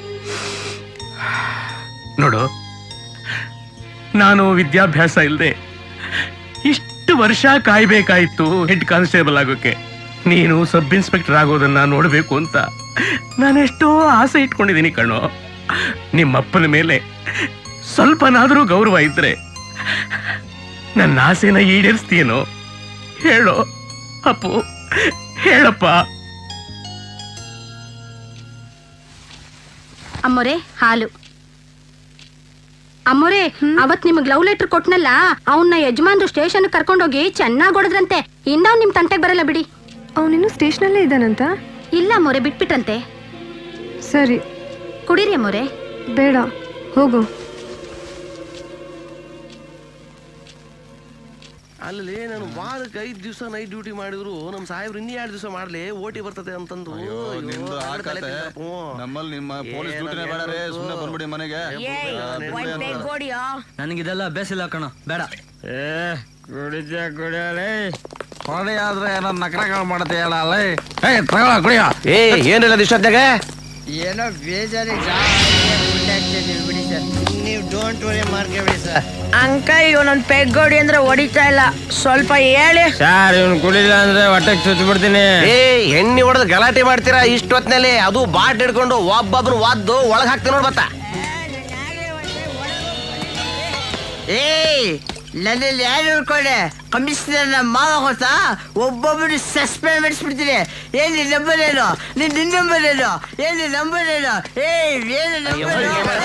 ನೋಡು ನಾನು ವಿದ್ಯಾಭ್ಯಾಸ ಇಲ್ಲದೆ ಇಷ್ಟು ವರ್ಷ ಕಾಯ್ಬೇಕಾಯ್ತು ಹೆಡ್ ಕಾನ್ಸ್ಟೇಬಲ್ ಆಗೋಕೆ ನೀನು ಸಬ್ ಇನ್ಸ್ಪೆಕ್ಟರ್ ಆಗೋದನ್ನ ನೋಡಬೇಕು ಅಂತ ನಾನೆಷ್ಟೋ ಆಸೆ ಇಟ್ಕೊಂಡಿದ್ದೀನಿ ಕಣೋ ನಿಮ್ಮಪ್ಪನ ಮೇಲೆ ಸ್ವಲ್ಪನಾದರೂ ಗೌರವ ಇದ್ರೆ ನನ್ನ ಆಸೆನ ಈಡೇರಿಸ್ತೀನೋ ಹೇಳೋ ಅಪ್ಪು ಹೇಳಪ್ಪ ಅಮ್ಮೋರೆ ಹಾಲು ಅಮ್ಮೋರೆ ಅವತ್ ನಿಮಗ್ ಲವ್ ಲೆಟರ್ ಕೊಟ್ನಲ್ಲ ಅವನ್ನ ಯಜಮಾನ್ರು ಸ್ಟೇಷನ್ ಕರ್ಕೊಂಡೋಗಿ ಚೆನ್ನಾಗ್ ಹೊಡೆದ್ರಂತೆ ಇನ್ನ ಅವ್ನ್ ನಿಮ್ ತಂಟೆಗ್ ಬರಲ್ಲ ಬಿಡಿ ಅವನಿನ್ನು ಸ್ಟೇಷನಲ್ಲೇ ಇದ್ದಾನಂತ ಇಲ್ಲ ಅಮ್ಮೋರೆ ಬಿಟ್ಬಿಟ್ರಂತೆ ಸರಿ ಕುಡೀರಿ ಅಮ್ಮೋರೆ ಬೇಡ ಹೋಗು ಅಲ್ಲಿ ನಾನು ವಾರಕ್ಕೆ ಐದ್ ದಿವಸ ನೈಟ್ ಡ್ಯೂಟಿ ಮಾಡಿದ್ರು ನಮ್ ಸಾಹೇಬ್ರು ಇನ್ನೂ ಎರಡು ದಿವಸ ಮಾಡ್ಲಿ ಓಟಿ ಬರ್ತದೆ ಅಂತಂದು ಅಯ್ಯೋ, ನಿಮ್ದು ಆ ಎರಡು ತಲೆ ಕತೆ. ತಿನ್ನಪ್ಪ. ನಮ್ಮಲ್ಲಿ ನಿಮ್ಮ ಪೊಲೀಸ್ ಡ್ಯೂಟಿನೇ ಬೇಡ ರೇ ಸುಮ್ಮನೆ ಬಂದ್ಬಿಡಿ ಮನೆಗೆ ನನಗಿದೆಲ್ಲ ಅಭ್ಯಾಸ ಇಲ್ಲ ಕಣ ಬೇಡ ಏ ಕುಡಿದ ಕುಡಿಯಲೇ ಹೊಡೆ ಆದ್ರೆ ನನ್ನ ನಕರಗಳು ಮಾಡತ್ತೆ ಹೇಳ ಅಲ್ಲೇ ಏ ತಗೊಳ ಕುಡಿಯ ಏ ಏನಿಲ್ಲ ಇಷ್ಟೊತ್ತಾಗ ಏನೋ ಬೇಜಾರಿಗೆ ಜಾಸ್ತಿ ಬಿಡಿ ನೀವು ಡೋಂಟ್ ವರಿ ಮಾಡ್ಕೊಬೇಡಿ ಸರ್ ಅಂಕಲ್ ಇವನೊಂದ್ ಪೆಗ್ಗೋಡಿ ಅಂದ್ರೆ ಹೊಡಿತಾ ಇಲ್ಲ ಸ್ವಲ್ಪ ಹೇಳಿ ಸರ್ ಇವನು ಕುಡಿಲ್ಲ ಅಂದ್ರೆ ಹೊಟ್ಟೆಗೆ ಚುಚ್ಚಿ ಬಿಡ್ತೀನಿ ಏ ಎಣ್ಣೆ ಹೊಡೆದು ಗಲಾಟೆ ಮಾಡ್ತೀರಾ ಇಷ್ಟು ಹೊತ್ತಿನಲ್ಲಿ ಅದು ಬಾಟ್ ಹಿಡ್ಕೊಂಡು ಒಬ್ಬೊಬ್ರು ವಾದ್ದು ಒಳಗ್ ಹಾಕ್ತೀನಿ ನೋಡ್ ಬತ್ತ ಏಯ್ ನನ್ನಲ್ಲಿ ಯಾರು ಹೇಳ್ಕೊಂಡೆ ಕಮಿಷನರ್ ನಮ್ಮ ಮಾವ ಗೊತ್ತಾ ಒಬ್ಬೊಬ್ಬರು ಸಸ್ಪೆಂಡ್ ಮಾಡಿಸ್ಬಿಡ್ತೀನಿ ಏನ್ ನಿನ್ ನಂಬರ್ ಏನು ನಿನ್ ನಿನ್ ನಂಬರ್ ಏನು ಏನ್ ನಿನ್ ನಂಬರ್ ಏನು ಏಯ್ ಏನು ನಂಬರ್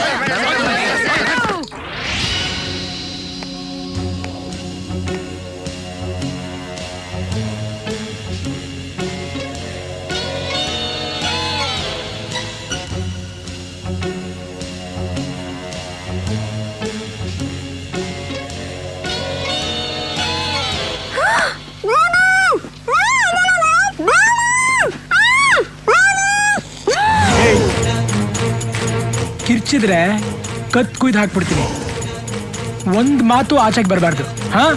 ಕಿರ್ಚಿದ್ರೆ ಕತ್ ಕುಯ್ದು ಹಾಕ್ಬಿಡ್ತೀನಿ ಒಂದ್ ಮಾತು ಆಚೆಗೆ ಬರಬಾರ್ದು ಹಾ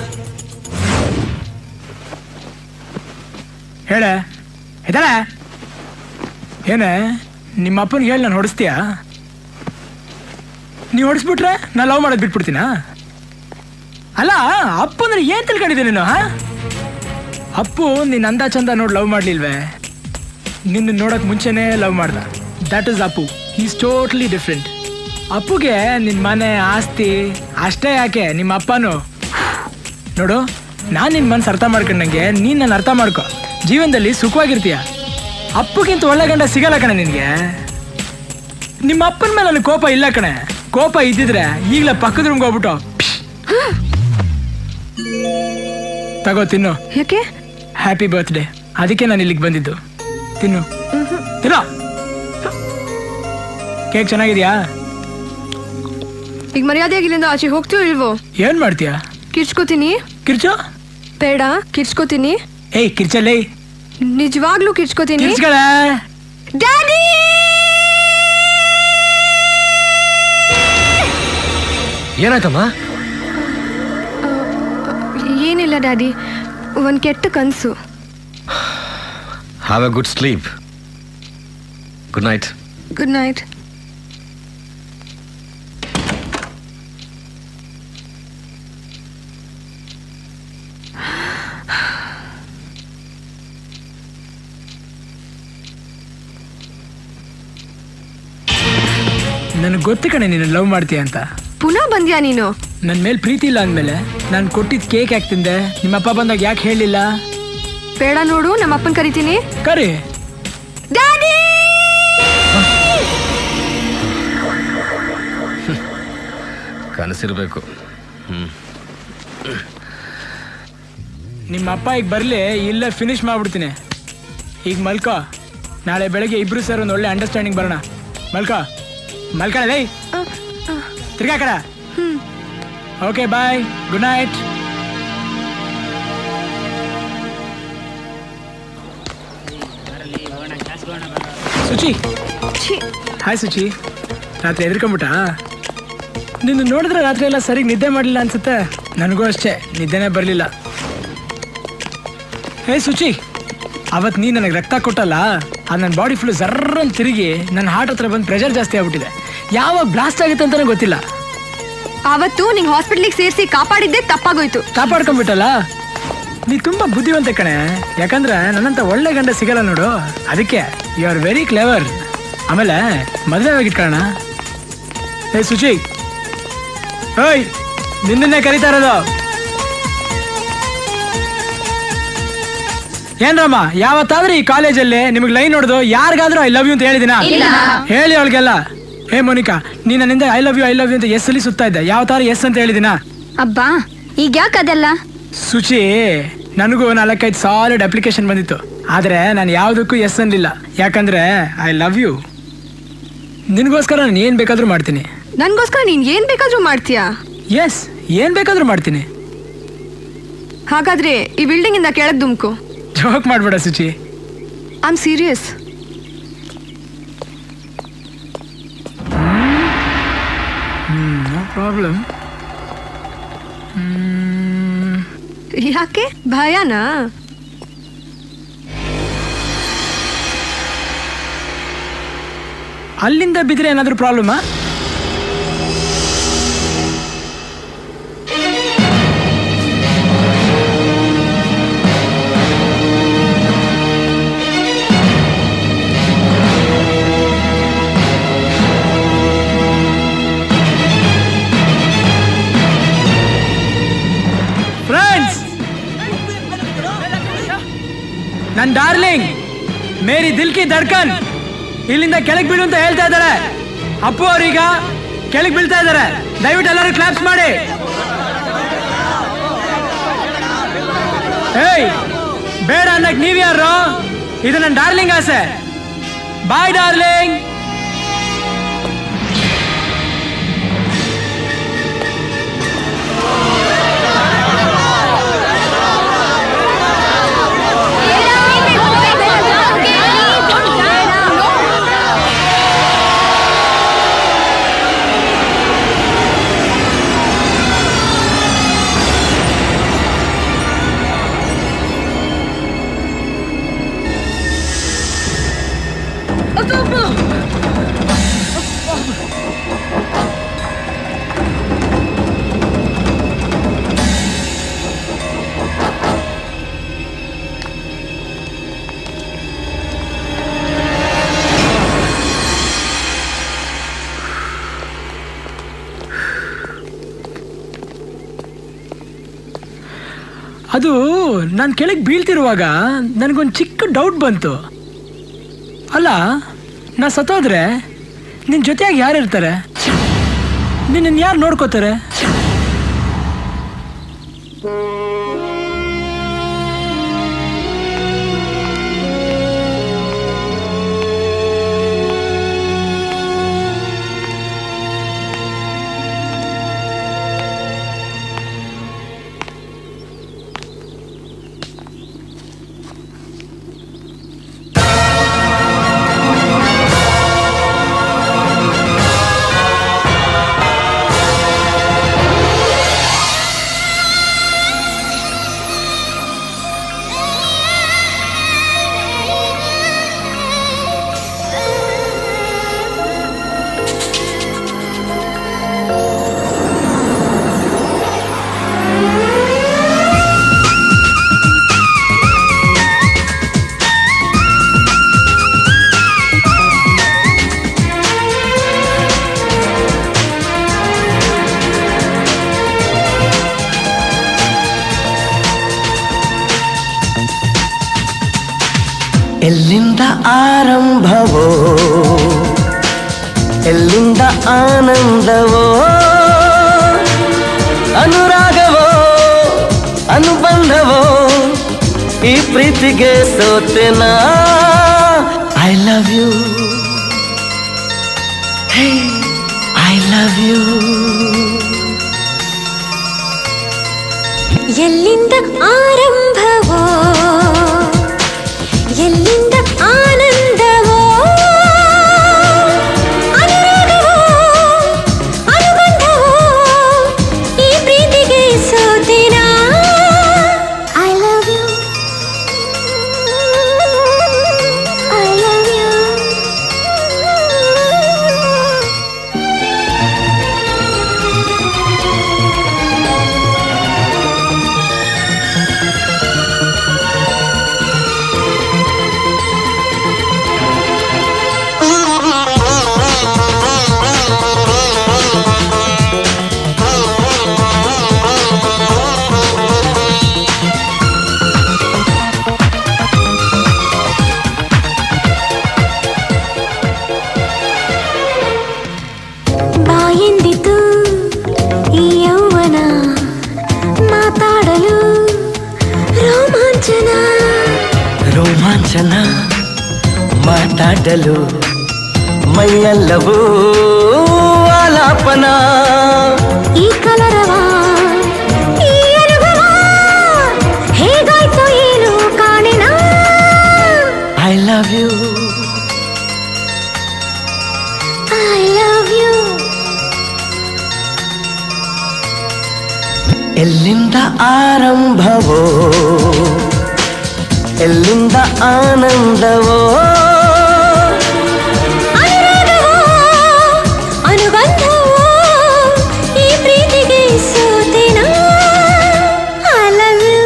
ಹೇಳ ಇದಲ್ಲ ಏನೇ ನಿಮ್ಮ ಅಪ್ಪನಿಗೆ ಹೇಳಿ ನಾನು ಹೊಡಿಸ್ತೀಯಾ ನೀವು ಹೊಡಿಸ್ಬಿಟ್ರೆ ನಾ ಲವ್ ಮಾಡೋದು ಬಿಟ್ಬಿಡ್ತೀನಾ ಅಲ್ಲ ಅಪ್ಪ ಅಂದ್ರೆ ಏನ್ ತಿಳ್ಕೊಂಡಿದ್ದೆ ನೀನು ಹಾ ಅಪ್ಪು ನಿನ್ನ ಅಂದ ಚಂದ ನೋಡಿ ಲವ್ ಮಾಡ್ಲಿಲ್ವೇ ನಿನ್ನ ನೋಡಕ್ ಮುಂಚೆನೆ ಲವ್ ಮಾಡ್ದ that is Appu is totally different ಅಪ್ಪುಗೆ ನಿನ್ನ ಮನೆ ಆಸ್ತಿ ಅಷ್ಟೇ ಯಾಕೆ ನಿಮ್ಮ ಅಪ್ಪನು ನೋಡು ನಾನು ನಿನ್ನ ಮನ್ಸು ಅರ್ಥ ಮಾಡ್ಕೊಂಡಂಗೆ ನೀನು ನನ್ನ ಅರ್ಥ ಮಾಡ್ಕೊ ಜೀವನದಲ್ಲಿ ಸುಖವಾಗಿರ್ತೀಯ ಅಪ್ಪಗಿಂತ ಒಳ್ಳೆ ಗಂಡ ಸಿಗಲ್ಲ ಕಣೆ ನಿನಗೆ ನಿಮ್ಮ ಅಪ್ಪನ ಮೇಲೆ ನನಗೆ ಕೋಪ ಇಲ್ಲ ಕಣೆ ಕೋಪ ಇದ್ದಿದ್ರೆ ಈಗಲೇ ಪಕ್ಕದ ರೂಮ್ಗೆ ಹೋಗ್ಬಿಟ್ಟು ತಗೋ ತಿನ್ನು ಯಾಕೆ ಹ್ಯಾಪಿ ಬರ್ತ್ಡೇ ಅದಕ್ಕೆ ನಾನು ಇಲ್ಲಿಗೆ ಬಂದಿದ್ದು ತಿನ್ನು ತಿನ್ನೋ ಕೇಕ್ ಚೆನ್ನಾಗಿದ್ಯಾ ಈಗ ಮರ್ಯಾದೆಯಾಗಿ ಇಲ್ಲಿಂದ ಆಚೆ ಹೋಗ್ತೀವೋ ಇಲ್ವೋ ಏನ್ ಮಾಡ್ತೀಯಾ ಕಿರ್ಚ್ಕೋತೀನಿ ಕಿರ್ಚೋ ಬೇಡ ಕಿರ್ಚ್ಕೋತೀನಿ ಏಯ್ ಕಿರ್ಚಲ್ಲೇ ನಿಜವಾಗ್ಲೂ ಕಿರ್ಚ್ಕೋತೀನಿ ಕಿರ್ಚ್ಕೊಳ ಡ್ಯಾಡಿ ಏನಾಯ್ತಮ್ಮ ಏನಿಲ್ಲ ಡ್ಯಾಡಿ ಒಂದ್ ಕೆಟ್ಟ ಕನ್ಸು have a good sleep good night good night ನನಗೆ ಗೊತ್ತು ಕಣೆ ನೀನು ಲವ್ ಮಾಡ್ತೀಯ ಅಂತ ಪುನಃ ಬಂದ್ಯಾ ನೀನು ನನ್ನ ಮೇಲೆ ಪ್ರೀತಿ ಇಲ್ಲ ಅಂದಮೇಲೆ ನಾನು ಕೊಟ್ಟಿದ್ದ ಕೇಕ್ ಯಾಕೆ ತಿಂದೆ ನಿಮ್ಮಪ್ಪ ಬಂದಾಗ ಯಾಕೆ ಹೇಳಿಲ್ಲ ಬೇಡ ನೋಡು ನಮ್ಮ ಅಪ್ಪನ್ ಕರಿತೀನಿ ಕರಿ ಡ್ಯಾಡಿ ಕನಸಿರ್ಬೇಕು ಹ್ಮ್ ನಿಮ್ಮ ಅಪ್ಪ ಈಗ ಬರಲಿ ಇಲ್ಲೇ ಫಿನಿಶ್ ಮಾಡ್ಬಿಡ್ತೀನಿ ಈಗ ಮಲ್ಕೋ ನಾಳೆ ಬೆಳಗ್ಗೆ ಇಬ್ರು ಸರ್ ಒಂದು ಒಳ್ಳೆ ಅಂಡರ್ಸ್ಟ್ಯಾಂಡಿಂಗ್ ಬರೋಣ ಮಲ್ಕೋ ಮಲ್ಕಣ ಲೈ ತಿರ್ಗಾ ಕಡ okay bye good night Suchi hi Suchi ರಾತ್ರಿ ಎದ್ರಕೊಂಬಿಟ್ಟ ನಿನ್ನ ನೋಡಿದ್ರೆ ರಾತ್ರಿ ಎಲ್ಲ ಸರಿಗೆ ನಿದ್ದೆ ಮಾಡಲಿಲ್ಲ ಅನ್ಸುತ್ತೆ ನನಗೂ ಅಷ್ಟೇ ನಿದ್ದೆನೇ ಬರಲಿಲ್ಲ ಹೇ ಸುಚಿ ಅವತ್ತು ನೀ ನನಗೆ ರಕ್ತ ಕೊಟ್ಟಲ್ಲ ಅದು ನನ್ನ ಬಾಡಿ ಫುಲ್ ಜರ್ರನ್ ತಿರುಗಿ ನನ್ನ ಹಾರ್ಟ್ ಹತ್ರ ಬಂದು ಪ್ರೆಷರ್ ಜಾಸ್ತಿ ಆಗ್ಬಿಟ್ಟಿದೆ ಯಾವಾಗ ಬ್ಲಾಸ್ಟ್ ಆಗುತ್ತೆ ಅಂತಾನೆ ಗೊತ್ತಿಲ್ಲ ಅವತ್ತು ನಿಂಗ್ ಹಾಸ್ಪಿಟ್ಲಿಗೆ ಸೇರಿಸಿ ಕಾಪಾಡಿದ್ದೆ ತಪ್ಪಾಗೋಯ್ತು ಕಾಪಾಡ್ಕೊಂಡ್ಬಿಟ್ಟಲ್ಲ ನೀ ತುಂಬಾ ಬುದ್ಧಿವಂತ ಕಣೆ ಯಾಕಂದ್ರೆ ನನ್ನಂತ ಒಳ್ಳೆ ಗಂಡ ಸಿಗಲ್ಲ ನೋಡು ಅದಕ್ಕೆ ಯು ಆರ್ ವೆರಿ ಕ್ಲೇವರ್ ಆಮೇಲೆ ಮದುವೆ ಆಗಿಟ್ಕೊಳ್ಳೋಣ ಏ ಸುಚಿ ಓಯ್ ನಿನ್ನೇ ಕರೀತಾ ಇರೋದು ಏನ್ರಮ್ಮ ಯಾವತ್ತಾದ್ರೂ ಈ ಕಾಲೇಜಲ್ಲಿ ನಿಮಗೆ ಲೈನ್ ನೋಡಿದು ಯಾರಿಗಾದ್ರೂ ಐ ಲವ್ ಯು ಅಂತ ಹೇಳಿದಿನ ಇಲ್ಲ. ಹೇಳಿ ಅವಳಿಗೆಲ್ಲ ಹೇ ಮೋನಿಕಾ ನೀ ನನ್ನಿಂದ I love you I love you ಅಂತ ಎಸ್ ಅಲ್ಲಿ ಸುತ್ತಾ ಇದ್ದೆ ಯಾವತ್ತಾರು ಎಸ್ ಅಂತ ಹೇಳಿದಿನ ಅಬ್ಬಾ ಈಗ ಯಾಕೆ ಅದೆಲ್ಲ ಸುಚಿ ನನಗೂ ನಾಲ್ಕೈದು ಸಾಲಿಡ್ ಅಪ್ಲಿಕೇಶನ್ ಬಂದಿತ್ತು ಆದ್ರೆ ನಾನು ಯಾವುದಕ್ಕೂ ಎಸ್ ಅನ್ಲಿಲ್ಲ ಯಾಕಂದ್ರೆ ಐ ಲವ್ ಯು ನಿನಗೋಸ್ಕರ ನಾನು ಏನ್ ಬೇಕಾದ್ರೂ ಮಾಡ್ತೀನಿ ನನ್ಗೋಸ್ಕರ ನೀನ್ ಏನ್ ಬೇಕಾದ್ರೂ ಮಾಡ್ತೀಯಾ ಎಸ್ ಏನ್ ಬೇಕಾದ್ರೂ ಮಾಡ್ತೀನಿ ಹಾಗಾದ್ರೆ ಈ ಬಿಲ್ಡಿಂಗ್ ಇಂದ ಕೆಳಗ್ ದುಮ್ಕು ಜೋಕ್ ಮಾಡ್ಬೇಡ Suchi I am serious no problem ಯಾಕೆ ಭಯನಾ ಅಲ್ಲಿಂದ ಬಿದ್ರೆ ಏನಾದ್ರೂ ಪ್ರಾಬ್ಲಮಾ ನನ್ ಡಾರ್ಲಿಂಗ್ ಮೇರಿ ದಿಲ್ ಕಿ ಧಡ್ಕನ್ ಇಲ್ಲಿಂದ ಕೆಳಗ್ ಬೀಳು ಅಂತ ಹೇಳ್ತಾ ಇದ್ದಾರೆ ಅಪ್ಪು ಅವ್ರೀಗ ಕೆಳಗ್ ಬೀಳ್ತಾ ಇದ್ದಾರೆ ದಯವಿಟ್ಟು ಎಲ್ಲರೂ ಕ್ಲಾಪ್ಸ್ ಮಾಡಿ ಏಯ್ ಬೇಡ ಅನ್ನಕ್ ನೀವ್ಯಾರು ಇದು ನನ್ನ ಡಾರ್ಲಿಂಗ್ ಆಸೆ ಬಾಯ್ ಡಾರ್ಲಿಂಗ್ ಅದು ನಾನು ಕೆಳಗೆ ಬೀಳ್ತಿರುವಾಗ ನನಗೊಂದು ಚಿಕ್ಕ ಡೌಟ್ ಬಂತು ಅಲ್ಲ ನಾ ಸತ್ತೋದ್ರೆ ನಿನ್ನ ಜೊತೆಯಾಗಿ ಯಾರು ಇರ್ತಾರೆ ನಿನ್ನನ್ನು ಯಾರು ನೋಡ್ಕೋತಾರೆ ಎಲ್ಲಿಂದ ಆರಂಭವೋ ಎಲ್ಲಿಂದ ಆನಂದವೋ ಅನುರಾಗವೋ ಅನುಬಂಧವೋ ಈ ಪ್ರೀತಿಗೆ ಸೋತೆನ I love you I love you ಎಲ್ಲಿಂದ ಆರಂಭವೋ ಎಲ್ಲಿಂದ ಆನಂದವೋ ಅನುರಾಗವೋ ಅನುಬಂಧವೋ ಈ ಪ್ರೀತಿಗೆ ಸೋತಿನ I love you I love you ಬಾಯೆಂದಿತು ಈ ಯೌವನ ಮಾತಾಡಲು ರೋಮಾಂಚನ ರೋಮಾಂಚನ ಮಾತಾಡಲು ಮೈಯೆಲ್ಲವೂ ಆಲಾಪನ ಈ ಕಲರವ ಈ ಅನುಭವ ಹೇಗಾಯ್ತು ಏನು ಕಾಣಿನ I love you I love you ಎಲ್ಲಿಂದ ಆರಂಭವೋ ಎಲ್ಲಿಂದ ಆನಂದವೋ ಅನುರಾಗವೋ ಅನುಬಂಧವೋ ಈ ಪ್ರೀತಿಗೆ ಸೋತಿನ I love you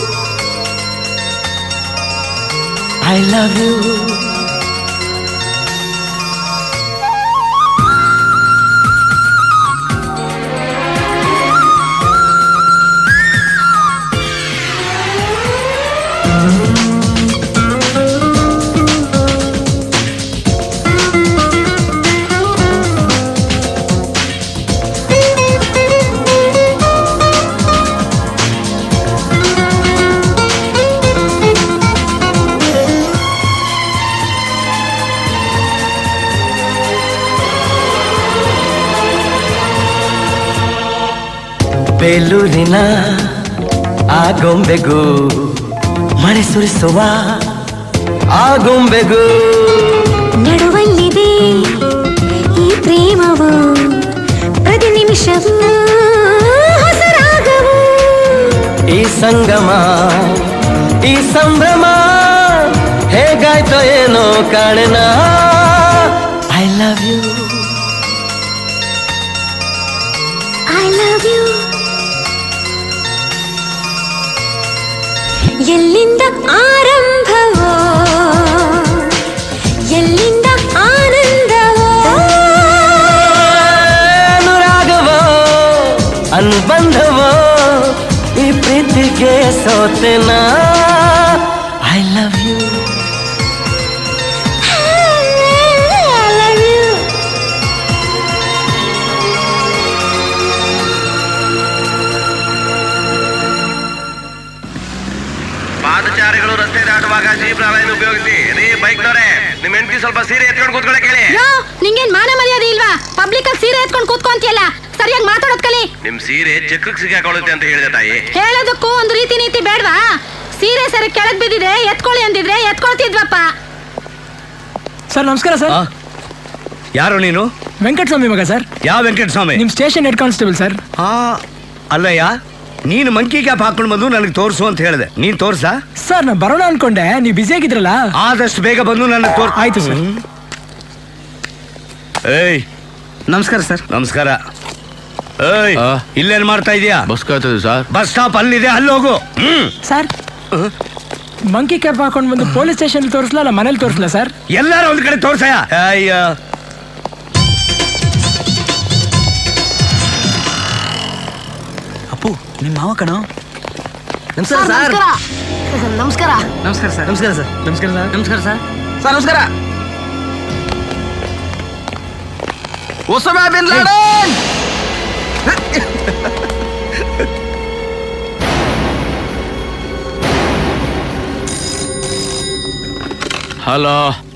I love you ಬೇಲೂರಿನ ಆ ಗೊಂಬೆಗೂ ಮಳೆ ಸುರಿಸುವ ಆ ಗೊಂಬೆಗೂ ನಡುವಲ್ಲಿದೆ ಈ ಪ್ರೇಮವು ಪ್ರತಿ ನಿಮಿಷವೂ ಹೊಸ ರಾಗವು ಈ ಸಂಗಮ ಈ ಸಂಭ್ರಮ ಹೇಗಾಯ್ತೋ ಏನೋ ಕಾಣೆನ I love you I love you ಎಲ್ಲಿಂದ ಆರಂಭವೋ ಎಲ್ಲಿಂದ ಆನಂದವೋ ಅನುರಾಗವೋ ಅನ್ಬಂಧವೋ ಈ ಪ್ರೀತಿಗೆ ಸೋತೆನ I love you I love you. ಪಾದಚಾರಿಗಳು ರಸ್ತೆ ದಾಟುವಾಗ ಜೀಪ್ ಲೈನ್ ಉಪಯೋಗಿಸಿ ರೀ ಬೈಕ್ನವರೇ ನಿಮ್ ಹೆಂಡತಿ ಸ್ವಲ್ಪ ಸೀರೆ ಎತ್ಕೊಂಡು ಕೂತ್ಕೊಳ್ಳೆ ಕೇಳಿ ಯೋ ನಿಂಗೇನ್ ಮಾನ ಮರ್ಯಾದೆ ಇಲ್ವಾ ಪಬ್ಲಿಕ್ ಅಲ್ಲಿ ಸೀರೆ ಎತ್ಕೊಂಡು ಕೂತ್ಕೊಂತಿಯಲ್ಲ ಸರಿಯಾಗಿ ಮಾತಾಡೋದ್ ಕಲಿ ನಿಮ್ ಸೀರೆ ಚಕ್ರಕ್ಕೆ ಸಿಗಾಕೊಳ್ಳುತ್ತೆ ಅಂತ ಹೇಳಿದೆ ತಾಯಿ ಹೇಳೋದಕ್ಕೂ ಒಂದು ರೀತಿ ನೀತಿ ಬೇಡ್ವಾ ಸೀರೆ ಸರಿ ಕೆಳಗ್ ಬಿದ್ದಿದ್ರೆ ಎತ್ಕೊಳ್ಳಿ ಅಂದಿದ್ರೆ ಎತ್ಕೊಳ್ತಿದ್ವಪ್ಪ ಸರ್ ನಮಸ್ಕಾರ ಸರ್ ಯಾರು ನೀನು ವೆಂಕಟಸ್ವಾಮಿ ಮಗ ಸರ್ ಯಾವ ವೆಂಕಟಸ್ವಾಮಿ ನಿಮ್ ಸ್ಟೇಷನ್ ಹೆಡ್ ಕಾನ್ಸ್ಟೇಬಲ್ ಸರ್ ಆ ಅಲ್ಲಯ್ಯ ನೀನು ಮಂಕಿ ಕ್ಯಾಪ್ ಹಾಕೊಂಡು ಬಂದು ನನಗೆ ತೋರಿಸು ಅಂತ ಹೇಳಿದೆ ನೀನ್ ತೋರ್ಸಾ ಸರ್ ನಾ ಬರೋಣ ಅನ್ಕೊಂಡೆ ನೀವು ಬಿಸಿ ಆಗಿದ್ರಲ್ಲ ಆದಷ್ಟು ಬೇಗ ಬಂದು ನನ್ನ ತೋರ್ ಆಯ್ತು ಸರ್ ಏಯ್ ನಮಸ್ಕಾರ ಸರ್ ನಮಸ್ಕಾರ ಏಯ್ ಇಲ್ಲೇನ್ ಮಾಡ್ತಾ ಇದೀಯಾ ಬಸ್ ಕಾಯ್ತದೆ ಸರ್ ಬಸ್ ಸ್ಟಾಪ್ ಅಲ್ಲಿದೆ ಅಲ್ಲಿ ಹೋಗು ಹ್ಮ್ ಸರ್ ಮಂಕಿ ಕ್ಯಾಪ್ ಹಾಕೊಂಡು ಬಂದು ಪೊಲೀಸ್ ಸ್ಟೇಷನ್ ತೋರಿಸ್ಲಾ ಅಲ್ಲ ಮನೇಲಿ ತೋರಿಸ್ಲಾ ಸರ್ ಎಲ್ಲಾರು ಒಂದ್ ಕಡೆ ತೋರ್ಸಯ್ಯ ಅಯ್ಯ ಅಪ್ಪು ನಿಮ್ಮ ಮಾವ ಕಣ ನಮಸ್ಕಾರ ಸರ್ ನಮಸ್ಕಾರ ನಮಸ್ಕಾರ ಸರ್ ನಮಸ್ಕಾರ ಸರ್ ನಮಸ್ಕಾರ ಸರ್ ನಮಸ್ಕಾರ ಸರ್ ಸರ್ ನಮಸ್ಕಾರ Osama bin Laden hello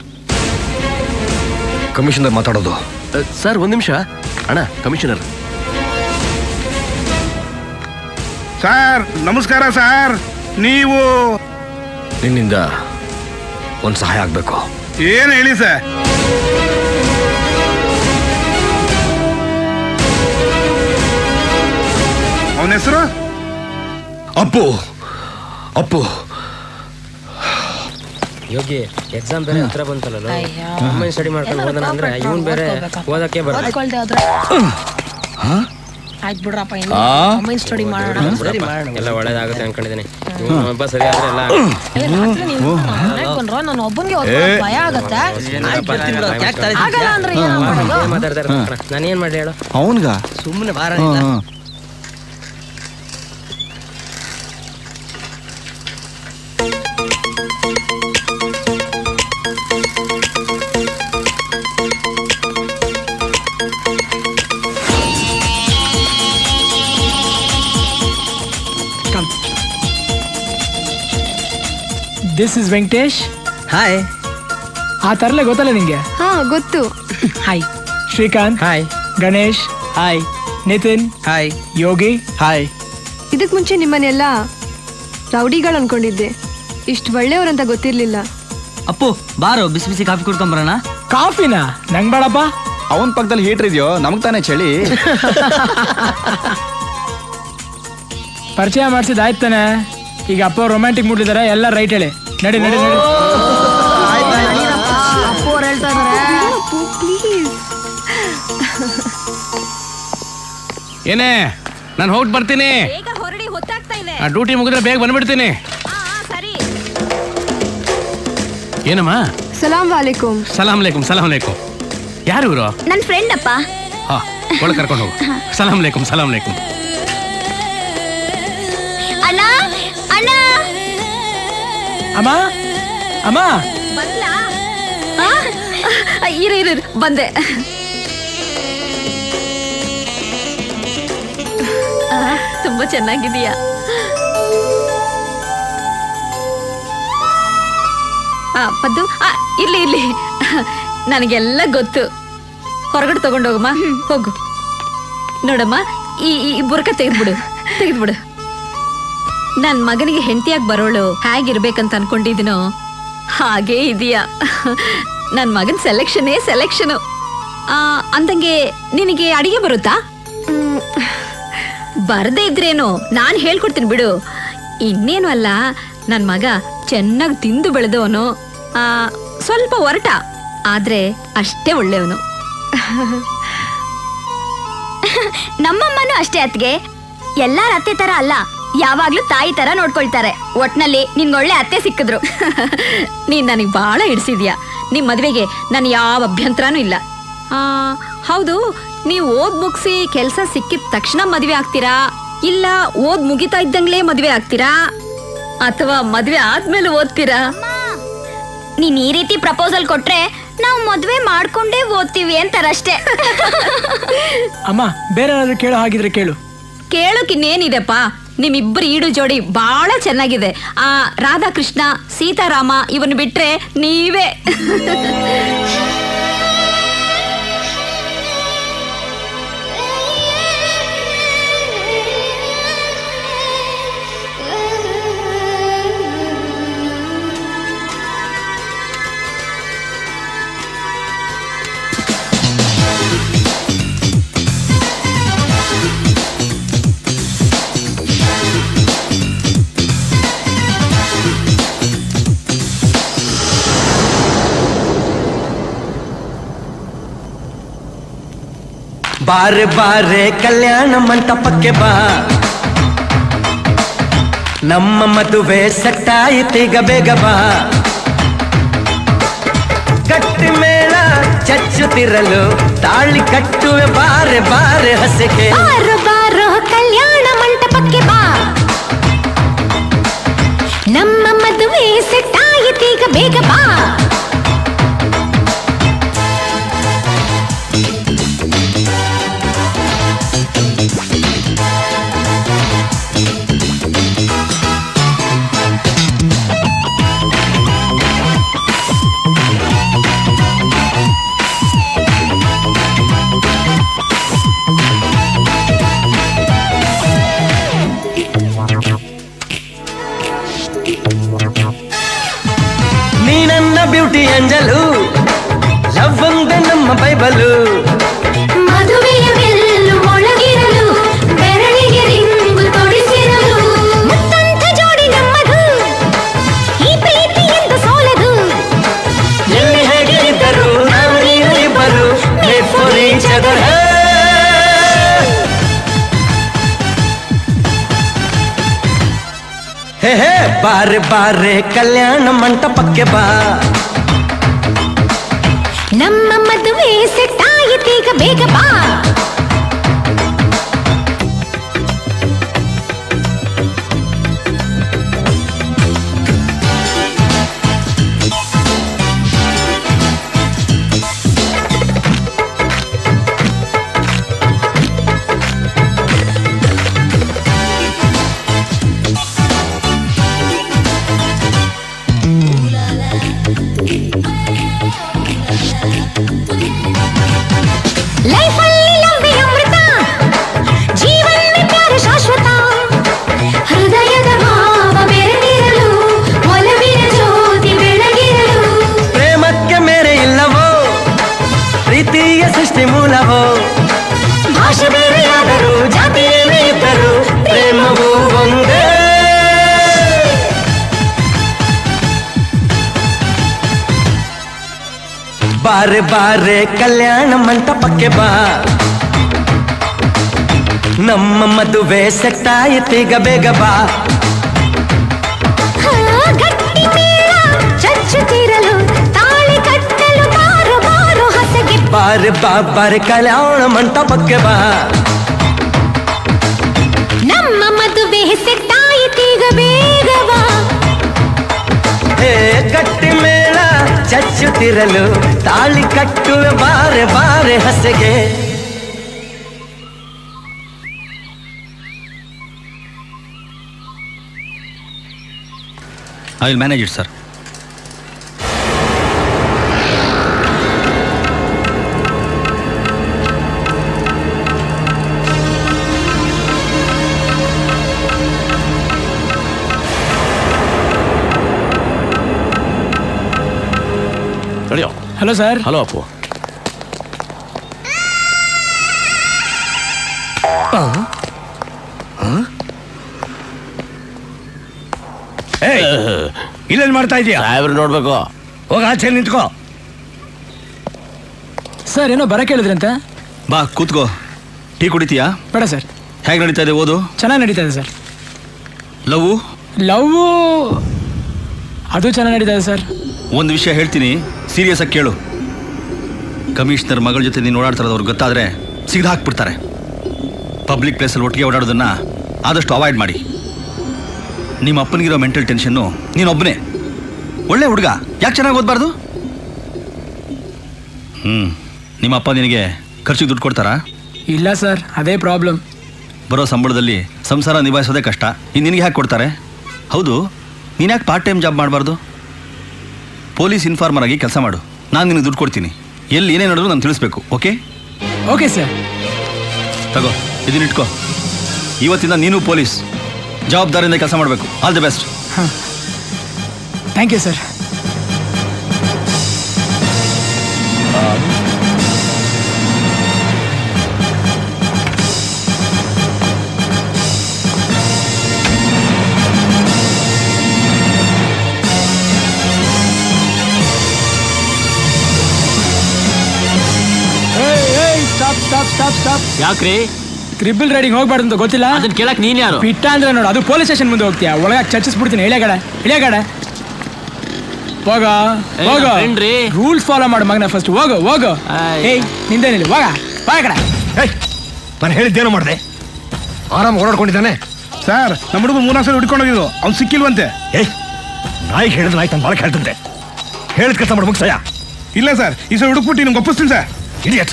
commissioner ಮಾತಾಡೋದು ಸರ್ ಒಂದ್ ನಿಮಿಷ ಅಣ್ಣ ಕಮಿಷನರ್ ಸರ್ ನಮಸ್ಕಾರ ಸರ್ ನೀವು ನಿನ್ನಿಂದ ಒಂದ್ ಸಹಾಯ ಆಗ್ಬೇಕು ಏನು ಹೇಳಿ ಸರ್ ಅವನ ಹೆಸರು ಅಪ್ಪು ಅಪ್ಪು ಯೋಗಿ ಎಕ್ಸಾಮ್ ಬೇರೆ ಹತ್ರ ಬಂತಲ್ಲ ಆನ್ಲೈನ್ ಸ್ಟಡಿ ಮಾಡ್ಕೊಂಡು ಹೋದನ ಅಂದ್ರೆ ಇವನ್ ಬೇರೆ ಓದಕ್ಕೆ ಬರಲ್ಲ ಆಯ್ತು ಬಿಡ್ರಪ್ಪ ಆ? ಆನ್ಲೈನ್ ಸ್ಟಡಿ ಮಾಡೋಣ ಸರಿ ಮಾಡೋಣ ಎಲ್ಲ ಒಳ್ಳೇದಾಗುತ್ತೆ ಅನ್ಕೊಂಡಿದ್ದೀನಿ ಇವ್ನು ಒಬ್ಬ ಸರಿ ಆದ್ರೆ ಎಲ್ಲ ಏ, ರಾತ್ರಿ ನೀವು ಮನೆಗ್ ಬಂದ್ರು ನಾನು ಒಬ್ಬನ್ಗೆ ಓದ್ಕೊಳಕ್ ಭಯ ಆಗತ್ತೆ ಆಗಲ್ಲ ಅಂದ್ರೆ ಏನ್ ಮಾಡೋದು? ಮಾತಾಡ್ತಾರೆ ನಾನು ಏನ್ ಮಾಡ್ಲಿ ಹೇಳು ಅವನ್ಗ ಸುಮ್ಮನೆ ಬಾರ ದಿಸ್ ಇಸ್ ವೆಂಕಟೇಶ್ ಹಾಯ್ ಆ ತರಲೆ ಗೊತ್ತಲ್ಲ ನಿಂಗೆ ಹಾ ಗೊತ್ತು hi Srikanth hi Ganesh hi Nitin hi Yogi hi ಇದಕ್ ಮುಂಚೆ ನಿಮ್ಮನ್ನೆಲ್ಲ ರೌಡಿಗಳು ಅನ್ಕೊಂಡಿದ್ದೆ ಇಷ್ಟು ಒಳ್ಳೆಯವ್ರಂತ ಗೊತ್ತಿರ್ಲಿಲ್ಲ ಅಪ್ಪು ಬಾರೋ ಬಿಸಿ ಬಿಸಿ ಕಾಫಿ ಕುಡ್ಕೊಂಡ್ ಬರೋಣ ಕಾಫಿನಾ ನಂಗ್ ಬೇಡಪ್ಪ ಅವನ್ ಪಕ್ಕದಲ್ಲಿ ಹೀಟರ್ ಇದೆಯೋ ನಮಗ್ ತಾನೇ ಚಳಿ ಪರಿಚಯ ಮಾಡಿಸಿದ ಆಯ್ತಾನೆ ಈಗ ಅಪ್ಪ ರೊಮ್ಯಾಂಟಿಕ್ ಮೂಡ್ಲಿದ್ದಾರೆ ಎಲ್ಲ ರೈಟ್ ಹೇಳಿ ನಡಿ ನಡಿ ನಡಿ ಅಪ್ಪು ಅವ್ರು ಹೇಳ್ತಾ ಇದಾರೆ ಏನೇ ನಾನು ಹೋಗಿ ಬರ್ತೀನಿ ಬೇಗ ಹೊರಡಿ ಹೊತ್ತಾಗ್ತಾ ಇದೆ ಡ್ಯೂಟಿ ಮುಗಿದ್ರೆ ಬೇಗ ಬಂದ್ಬಿಡ್ತೀನಿ ಸರಿ ಏನಮ್ಮ ಸಲಾಂ ವಾಲೇಕುಮ್ ಸಲಾಂ ಲೇಕುಂ ಸಲಾಂ ಲೇಕುಂ ಯಾರು ಇವರು ನನ್ ಫ್ರೆಂಡ್ ಅಪ್ಪ ಹಾ ಒಳಗೆ ಕರ್ಕೊಂಡು ಹೋಗು ಸಲಾಂ ಲೇಕುಂ ಸಲಾಂ ಲೇಕುಂ ಅಣ್ಣ ಅಣ್ಣ ಅಮ್ಮ ಅಮ್ಮ ಬಂದ್ಲಾ ಆ? ಇರು ಇರು ಇರು, ಬಂದೆ ಆ, ತುಂಬಾ ಚೆನ್ನಾಗಿದೀಯಾ ಆ, ಪದ್ದು ಆ, ಇರ್ಲಿ ಇರ್ಲಿ ನನಗೆಲ್ಲ ಗೊತ್ತು ಹೊರಗಡೆ ತಗೊಂಡೋಗಮ್ಮ ಹೋಗು ನೋಡಮ್ಮ ಈ ಈ ಬುರ್ಕ ತೆಗೆದ್ಬಿಡು ತೆಗೆದ್ಬಿಡು ನನ್ ಮಗನಿಗೆ ಹೆಂಡತಿಯಾಗಿ ಬರೋಳು ಹೇಗಿರ್ಬೇಕಂತ ಅನ್ಕೊಂಡಿದ್ದೀನೋ ಹಾಗೇ ಇದೆಯಾ ನನ್ ಮಗನ್ ಸೆಲೆಕ್ಷನ್ನೇ ಸೆಲೆಕ್ಷನ್ ಅಂದಂಗೆ ನಿನಗೆ ಅಡಿಗೆ ಬರುತ್ತಾ ಬರದೇ ಇದ್ರೇನು ನಾನ್ ಹೇಳ್ಕೊಡ್ತೀನಿ ಬಿಡು ಇನ್ನೇನು ಅಲ್ಲ ನನ್ ಮಗ ಚೆನ್ನಾಗಿ ತಿಂದು ಬೆಳೆದವನು ಆ, ಸ್ವಲ್ಪ ಒರಟ ಆದ್ರೆ ಅಷ್ಟೇ ಒಳ್ಳೆಯವನು ನಮ್ಮಮ್ಮನೂ ಅಷ್ಟೇ ಅತ್ಗೆ ಎಲ್ಲಾರ ಅತ್ತೆ ತರ ಅಲ್ಲ ಯಾವಾಗ್ಲೂ ತಾಯಿ ತರ ನೋಡ್ಕೊಳ್ತಾರೆ ಒಟ್ನಲ್ಲಿ ನಿನ್ಗೊಳ್ಳೆ ಅತ್ತೆ ಸಿಕ್ಕಿದ್ರು ನೀನ್ ನನಗೆ ಬಹಳ ಹಿಡ್ಸಿದ್ಯಾ ನಿಮ್ ಮದ್ವೆಗೆ ನನ್ ಯಾವ ಅಭ್ಯಂತರನೂ ಇಲ್ಲ ಆ, ಹೌದು ನೀವು ಓದ್ ಮುಗಿಸಿ ಕೆಲ್ಸ ಸಿಕ್ಕಿದ ತಕ್ಷಣ ಮದ್ವೆ ಆಗ್ತೀರಾ ಇಲ್ಲ ಓದ್ ಮುಗಿತಾ ಇದ್ದಂಗ್ಲೇ ಮದ್ವೆ ಆಗ್ತೀರಾ ಅಥವಾ ಮದ್ವೆ ಆದ್ಮೇಲೆ ಓದ್ತೀರಾ ನೀನ್ ಈ ರೀತಿ ಪ್ರಪೋಸಲ್ ಕೊಟ್ರೆ ನಾವು ಮದ್ವೆ ಮಾಡ್ಕೊಂಡೇ ಓದ್ತೀವಿ ಅಂತಾರಷ್ಟೇ ಅಮ್ಮ ಬೇರೆ ಏನಾದ್ರು ಕೇಳೋ ಹಾಗಿದ್ರೆ ಕೇಳು ಕೇಳೋಕ್ ಇನ್ನೇನಿದೆಪ್ಪ ನಿಮ್ಮಿಬ್ಬರು ಈಡು ಜೋಡಿ ಬಹಳ ಚೆನ್ನಾಗಿದೆ ಆ ರಾಧಾಕೃಷ್ಣ ಸೀತಾರಾಮ ಇವನ್ ಬಿಟ್ರೆ ನೀವೇ ಬಾರೆ ಬಾರೆ ಕಲ್ಯಾಣ ಮಂಟಪಕ್ಕೆ ಬಾ ನಮ್ಮ ಮದುವೆ ಸಟ್ಟಾಯಿತೀಗ ಬೇಗ ಬಾ ಗಟ್ಟಿ ಮೇಳ ಚಚ್ಚುತ್ತಿರಲು ತಾಳಿ ಕಟ್ಟುವೆ ಬಾರೆ ಬಾರೆ ಹಸೆಗೆ ಬಾರೋ ಬಾರೋ ಕಲ್ಯಾಣ ಮಂಟಪಕ್ಕೆ ಬಾ ನಮ್ಮ ಮದುವೆ ಸೆಟ್ ಆಯಿತೀಗ ಬೇಗ ಬಾ ನೀ ನನ್ನ ಬ್ಯೂಟಿ ಅಂಜಲು ಲವ್ ಒಂದೇ ನಮ್ಮ ಬೈಬಲು ಮದುವೆಯ ಬೆಲ್ಲು ಮೊಳಗಿರಲು ಬೆರಳಿಗೆ ರಿಂಗು ತೊಡಿಸಿರಲು ಮುತ್ತಂತ ಜೋಡಿ ನಮ್ಮದು ಈ ಪ್ರೀತಿ ಎಂದು ಸೋಲದು ಎಲ್ಲಿ ಹೇಗೆ ಇದ್ದರು ನಾವು ನೀವು ಇಬ್ಬರು made for each other. ಹೇ ಹೇ ಬಾರೆ ಬಾರೆ ಕಲ್ಯಾಣ ಮಂಟಪಕ್ಕೆ ಬಾ ನಮ್ಮ ಮದುವೆ ಸೆಟ್ ಆಯಿತೀಗ ಬೇಗ ಬಾ ಲೈಫಲ್ಲಿ ಲಂಬಿ ಅಮೃತ ಜೀವನ ಪ್ಯಾರ ಶಾಶ್ವತ ಹೃದಯದ ಭಾವ ಬೆರೆತಿರಲು ಒಲವಿನ ಜ್ಯೋತಿ ಬೆಳಗಿರಲು ಪ್ರೇಮಕ್ಕೆ ಮೇರೆ ಇಲ್ಲವೋ ಪ್ರೀತಿಯ ಸೃಷ್ಟಿ ಮೂಲವೋ ಭಾಷೆ ಬೇರೆಯಾದರೂ ಜಾತಿ ಏನೇ ಇದ್ದರು ಪ್ರೇಮವು ಒಂದೇ ಬಾರೆ ಬಾರೆ ಕಲ್ಯಾಣ ಮಂಟಪಕ್ಕೆ ಬಾ ನಮ್ಮ ಮದುವೆ ಸೆಟ್ಟಾಯಿತೀಗ ಬೇಗ ಬಾ ಗಟ್ಟಿ ಮೇಳ ಚಚ್ಚುತ್ತಿರಲು ತಾಳಿ ಕಟ್ಟಲು ಬಾರು ಬಾರು ಹಸಗೆ ಬಾರೆ ಬಾ ಬಾರೆ ಕಲ್ಯಾಣ ಮಂಟಪಕ್ಕೆ ಬಾ ನಮ್ಮ ಮದುವೆ ಸೆಟ್ಟಾಯಿತೀಗ ಬೇಗ ಬಾ ಹೇ ಗಟ್ಟಿ ಮೇಳ ಚಚ್ಚುತ್ತಿರಲು ತಾಳಿ ಕಟ್ಟುವ ಬಾರೆ ಬಾರೆ ಹಸೆಗೆ I will manage it sir hello sir hello Appu ಇಲ್ಲೇನ್ ಮಾಡ್ತಾ ಇದೀಯಾ ಸಾಹೇಬ್ರು ನೋಡ್ಬೇಕು ಹೋಗ ಆಚೆ ನಿಂತ್ಕೋ ಸರ್ ಏನೋ ಬರ ಕೇಳಿದ್ರಂತೆ ಬಾ ಕೂತ್ಕೋ ಟೀ ಕುಡಿತೀಯಾ ಬೇಡ ಸರ್ ಹೇಗೆ ನಡೀತಾ ಇದೆ ಓದು ಚೆನ್ನಾಗಿ ನಡೀತಾ ಇದೆ ಸರ್ ಲವ್ ಲವ್ ಅದು ಚೆನ್ನಾಗಿ ನಡೀತಾ ಇದೆ ಸರ್ ಒಂದು ವಿಷಯ ಹೇಳ್ತೀನಿ ಸೀರಿಯಸ್ ಆಗಿ ಕೇಳು ಕಮಿಷನರ್ ಮಗಳ ಜೊತೆ ನೀನು ಓಡಾಡ್ತಿರೋದು ಅವ್ರಿಗೆ ಗೊತ್ತಾದ್ರೆ ಸಿಗ್ದು ಹಾಕ್ಬಿಡ್ತಾರೆ ಪಬ್ಲಿಕ್ ಪ್ಲೇಸಲ್ಲಿ ಒಟ್ಟಿಗೆ ಓಡಾಡೋದನ್ನ ಆದಷ್ಟು ಅವಾಯ್ಡ್ ಮಾಡಿ ನಿಮ್ಮ ಅಪ್ಪನಿಗಿರೋ ಮೆಂಟಲ್ ಟೆನ್ಷನ್ನು ನೀನೊಬ್ಬನೇ ಒಳ್ಳೆ ಹುಡುಗ ಯಾಕೆ ಚೆನ್ನಾಗಿ ಓದಬಾರ್ದು ಹ್ಞೂ ನಿಮ್ಮ ಅಪ್ಪ ನಿನಗೆ ಖರ್ಚಿಗೆ ದುಡ್ಡು ಕೊಡ್ತಾರಾ ಇಲ್ಲ ಸರ್ ಅದೇ ಪ್ರಾಬ್ಲಮ್ ಬರೋ ಸಂಬಳದಲ್ಲಿ ಸಂಸಾರ ನಿಭಾಯಿಸೋದೇ ಕಷ್ಟ ಇನ್ನು ನಿನಗೆ ಯಾಕೆ ಕೊಡ್ತಾರೆ ಹೌದು ನೀನು ಯಾಕೆ ಪಾರ್ಟ್ ಟೈಮ್ ಜಾಬ್ ಮಾಡಬಾರ್ದು ಪೊಲೀಸ್ ಇನ್ಫಾರ್ಮರ್ ಆಗಿ ಕೆಲಸ ಮಾಡು ನಾನು ನಿನಗೆ ದುಡ್ಡು ಕೊಡ್ತೀನಿ ಎಲ್ಲಿ ಏನೇ ನಡೆದ್ರು ನಾನು ತಿಳಿಸ್ಬೇಕು ಓಕೆ ಓಕೆ ಸರ್ ತಗೋ ಇದನ್ನ ಇಟ್ಕೋ ಇವತ್ತಿಂದ ನೀನು ಪೊಲೀಸ್ ಜವಾಬ್ದಾರಿಯಿಂದ ಕೆಲಸ ಮಾಡಬೇಕು all the best thank you sir stop stop stop stop ಯಾಕ್ರಿ ತ್ರಿಬಲ್ ರೈಡಿಂಗ್ ಹೋಗ್ಬಾರ್ದು ಅಂತ ಗೊತ್ತಿಲ್ಲ ಅದನ್ನ ಕೇಳಕ್ ನೀನ್ ಯಾರು ಬಿಟ್ಟ ಅಂದ್ರೆ ನೋಡು ಅದು ಪೊಲೀಸ್ ಸ್ಟೇಷನ್ ಮುಂದೆ ಹೋಗ್ತೀಯಾ ಒಳಗೆ ಚರ್ಚಿಸ್ಬಿಡ್ತೀನಿ ಇಳೆಗಡೆ ಇಳೆಗಡೆ ಹೋಗ ಏ, ಹೋಗ ನನ್ friend ರೀ. ರೂಲ್ಸ್ ಫಾಲೋ ಮಾಡು ಮಗನ ಫಸ್ಟ್ ಹೋಗು ಹೋಗು ಏಯ್ ನಿಂದೇನಿಲ್ಲ ಹೋಗ ಹೋಗ ಕಡೆ ನಾನು ಹೇಳಿದ್ದೇನು ಮಾಡಿದೆ ಆರಾಮ್ ಓಡಾಡ್ಕೊಂಡಿದ್ದಾನೆ ಸರ್ ನಮ್ಮ ಹುಡುಗ ಮೂರ್ನಾಲ್ಕು ಸಲ ಹುಡ್ಕೊಂಡು ಹೋಗಿದ್ದು ಅವ್ನು ಸಿಕ್ಕಿಲ್ವಂತೆ ಏಯ್ ನಾಯಿ ಹೇಳಿದ್ರೆ ನಾಯಿ ತನ್ನ ಬಾಳಕ್ಕೆ ಹೇಳ್ತಂತೆ ಹೇಳಿದ ಕೆಲಸ ಮಾಡಿ ಮುಗಿಸಯ್ಯ ಇಲ್ಲ ಸರ್ ಈ ಸಲ ಹುಡುಕ್ಬಿಟ್ಟು ನಿಮ್ಗೆ ಒಪ್ಪಿಸ್ತೀನಿ ಸರ್ ಇಡಿಯಟ್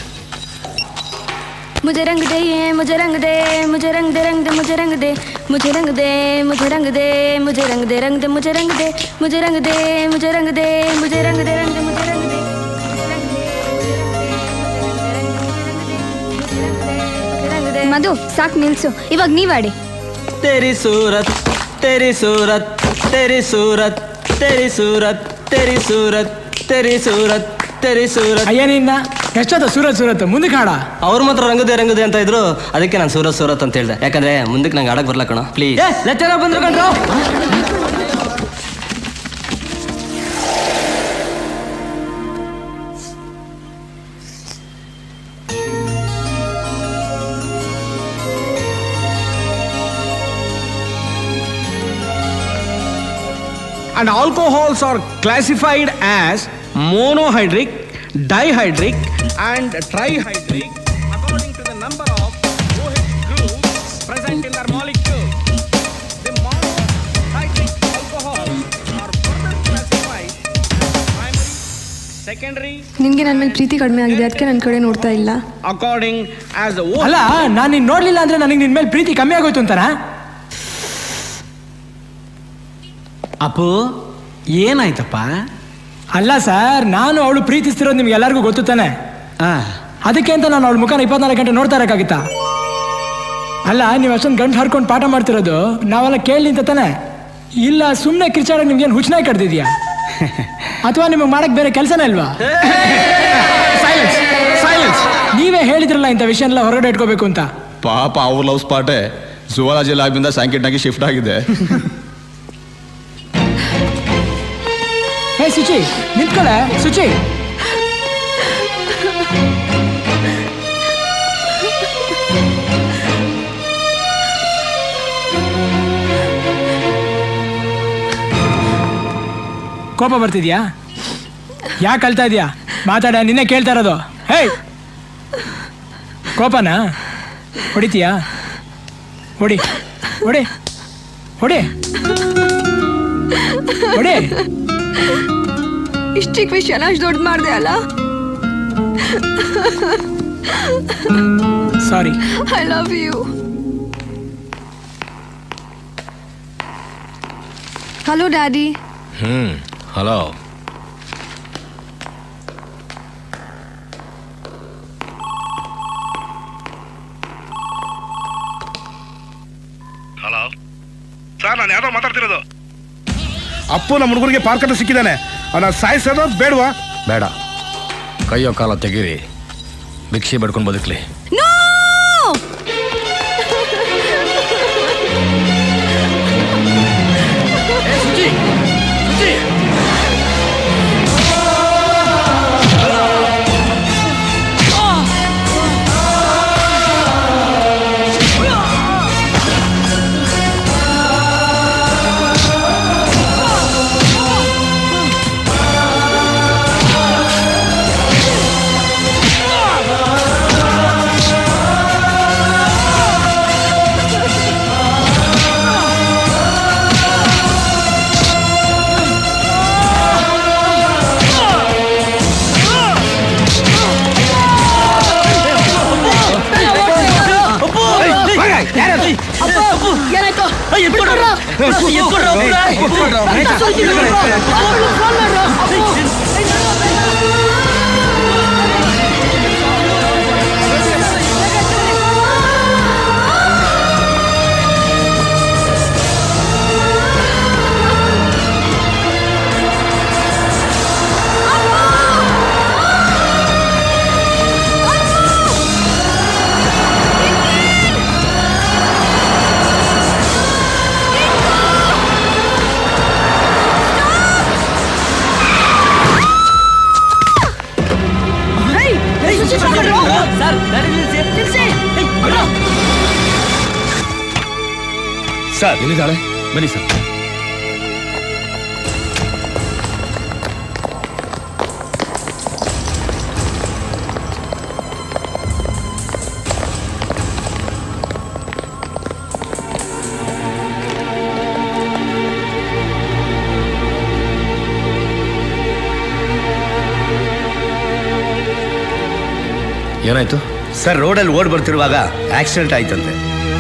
मुझे रंग दे मुझे रंग दे मुझे रंग दे रंग दे मुझे रंग दे मुझे रंग दे मुझे रंग दे मुझे रंग दे रंग दे मुझे रंग दे मुझे रंग दे मुझे रंग दे मुझे रंग दे रंग दे मुझे रंग दे ಮಧು ಸಾಕ್ ನಿಲ್ಸು ಇವಾಗ ನೀವಾಡಿ तेरी सूरत तेरी सूरत तेरी सूरत तेरी सूरत तेरी सूरत तेरी सूरत तेरी सूरत ಅಯ್ಯನಿಂದ ಎಷ್ಟೊತ್ತ ಸೂರತ್ ಸೂರತ್ ಮುಂದಕ್ಕೆ ಹಾಡ ಅವ್ರು ಮಾತ್ರ ರಂಗದೆ ರಂಗದೆ ಅಂತ ಇದ್ರು ಅದಕ್ಕೆ ನಾನು ಸೂರತ್ ಸೂರತ್ ಅಂತ ಹೇಳ್ದೆ ಯಾಕಂದ್ರೆ ಮುಂದಕ್ಕೆ ನಂಗೆ ಆಡಕ್ ಬರ್ಲ ಕಣೋ ಪ್ಲೀಸ್ ಲೆಕ್ಚರ್ ಬಂದ್ರು ಕಣ್ರು and alcohols are classified as monohydric, dihydric, and trihydric according to the number of OH groups present in their molecule. The monohydric alcohols are further classified primary, secondary, ನಿನ್ಗೆ ನನ್ನ ಮೇಲೆ ಪ್ರೀತಿ ಕಡಿಮೆ ಆಗಿದೆ ಅದಕ್ಕೆ ನನ್ನ ಕಡೆ ನೋಡ್ತಾ ಇಲ್ಲ according as the OH ಅಲ್ಲ ನಾನು ನಿನ್ ನೋಡ್ಲಿಲ್ಲ ಅಂದ್ರೆ ನನಗೆ ನಿನ್ ಮೇಲೆ ಪ್ರೀತಿ ಕಮ್ಮಿ ಆಗೋಯ್ತು ಅಂತಾನ ಅಪ್ಪು ಏನಾಯ್ತಪ್ಪ ಅಲ್ಲ ಸರ್ ನಾನು ಅವಳು ಪ್ರೀತಿಸ್ತಿರೋದು ನಿಮ್ಗೆ ಎಲ್ಲರಿಗೂ ಗೊತ್ತು ತಾನೆ ಅದಕ್ಕೆ ಅಂತ ನಾನು ಅವಳ ಮುಖನ ಇಪ್ಪತ್ನಾಲ್ಕು ಗಂಟೆ ನೋಡ್ತಾ ಇರೋಕ್ಕಾಗಿತ್ತಾ ಅಲ್ಲ ನೀವು ಅಷ್ಟೊಂದು ಗಂಟು ಹರ್ಕೊಂಡು ಪಾಠ ಮಾಡ್ತಿರೋದು ನಾವೆಲ್ಲ ಕೇಳಿ ಅಂತ ತಾನೆ ಇಲ್ಲ ಸುಮ್ಮನೆ ಕಿರ್ಚಾಡಕ್ಕೆ ನಿಮ್ಗೇನು ಹುಚ್ಚನಾಗಿ ಕಡ್ದಿದ್ಯಾ ಅಥವಾ ನಿಮಗೆ ಮಾಡಕ್ ಬೇರೆ ಕೆಲಸನೇ ಇಲ್ವಾ ಸೈಲೆನ್ಸ್ ಸೈಲೆನ್ಸ್ ನೀವೇ ಹೇಳಿದ್ರಲ್ಲ ಇಂಥ ವಿಷಯ ಎಲ್ಲ ಹೊರಗಡೆ ಇಟ್ಕೋಬೇಕು ಅಂತ ಪಾಪ ಅವ್ರ ಲವ್ ಸ್ಪಾಟೇ ಜುವಾಲಜಿ ಲ್ಯಾಬಿಂದ ಸ್ಯಾಂಕೆಟ್ನಾಗಿ ಶಿಫ್ಟ್ ಆಗಿದೆ ಹೇ ಸುಚಿ ನಿಂತ್ಕೊಳ್ಳೆ ಸುಚಿ ಕೋಪ ಬರ್ತಿದ್ಯಾ ಯಾಕೆ ಅಳ್ತಾ ಇದೀಯಾ ಮಾತಾಡ ನಿನ್ನೆ ಕೇಳ್ತಾ ಇರೋದು ಹೇ ಕೋಪನಾ ಹೊಡಿತೀಯಾ ಹೊಡಿ ಹೊಡಿ ಹೊಡಿ ಹೊಡಿ ಇಷ್ಟು ಚಿಕ್ಕ ವಿಷಯನ ಅಷ್ಟು ದೊಡ್ಡ ಮಾಡಿದೆ ಅಲ್ಲ sorry I love you hello daddy hmm hello hello sir ನಾನು ಯಾವ್ದೋ ಮಾತಾಡ್ತಿರೋದು ಅಪ್ಪು ನಮ್ಮ ಹುಡುಗರಿಗೆ ಪಾರ್ಕ್ ಹತ್ರ ಸಿಕ್ಕಿದ್ದಾನೆ ಅವನ ಸಾಯಿಸೋದು ಬೇಡವಾ ಬೇಡ ಕೈಯೋ ಕಾಲ ತೆಗೀರಿ ಭಿಕ್ಷೆ ಬಡ್ಕೊಂಡು ಬದುಕ್ಲಿ ನೋ ಏನಾಯ್ತು ಎತ್ಕೊಡ್ರ ಸರ್ ಎಲ್ಲಿದ್ದಾಳೆ ಬನ್ನಿ ಸರ್ ಏನಾಯ್ತು ಸರ್ ರೋಡಲ್ಲಿ ಓಡ್ ಬರ್ತಿರುವಾಗ ಆಕ್ಸಿಡೆಂಟ್ ಆಯ್ತಂತೆ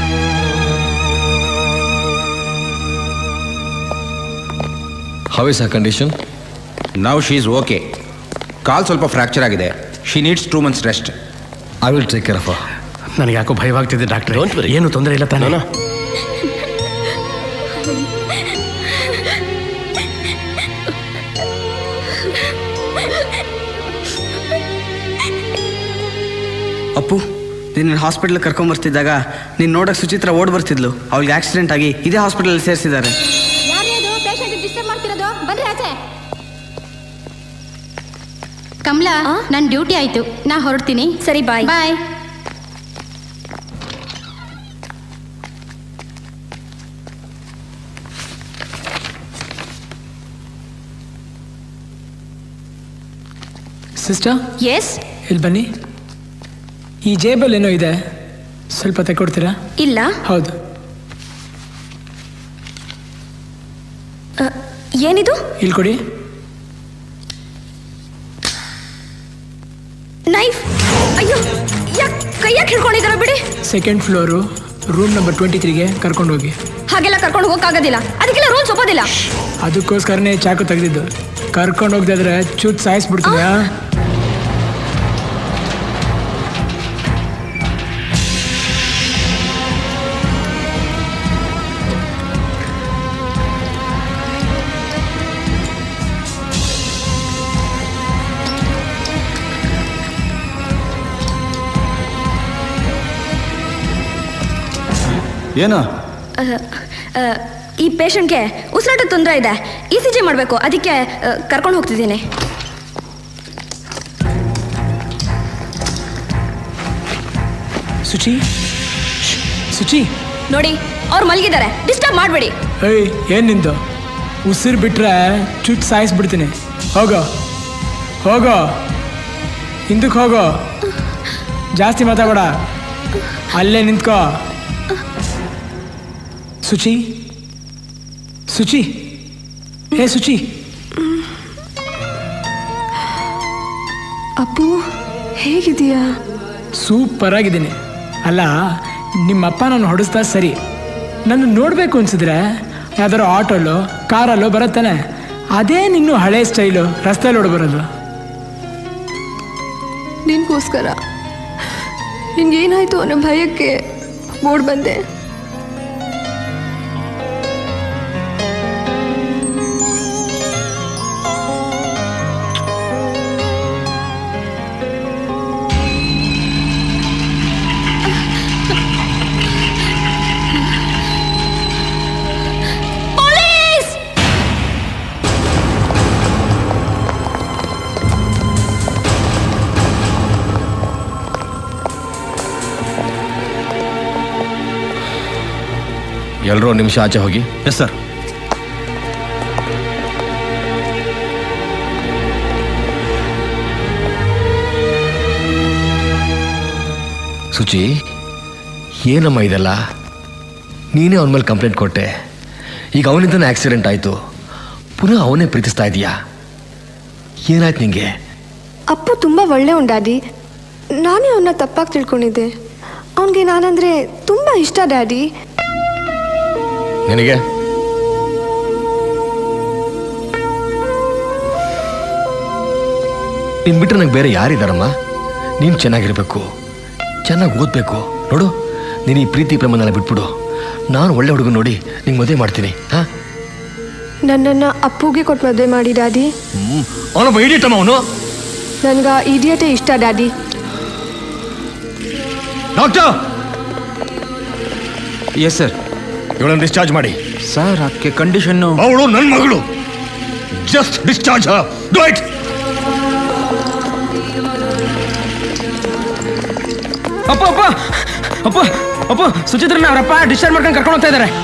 how is a condition now she is okay ಕಾಲ್ ಸ್ವಲ್ಪ ಫ್ರಾಕ್ಚರ್ ಆಗಿದೆ she needs two months rest I will take care of ನನಗೆ ಯಾಕೋ ಭಯವಾಗ್ತಿದೆ ಡಾಕ್ಟರ್ ಏನು ತೊಂದರೆ ಇಲ್ಲ ತಾನೇ ಅಪ್ಪು ನಿನ್ನ ಹಾಸ್ಪಿಟ್ಲ್ ಕರ್ಕೊಂಬರ್ತಿದ್ದಾಗ ನೀನು ನೋಡಕ್ ಸುಚಿತ್ರ ಓಡ್ ಬರ್ತಿದ್ಲು ಅವಳಿಗೆ ಆಕ್ಸಿಡೆಂಟ್ ಆಗಿ ಇದೇ ಹಾಸ್ಪಿಟಲ್ ಸೇರಿಸಿದ್ದಾರೆ ಕಮಲಾ ನನ್ನ ಡ್ಯೂಟಿ ಆಯ್ತು ನಾ ಹೊರಡ್ತೀನಿ ಸರಿ ಬಾಯ್ ಬಾಯ್ ಸಿಸ್ಟರ್ ಎಸ್ ಇಲ್ಲಿ ಬನ್ನಿ ಈ ಜೇಬಲ್ ಏನೋ ಇದೆ ಸ್ವಲ್ಪ ತೆಕ್ಕೊಡ್ತೀರಾ ಇಲ್ಲ ಹೌದು ಅ, ಏನಿದು ಇಲ್ಲಿ ಕೊಡಿ ನೈಫ್ ಅಯ್ಯೋ ಯಾಕೆ ಕೈಯಾಗ ಹಿಡ್ಕೊಂಡಿದಾರ ಬಿಡಿ second floor room number twenty ತ್ರೀಗೆ ಕರ್ಕೊಂಡು ಹೋಗಿ ಹಾಗೆಲ್ಲ ಕರ್ಕೊಂಡು ಹೋಗಕ್ಕಾಗೋದಿಲ್ಲ ಅದಕ್ಕೆಲ್ಲ ರೂಲ್ಸ್ ಒಪ್ಪೋದಿಲ್ಲ ಅದಕ್ಕೋಸ್ಕರನೇ ಚಾಕು ತೆಗೆದಿದ್ದು ಕರ್ಕೊಂಡು ಹೋಗ್ದಾದ್ರೆ ಚೂಟ್ ಸಾಯಿಸ್ಬಿಡ್ತೀಯಾ ಏನು ಅ, ಅ, ಈ ಪೇಷಂಟ್ಗೆ ಉಸಿರಾಟ ತೊಂದರೆ ಇದೆ ಇ ಸಿ ಜಿ ಮಾಡಬೇಕು ಅದಕ್ಕೆ ಕರ್ಕೊಂಡು ಹೋಗ್ತಿದ್ದೀನಿ ಸುಚಿ ಶ್ಶ್, ಸುಚಿ ನೋಡಿ ಅವ್ರು ಮಲಗಿದ್ದಾರೆ ಡಿಸ್ಟರ್ಬ್ ಮಾಡಬೇಡಿ ಏಯ್ ಏನ್ ನಿಂದು ಉಸಿರು ಬಿಟ್ರೆ ಚುಟ್ ಸಾಯಿಸ್ಬಿಡ್ತೀನಿ ಹೋಗೋ ಹೋಗೋ ಹಿಂದಕ್ಕೆ ಹೋಗೋ ಜಾಸ್ತಿ ಮಾತಾಡಬೇಡ ಅಲ್ಲೇ ನಿಂತ್ಕೋ ಸುಚಿ ಸುಚಿ ಹೇ ಸುಚಿ ಅಪ್ಪು ಹೇಗಿದೀಯಾ ಸೂಪರ್ ಆಗಿದ್ದೀನಿ ಅಲ್ಲ ನಿಮ್ಮಪ್ಪ ನಾನು ಹೊಡಿಸ್ತಾ ಸರಿ ನನ್ನ ನೋಡಬೇಕು ಅನ್ಸಿದ್ರೆ ಯಾವ್ದಾರು ಆಟೋಲ್ಲೋ ಕಾರಲ್ಲೋ ಬರುತ್ತಾನೆ ಅದೇ ನಿನ್ನೂ ಹಳೆ ಸ್ಟೈಲು ರಸ್ತೆಯಲ್ಲಿ ಓಡಬರೋದು ನಿನ್ಗೋಸ್ಕರ ನಿನ್ಗೇನಾಯ್ತು ಅನ್ನೋ ಭಯಕ್ಕೆ ಓಡ್ ಬಂದೆ ಎಲ್ಲರೂ ನಿಮಿಷ ಆಚೆ ಹೋಗಿ ಎಸ್ ಸರ್ ಸುಚಿ ಏನಮ್ಮ ಇದೆಲ್ಲ ನೀನೇ ಅವನ ಮೇಲೆ ಕಂಪ್ಲೇಂಟ್ ಕೊಟ್ಟೆ ಈಗ ಅವನಿಂದನೇ ಆಕ್ಸಿಡೆಂಟ್ ಆಯಿತು ಪುನಃ ಅವನೇ ಪ್ರೀತಿಸ್ತಾ ಇದೀಯಾ ಏನಾಯ್ತು ನಿಂಗೆ ಅಪ್ಪು ತುಂಬ ಒಳ್ಳೆಯವನ್ ಡ್ಯಾಡಿ ನಾನೇ ಅವನ್ನ ತಪ್ಪಾಗಿ ತಿಳ್ಕೊಂಡಿದ್ದೆ ಅವನಿಗೆ ನಾನಂದ್ರೆ ತುಂಬ ಇಷ್ಟ ಡ್ಯಾಡಿ ನಿನಗೆ ನಿನ್ ಬಿಟ್ಟರೆ ನಂಗೆ ಬೇರೆ ಯಾರಿದಾರಮ್ಮ ನೀನು ಚೆನ್ನಾಗಿರ್ಬೇಕು ಚೆನ್ನಾಗಿ ಓದಬೇಕು ನೋಡು ನೀನು ಈ ಪ್ರೀತಿ ಪ್ರೇಮನೆಲ್ಲ ಬಿಟ್ಬಿಡು ನಾನು ಒಳ್ಳೆ ಹುಡುಗ ನೋಡಿ ನಿಂಗೆ ಮದುವೆ ಮಾಡ್ತೀನಿ ಹಾ ನನ್ನನ್ನು ಅಪ್ಪುಗೆ ಕೊಟ್ಟು ಮದುವೆ ಮಾಡಿ ಡ್ಯಾಡಿ ಅವನೊಬ್ಬ ಇಡಿಯಟಮ್ಮ ಅವನು ನನ್ಗೆ ಇಡಿಯಟೇ ಇಷ್ಟ ಡ್ಯಾಡಿ ಡಾಕ್ಟರ್ ಎಸ್ ಸರ್ ಇವಳನ್ನು ಡಿಸ್ಚಾರ್ಜ್ ಮಾಡಿ ಸರ್ ಅದಕ್ಕೆ ಕಂಡೀಷನ್ನು ಅವಳು ನನ್ನ ಮಗಳು ಜಸ್ಟ್ ಡಿಸ್ಚಾರ್ಜ್ ಡೂ ಇಟ್ ಅಪ್ಪ ಅಪ್ಪ ಅಪ್ಪ ಅಪ್ಪ ಸುಚಿತ್ರನ ಅವರಪ್ಪ ಡಿಸ್ಚಾರ್ಜ್ ಮಾಡ್ಕೊಂಡು ಕರ್ಕೊಂಡು ಹೋಗ್ತಾ ಇದ್ದಾರೆ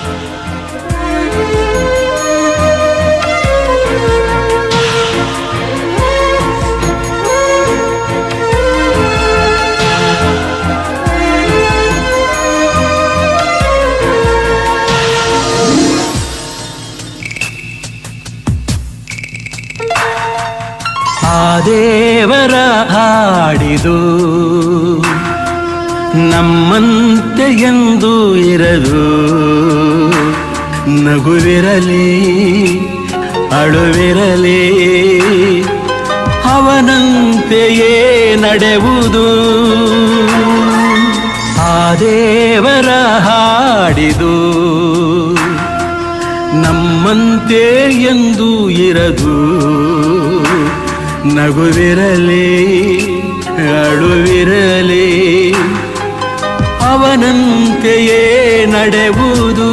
ಆ ದೇವರ ಹಾಡಿದು ನಮ್ಮಂತೆ ಎಂದು ಇರದು ನಗುವಿರಲಿ ಅಳುವಿರಲಿ ಅವನಂತೆಯೇ ನಡೆಯುವುದು ಆ ದೇವರ ಹಾಡಿದು ನಮ್ಮಂತೆ ಎಂದು ಇರದು ನಗುವಿರಲಿ ಅಳುವಿರಲಿ ಅವನಂತೆಯೇ ನಡೆಯುವುದು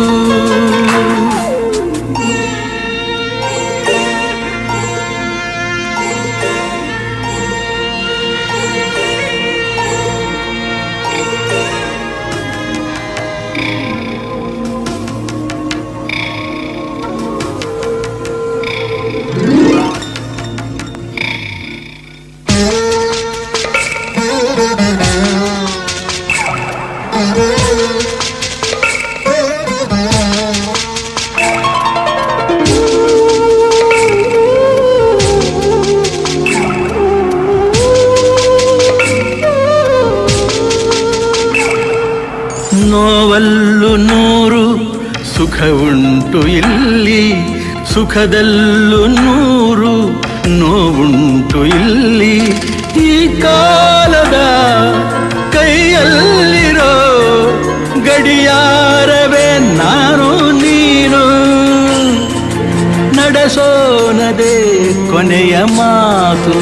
ನೋವಲ್ಲು ನೂರು ಸುಖ ಉಂಟು ಇಲ್ಲಿ ಸುಖದಲ್ಲೂ ನೂರು ನೋವುಂಟು ಇಲ್ಲಿ ಈ ಕಾಲದ ಕೈಯಲ್ಲಿರೋ ಗಡಿಯಾರವೇ ನಾನು ನೀನು ನಡೆಸೋನದೇ ಕೊನೆಯ ಮಾತು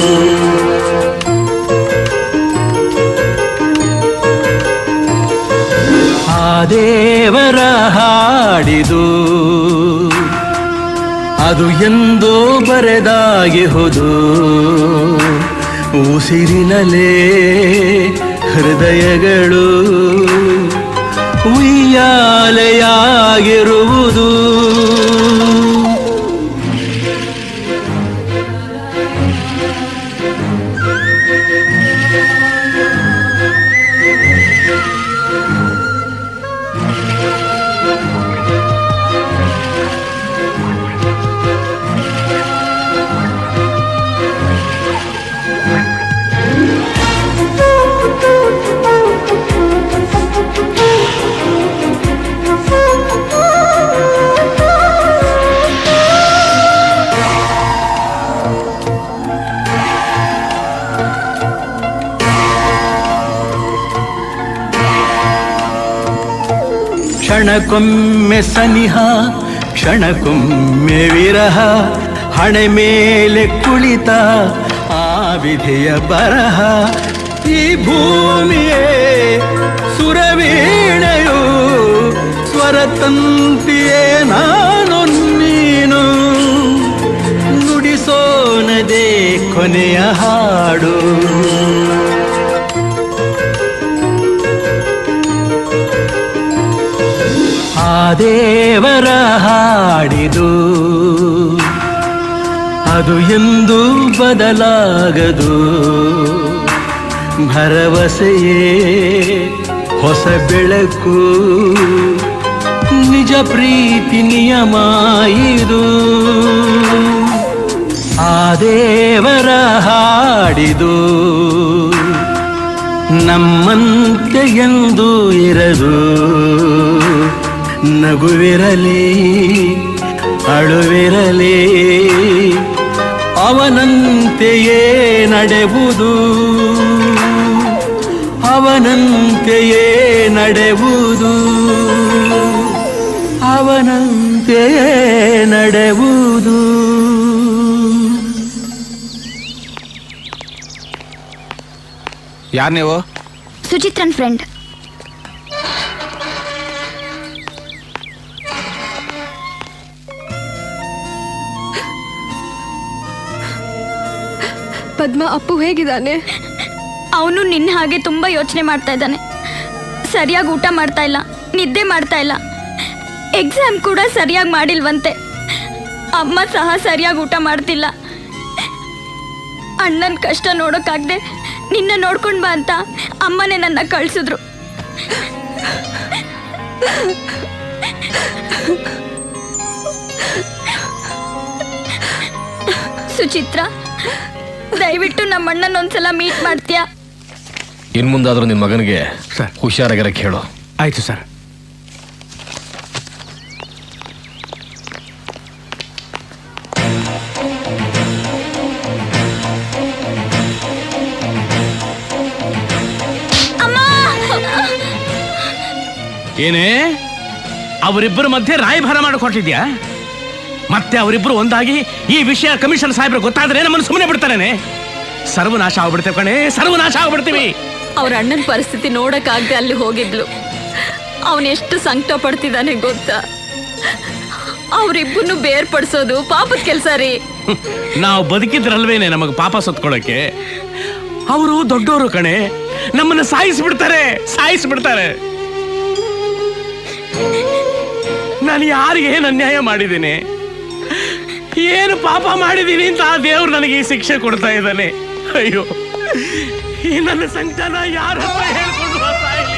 ಆ ದೇವರ ಹಾಡಿದು ಅದು ಎಂದೋ ಬರೆದಾಗಿಹುದು ಉಸಿರಿನಲೇ ಹೃದಯಗಳು ಉಯ್ಯಾಲೆಯಾಗಿರುವುದು ಕ್ಷಣಕ್ಕೊಮ್ಮೆ ಸನಿಹ ಕ್ಷಣಕ್ಕೊಮ್ಮೆ ವಿರಹ ಹಣೆ ಮೇಲೆ ಕುಳಿತ ಆ ವಿಧಿಯ ಬರಹ ಈ ಭೂಮಿಯೇ ಸುರವೀಣೆಯು ಸ್ವರತಂತಿಯೇ ನಾನು ನೀನು ನುಡಿಸೋನದೇ ಕೊನೆಯ ಹಾಡು ಆ ದೇವರ ಹಾಡಿದು ಅದು ಎಂದು ಬದಲಾಗದು ಭರವಸೆಯೇ ಹೊಸ ಬೆಳಕು ನಿಜ ಪ್ರೀತಿ ನಿಯಮ ಇದು ಆ ದೇವರ ಹಾಡಿದು ನಮ್ಮಂತೆ ಎಂದು ಇರದು ನಗುವಿರಲಿ ಅಳುವಿರಲಿ ಅವನಂತೆಯೇ ನಡೆವುದು ಅವನಂತೆಯೇ ನಡೆವುದು ಅವನಂತೆಯೇ ನಡೆವುದು ಯಾರು ನೀವು ಸುಚಿತ್ರನ್ ಫ್ರೆಂಡ್ ಪದ್ಮ ಅಪ್ಪು ಹೇಗಿದ್ದಾನೆ ಅವನು ನಿನ್ನ ಹಾಗೆ ತುಂಬಾ ಯೋಚನೆ ಮಾಡ್ತಾ ಇದ್ದಾನೆ ಸರಿಯಾಗಿ ಊಟ ಮಾಡ್ತಾ ಇಲ್ಲ ನಿದ್ದೆ ಮಾಡ್ತಾ ಇಲ್ಲ ಎಕ್ಸಾಮ್ ಕೂಡ ಸರಿಯಾಗಿ ಮಾಡಿಲ್ವಂತೆ ಅಮ್ಮ ಸಹ ಸರಿಯಾಗಿ ಊಟ ಮಾಡ್ತಿಲ್ಲ ಅಣ್ಣನ ಕಷ್ಟ ನೋಡೋಕ್ಕಾಗ್ದೆ ನಿನ್ನ ನೋಡ್ಕೊಂಡ್ ಬಾ ಅಂತ ಅಮ್ಮನೇ ನನ್ನ ಕಳ್ಸಿದ್ರು ಸುಚಿತ್ರ ದಯವಿಟ್ಟು ನಮ್ಮ ಅಣ್ಣನ ಒಂದ್ಸಲ ಮೀಟ್ ಮಾಡ್ತೀಯಾ ಇನ್ ಮುಂದಾದ್ರೂ ನಿನ್ ಮಗನಿಗೆ ಹುಷಾರಾಗಿರಕ್ಕೆ ಹೇಳು ಆಯ್ತು ಸರ್ ಏನೇ ಅವರಿಬ್ಬರ ಮಧ್ಯೆ ರಾಯಭಾರ ಮಾಡಿಕೊಟ್ಟಿದ್ಯಾ ಮತ್ತೆ ಅವರಿಬ್ಬರು ಒಂದಾಗಿ ಈ ವಿಷಯ ಕಮಿಷನ್ ಸಾಹೇಬ್ರು ಗೊತ್ತಾದ್ರೆ ನಮ್ಮನ್ನು ಸುಮ್ಮನೆ ಬಿಡ್ತಾರೇನೆ ಸರ್ವನಾಶ ಆಗ್ಬಿಡ್ತೇವೆ ಕಣೆ ಸರ್ವನಾಶ ಆಗ್ಬಿಡ್ತೀವಿ ಅವ್ರ ಅಣ್ಣನ ಪರಿಸ್ಥಿತಿ ನೋಡಕ್ಕಾಗದೆ ಅಲ್ಲಿ ಹೋಗಿದ್ಲು ಅವನು ಎಷ್ಟು ಸಂಕಟ ಪಡ್ತಿದ್ದಾನೆ ಗೊತ್ತಾ ಅವ್ರಿಬ್ಬರನ್ನು ಬೇರ್ಪಡಿಸೋದು ಪಾಪದ ಕೆಲಸ ರೀ ನಾವು ಬದುಕಿದ್ರಲ್ವೇನೆ ನಮಗೆ ಪಾಪ ಸತ್ಕೊಳ್ಳೋಕೆ ಅವರು ದೊಡ್ಡವರು ಕಣೆ ನಮ್ಮನ್ನ ಸಾಯಿಸ್ಬಿಡ್ತಾರೆ ಸಾಯಿಸ್ಬಿಡ್ತಾರೆ ನಾನು ಯಾರಿಗೆ ಏನು ಅನ್ಯಾಯ ಮಾಡಿದ್ದೀನಿ ಏನು ಪಾಪ ಮಾಡಿದ್ದೀನಿ ಅಂತ ಆ ದೇವ್ರು ನನಗೆ ಈ ಶಿಕ್ಷೆ ಕೊಡ್ತಾ ಇದ್ದಾನೆ ಅಯ್ಯೋ ಈ ನನ್ನ ಸಂಕಟನ ಯಾರ ಹತ್ರ ಹೇಳ್ಕೊಂಡು ಹೋಗ್ತಾ ಇಲ್ಲಿ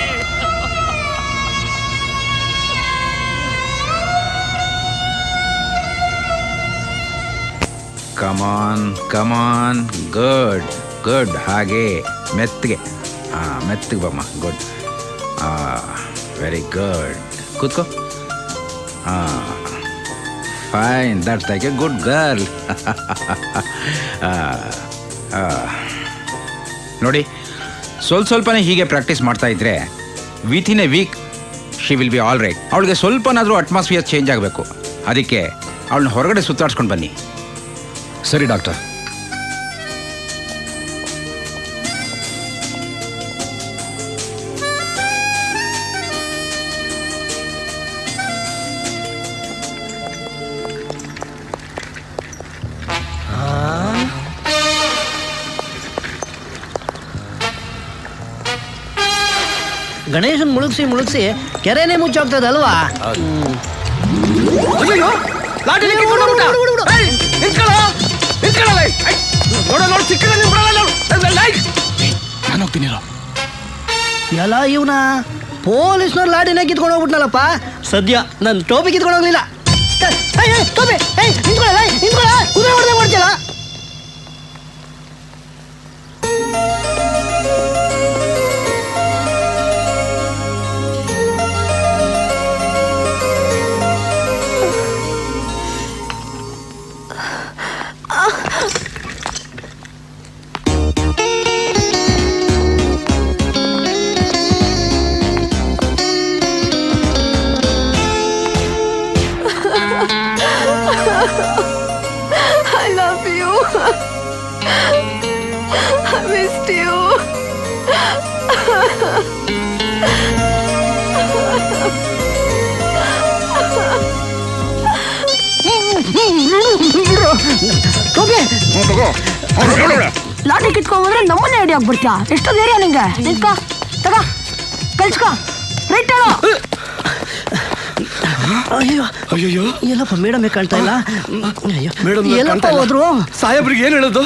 ಕಮಾನ್ ಕಮಾನ್ ಗುಡ್ ಗುಡ್ ಹಾಗೆ ಮೆತ್ತಗೆ ಹಾಂ ಮೆತ್ತಗೆ ಬಮ್ಮ ಗುಡ್ ವೆರಿ ಗುಡ್ ಕೂತ್ಕೋ ಹಾಂ fine that's like a good girl ನೋಡಿ ಸ್ವಲ್ಪ ಸ್ವಲ್ಪನೇ ಹೀಗೆ ಪ್ರಾಕ್ಟೀಸ್ ಮಾಡ್ತಾ ಇದ್ರೆ with in a week she will be all right ಅವಳಿಗೆ ಸ್ವಲ್ಪನಾದರೂ ಅಟ್ಮಾಸ್ಫಿಯರ್ ಚೇಂಜ್ ಆಗಬೇಕು ಅದಕ್ಕೆ ಅವಳನ್ನ ಹೊರಗಡೆ ಸುತ್ತಾಡ್ಸ್ಕೊಂಡು ಬನ್ನಿ ಸರಿ ಡಾಕ್ಟರ್ ಗಣೇಶನ್ ಮುಳುಗ್ಸಿ ಮುಳುಗ್ಸಿ ಕೆರೆನೇ ಮುಚ್ಚೋಗ್ತದೆ ಅಲ್ವಾ ಅಯ್ಯೋ ಲಾಠಿ ಕಿತ್ಕೊಂಡು ಹೋಗ್ಬಿಟ್ಟ. ಏಯ್, ನಿಂತ್ಕೊಳ್ಳೋ, ನಿಂತ್ಕೊಳ್ಳೋ, ಏಯ್. ಏಯ್, ನೋಡು, ನೋಡು, ಸಿಕ್ಕಿದ್ರೆ ನೀನ್ ಬಿಡಲ್ಲ ನೋಡು. ಏಯ್, ಏಯ್. ನಾನು ಹೋಗ್ತೀನಿ ಎಲ್ಲ ಇವನ ಪೊಲೀಸ್ನವ್ರು ಲಾಟಿನೇ ಕಿತ್ಕೊಂಡು ಹೋಗ್ಬಿಟ್ನಲ್ಲಪ್ಪ ಸದ್ಯ ನನ್ನ ಟೋಪಿ ಕಿತ್ಕೊಂಡು ಹೋಗ್ಲಿಲ್ಲ ಏಯ್, ಏಯ್, ಏಯ್, ಟೋಪಿ ಏಯ್ ನಿಂತ್ಕೊಳ್ಳ ಏಯ್ ನಿಂತ್ಕೊಳ್ಳ ಕುದುರೆ ಹೊಡೆದೇ ಮಾಡ್ತಿಲ್ಲ I love you. I missed you. ಟೋಪಿ ಲಾಟಿ ಕಿತ್ಕೊಂಡ್ರೆ ನಮ್ಮನ್ನೇ ಹಿಡಿಯೋಕ್ ಬರ್ತೀಯಾ ಎಷ್ಟು ಧೈರ್ಯ ನಿಂಗೆ ನಿಂತ್ಕೋ ತಗ ಕಲ್ಸ್ಕೋ ರೈಟ್ ಹೇಳು ಅಯ್ಯೋ ಅಯ್ಯೋ ಎಲ್ಲಪ್ಪ ಮೇಡಮ್ ಕಾಣ್ತಾ ಇಲ್ಲ ಅಯ್ಯೋ ಮೇಡಮ್ ಎಲ್ಲಪ್ಪ ಹೋದ್ರು ಸಾಹೇಬ್ರಿಗೆ ಏನು ಹೇಳೋದು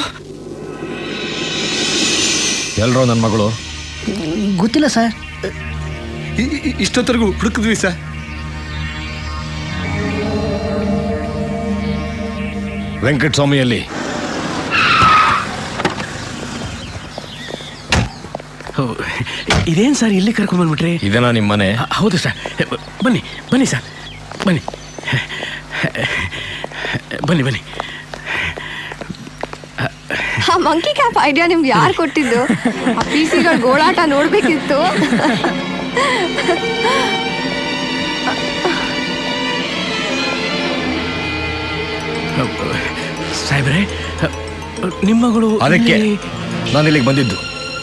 ಎಲ್ರೋ ನನ್ನ ಮಗಳು ಗೊತ್ತಿಲ್ಲ ಸರ್ ಇಷ್ಟೊತ್ತರೆಗೂ ಹುಡುಕಿದ್ವಿ ಸರ್ ವೆಂಕಟ ಸ್ವಾಮಿಯಲ್ಲಿ ಹೋ, ಇದೇನ್ ಸರ್ ಇಲ್ಲಿ ಕರ್ಕೊಂಡ್ ಬಂದ್ಬಿಟ್ರಿ ಇದೆನಾ ನಿಮ್ಮ ಮನೆ ಹೌದು ಸರ್ ಬನ್ನಿ ಬನ್ನಿ ಸರ್ ಬನ್ನಿ ಬನ್ನಿ ಬನ್ನಿ ಆ ಮಂಕಿ ಕ್ಯಾಪ್ ಐಡಿಯಾ ನಿಮ್ಗೆ ಯಾರು ಕೊಟ್ಟಿದ್ದು ಆ ಪಿ ಸಿಗಳ ಗೋಳಾಟ ನೋಡ್ಬೇಕಿತ್ತು ಸಾಹೇಬ್ರೆ ನಿಮ್ಮ ಮಗಳು ಅದಕ್ಕೆ ಇಲ್ಲಿ- ನಾನು ಇಲ್ಲಿಗೆ ಬಂದಿದ್ದು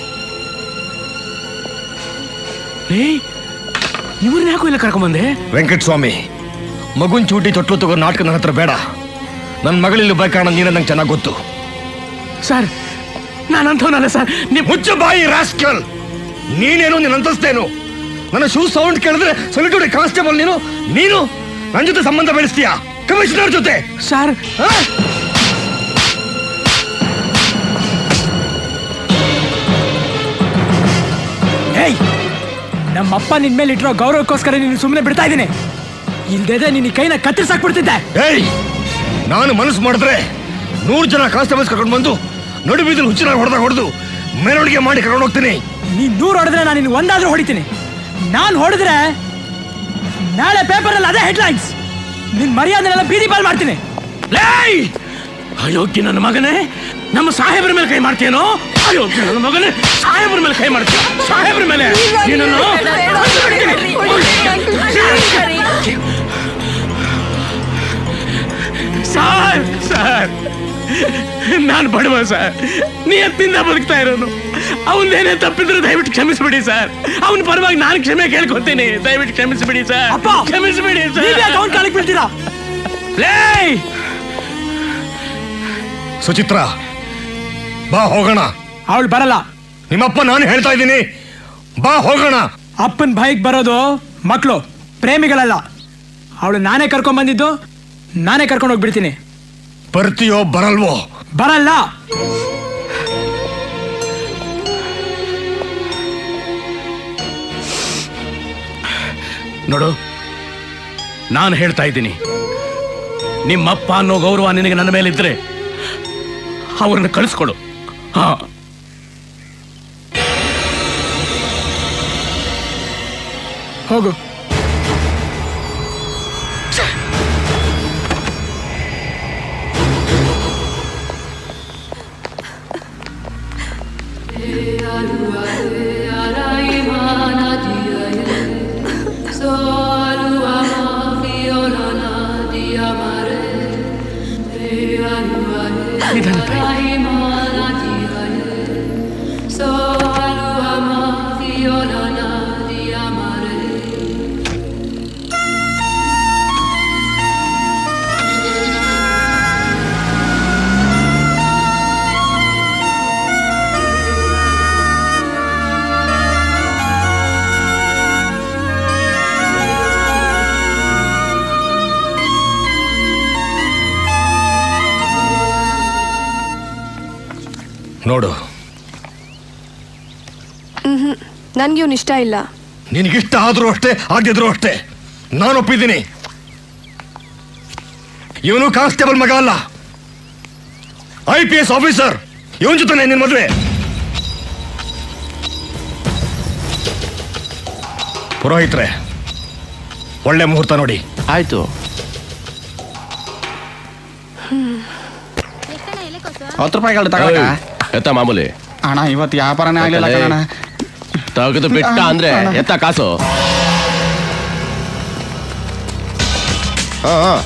ಏ ಇವ್ರನ್ನ ಯಾಕೋ ಇಲ್ಲ ಕರ್ಕೊಂಬಂದೆ ವೆಂಕಟ ಸ್ವಾಮಿ ಮಗುನ್ ಚೂಟಿ ತೊಟ್ಲು ತಗೋ ನಾಟಕ ನನ್ನ ಹತ್ರ ಬೇಡ ನನ್ನ ಮಗಳಿಲ್ಲಿ ಬೇಕಾಣ ನೀನ ನಂಗೆ ಚೆನ್ನಾಗಿ ಗೊತ್ತು ಸರ್ ನಾನಂತವನಲ್ಲ ಸರ್ ನೀವು ಮುಚ್ಚ ಬಾಯಿ ರಾಸ್ಕಲ್ ನೀನೇನು ನೀನು ಅಂತಸ್ತೇನು ನನ್ನ ಶೂ ಸೌಂಡ್ ಕೇಳಿದ್ರೆ ಸೊಲಿಟೂಡಿ ಕಾನ್ಸ್ಟೇಬಲ್ ನೀನು ನೀನು ನನ್ನ ಜೊತೆ ಸಂಬಂಧ ಬೆಳೆಸ್ತೀಯಾ ಕಮಿಷನರ್ ಜೊತೆ ಸರ್ ಏಯ್ ನಮ್ಮಪ್ಪ ನಿನ್ ಮೇಲೆ ಇಟ್ಟಿರೋ ಗೌರವಕ್ಕೋಸ್ಕರ ನೀನು ಸುಮ್ಮನೆ ಬಿಡ್ತಾ ಇದ್ದೀನಿ ಇಲ್ದೇದೆ ನಿನ್ನ ಈ ಕೈನ ಕತ್ತರಿಸಾಕ್ಬಿಡ್ತಿದ್ದೆ ಏಯ್ ನಾನು ಮನಸ್ಸು ಮಾಡಿದ್ರೆ ನೂರು ಜನ ಕಾನ್ಸ್ಟೇಬಲ್ಸ್ ಕರ್ಕೊಂಡು ಬಂದು ನಡು ಬೀದಿಲ್ ಹುಚ್ಚಿನ ಹೊಡೆದಾಗ ಹೊಡೆದು ಮೆರವಣಿಗೆ ಮಾಡಿ ಕರ್ಕೊಂಡು ಹೋಗ್ತೀನಿ ನೀನ್ ನೂರು ಹೊಡೆದ್ರೆ ನಾನು ನಿನ್ ಒಂದಾದ್ರೂ ಹೊಡಿತೀನಿ ನಾನು ಹೊಡೆದ್ರೆ ನಾಳೆ ಪೇಪರಲ್ಲಿ ಅದೇ ಹೆಡ್ಲೈನ್ಸ್ ನಿನ್ ಮರ್ಯಾದೆನೆಲ್ಲ ಬೀದಿ ಪಾಲ್ ಮಾಡ್ತೀನಿ ಲೇಯ್ ಅಯೋಗ್ಯ ನನ್ನ ಮಗನೇ ನಮ್ಮ ಸಾಹೇಬ್ರ ಮೇಲೆ ಕೈ ಮಾಡ್ತೀಯನೋ ಅಯೋಗ್ಯ ನನ್ನ ಮಗನೇ ಸಾಹೇಬ್ರ ಮೇಲೆ ಕೈ ಮಾಡ್ತೀಯ ಸಾಹೇಬ್ರ ಮೇಲೆ ನೀನನ್ನು ಸರ್ ಸರ್ ನಾನು ಬಡವ ಸರ್ ನಿಯತ್ತಿಂದ ಬದುಕ್ತಾ ಇರೋನು ಅವನೇನೇ ತಪ್ಪಿದ್ರೆ ದಯವಿಟ್ಟು ಕ್ಷಮಿಸ್ಬಿಡಿ ಸರ್ ಅವನ ಪರವಾಗಿ ನಾನು ಕ್ಷಮೆ ಕೇಳ್ಕೊತೀನಿ ದಯವಿಟ್ಟು ಕ್ಷಮಿಸ್ಬಿಡಿ ಸರ್ ಕ್ಷಮಿಸ್ಬಿಡಿ ಸರ್ ಅವ್ನ್ ಕಾಲಿಗೆ ಬೀಳ್ತೀರಾ ಲೇಯ್ ಸುಚಿತ್ರ ಬಾ ಹೋಗೋಣ ಅವಳು ಬರಲ್ಲ ನಿಮ್ಮಪ್ಪ ನಾನು ಹೇಳ್ತಾ ಇದ್ದೀನಿ ಬಾ ಹೋಗೋಣ ಅಪ್ಪನ ಬಾಯಿಗೆ ಬರೋದು ಮಕ್ಕಳು ಪ್ರೇಮಿಗಳಲ್ಲ ಅವಳು ನಾನೇ ಕರ್ಕೊಂಡ್ ಬಂದಿದ್ದು ನಾನೇ ಕರ್ಕೊಂಡು ಹೋಗ್ಬಿಡ್ತೀನಿ ಬರ್ತೀಯೋ ಬರಲ್ವೋ ಬರಲ್ಲ ನೋಡು ನಾನು ಹೇಳ್ತಾ ಇದ್ದೀನಿ ನಿಮ್ಮಪ್ಪ ಅನ್ನೋ ಗೌರವ ನಿನಗೆ ನನ್ನ ಮೇಲೆ ಇದ್ರೆ ಅವ್ರನ್ನ ಕಳಿಸ್ಕೊಡು ಹಾ ಹೋಗು ನಿಧಾನ ತಾಯಿ. ನೋಡು ನನ್ಗೆ ಇವ್ನು ಇಷ್ಟ ಇಲ್ಲ ನಿನಗಿಷ್ಟ ಆದ್ರೂ ಅಷ್ಟೇ ಆಗದಿದ್ರು ಅಷ್ಟೇ ನಾನು ಒಪ್ಪಿದ್ದೀನಿ ಇವನು ಕಾನ್ಸ್ಟೇಬಲ್ ಮಗ ಅಲ್ಲ ಐ ಪಿ ಎಸ್ ಆಫೀಸರ್ ಇವನ್ ಜೊತೆ ನಿನ್ನ ಮದುವೆ ಪುರೋಹಿತ್ರೆ ಒಳ್ಳೆ ಮುಹೂರ್ತ ನೋಡಿ ಆಯ್ತು ಹತ್ತು ರೂಪಾಯಿಗಳು ತಗೊಳಕ ಎತ್ತ ಮಾಮೂಲಿ ಅಣ್ಣ ಇವತ್ತು ವ್ಯಾಪಾರನೇ ಆಗ್ಲಿಲ್ಲ ಕಣ ತೆಗೆದು ಬಿಟ್ಟ ಅಂದ್ರೆ ಎತ್ತ ಕಾಸು ಹಾ ಹಾ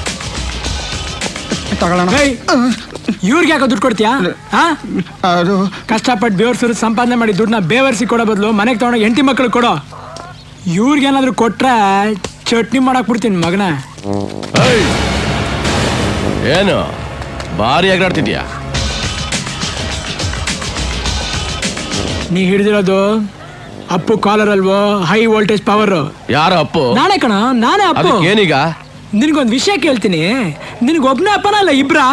ತಗೊಳ್ಳೋಣ ಇವ್ರಿಗೆ ಯಾಕೋ ದುಡ್ಡು ಕೊಡ್ತೀಯಾ ಆ? ಕಷ್ಟಪಟ್ಟು ಬೇವ್ರ ಸುರು ಸಂಪಾದನೆ ಮಾಡಿ ದುಡ್ಡನ್ನ ಬೇವರ್ಸಿ ಕೊಡೋ ಬದಲು ಮನೆಗೆ ತಗೊಂಡೋಗಿ ಎಂಟಿ ಮಕ್ಕಳು ಕೊಡೋ ಇವ್ರಿಗೇನಾದ್ರೂ ಕೊಟ್ರೆ ಚಟ್ನಿ ಮಾಡಕ್ ಬಿಡ್ತೀನಿ ಮಗನ ಏಯ್! ಏನು ಭಾರಿ ಎಗರಾಡ್ತಿದ್ಯಾ ನೀ ಹಿಡಿದಿರೋದು ಅಪ್ಪು ಕಾಲರ್ ಅಲ್ವೋ ಹೈ ವೋಲ್ಟೇಜ್ ಪವರ್ ಯಾರು ಅಪ್ಪು ನಾನೇ ಕಣ ನಾನೇ ಅಪ್ಪು ಅದಕ್ಕೆ ಏನೀಗ ನಿನಗೊಂದು ವಿಷಯ ಕೇಳ್ತೀನಿ ನಿನಗೊಬ್ನೇ ಅಪ್ಪನ ಅಲ್ಲ ಇಬ್ರಾ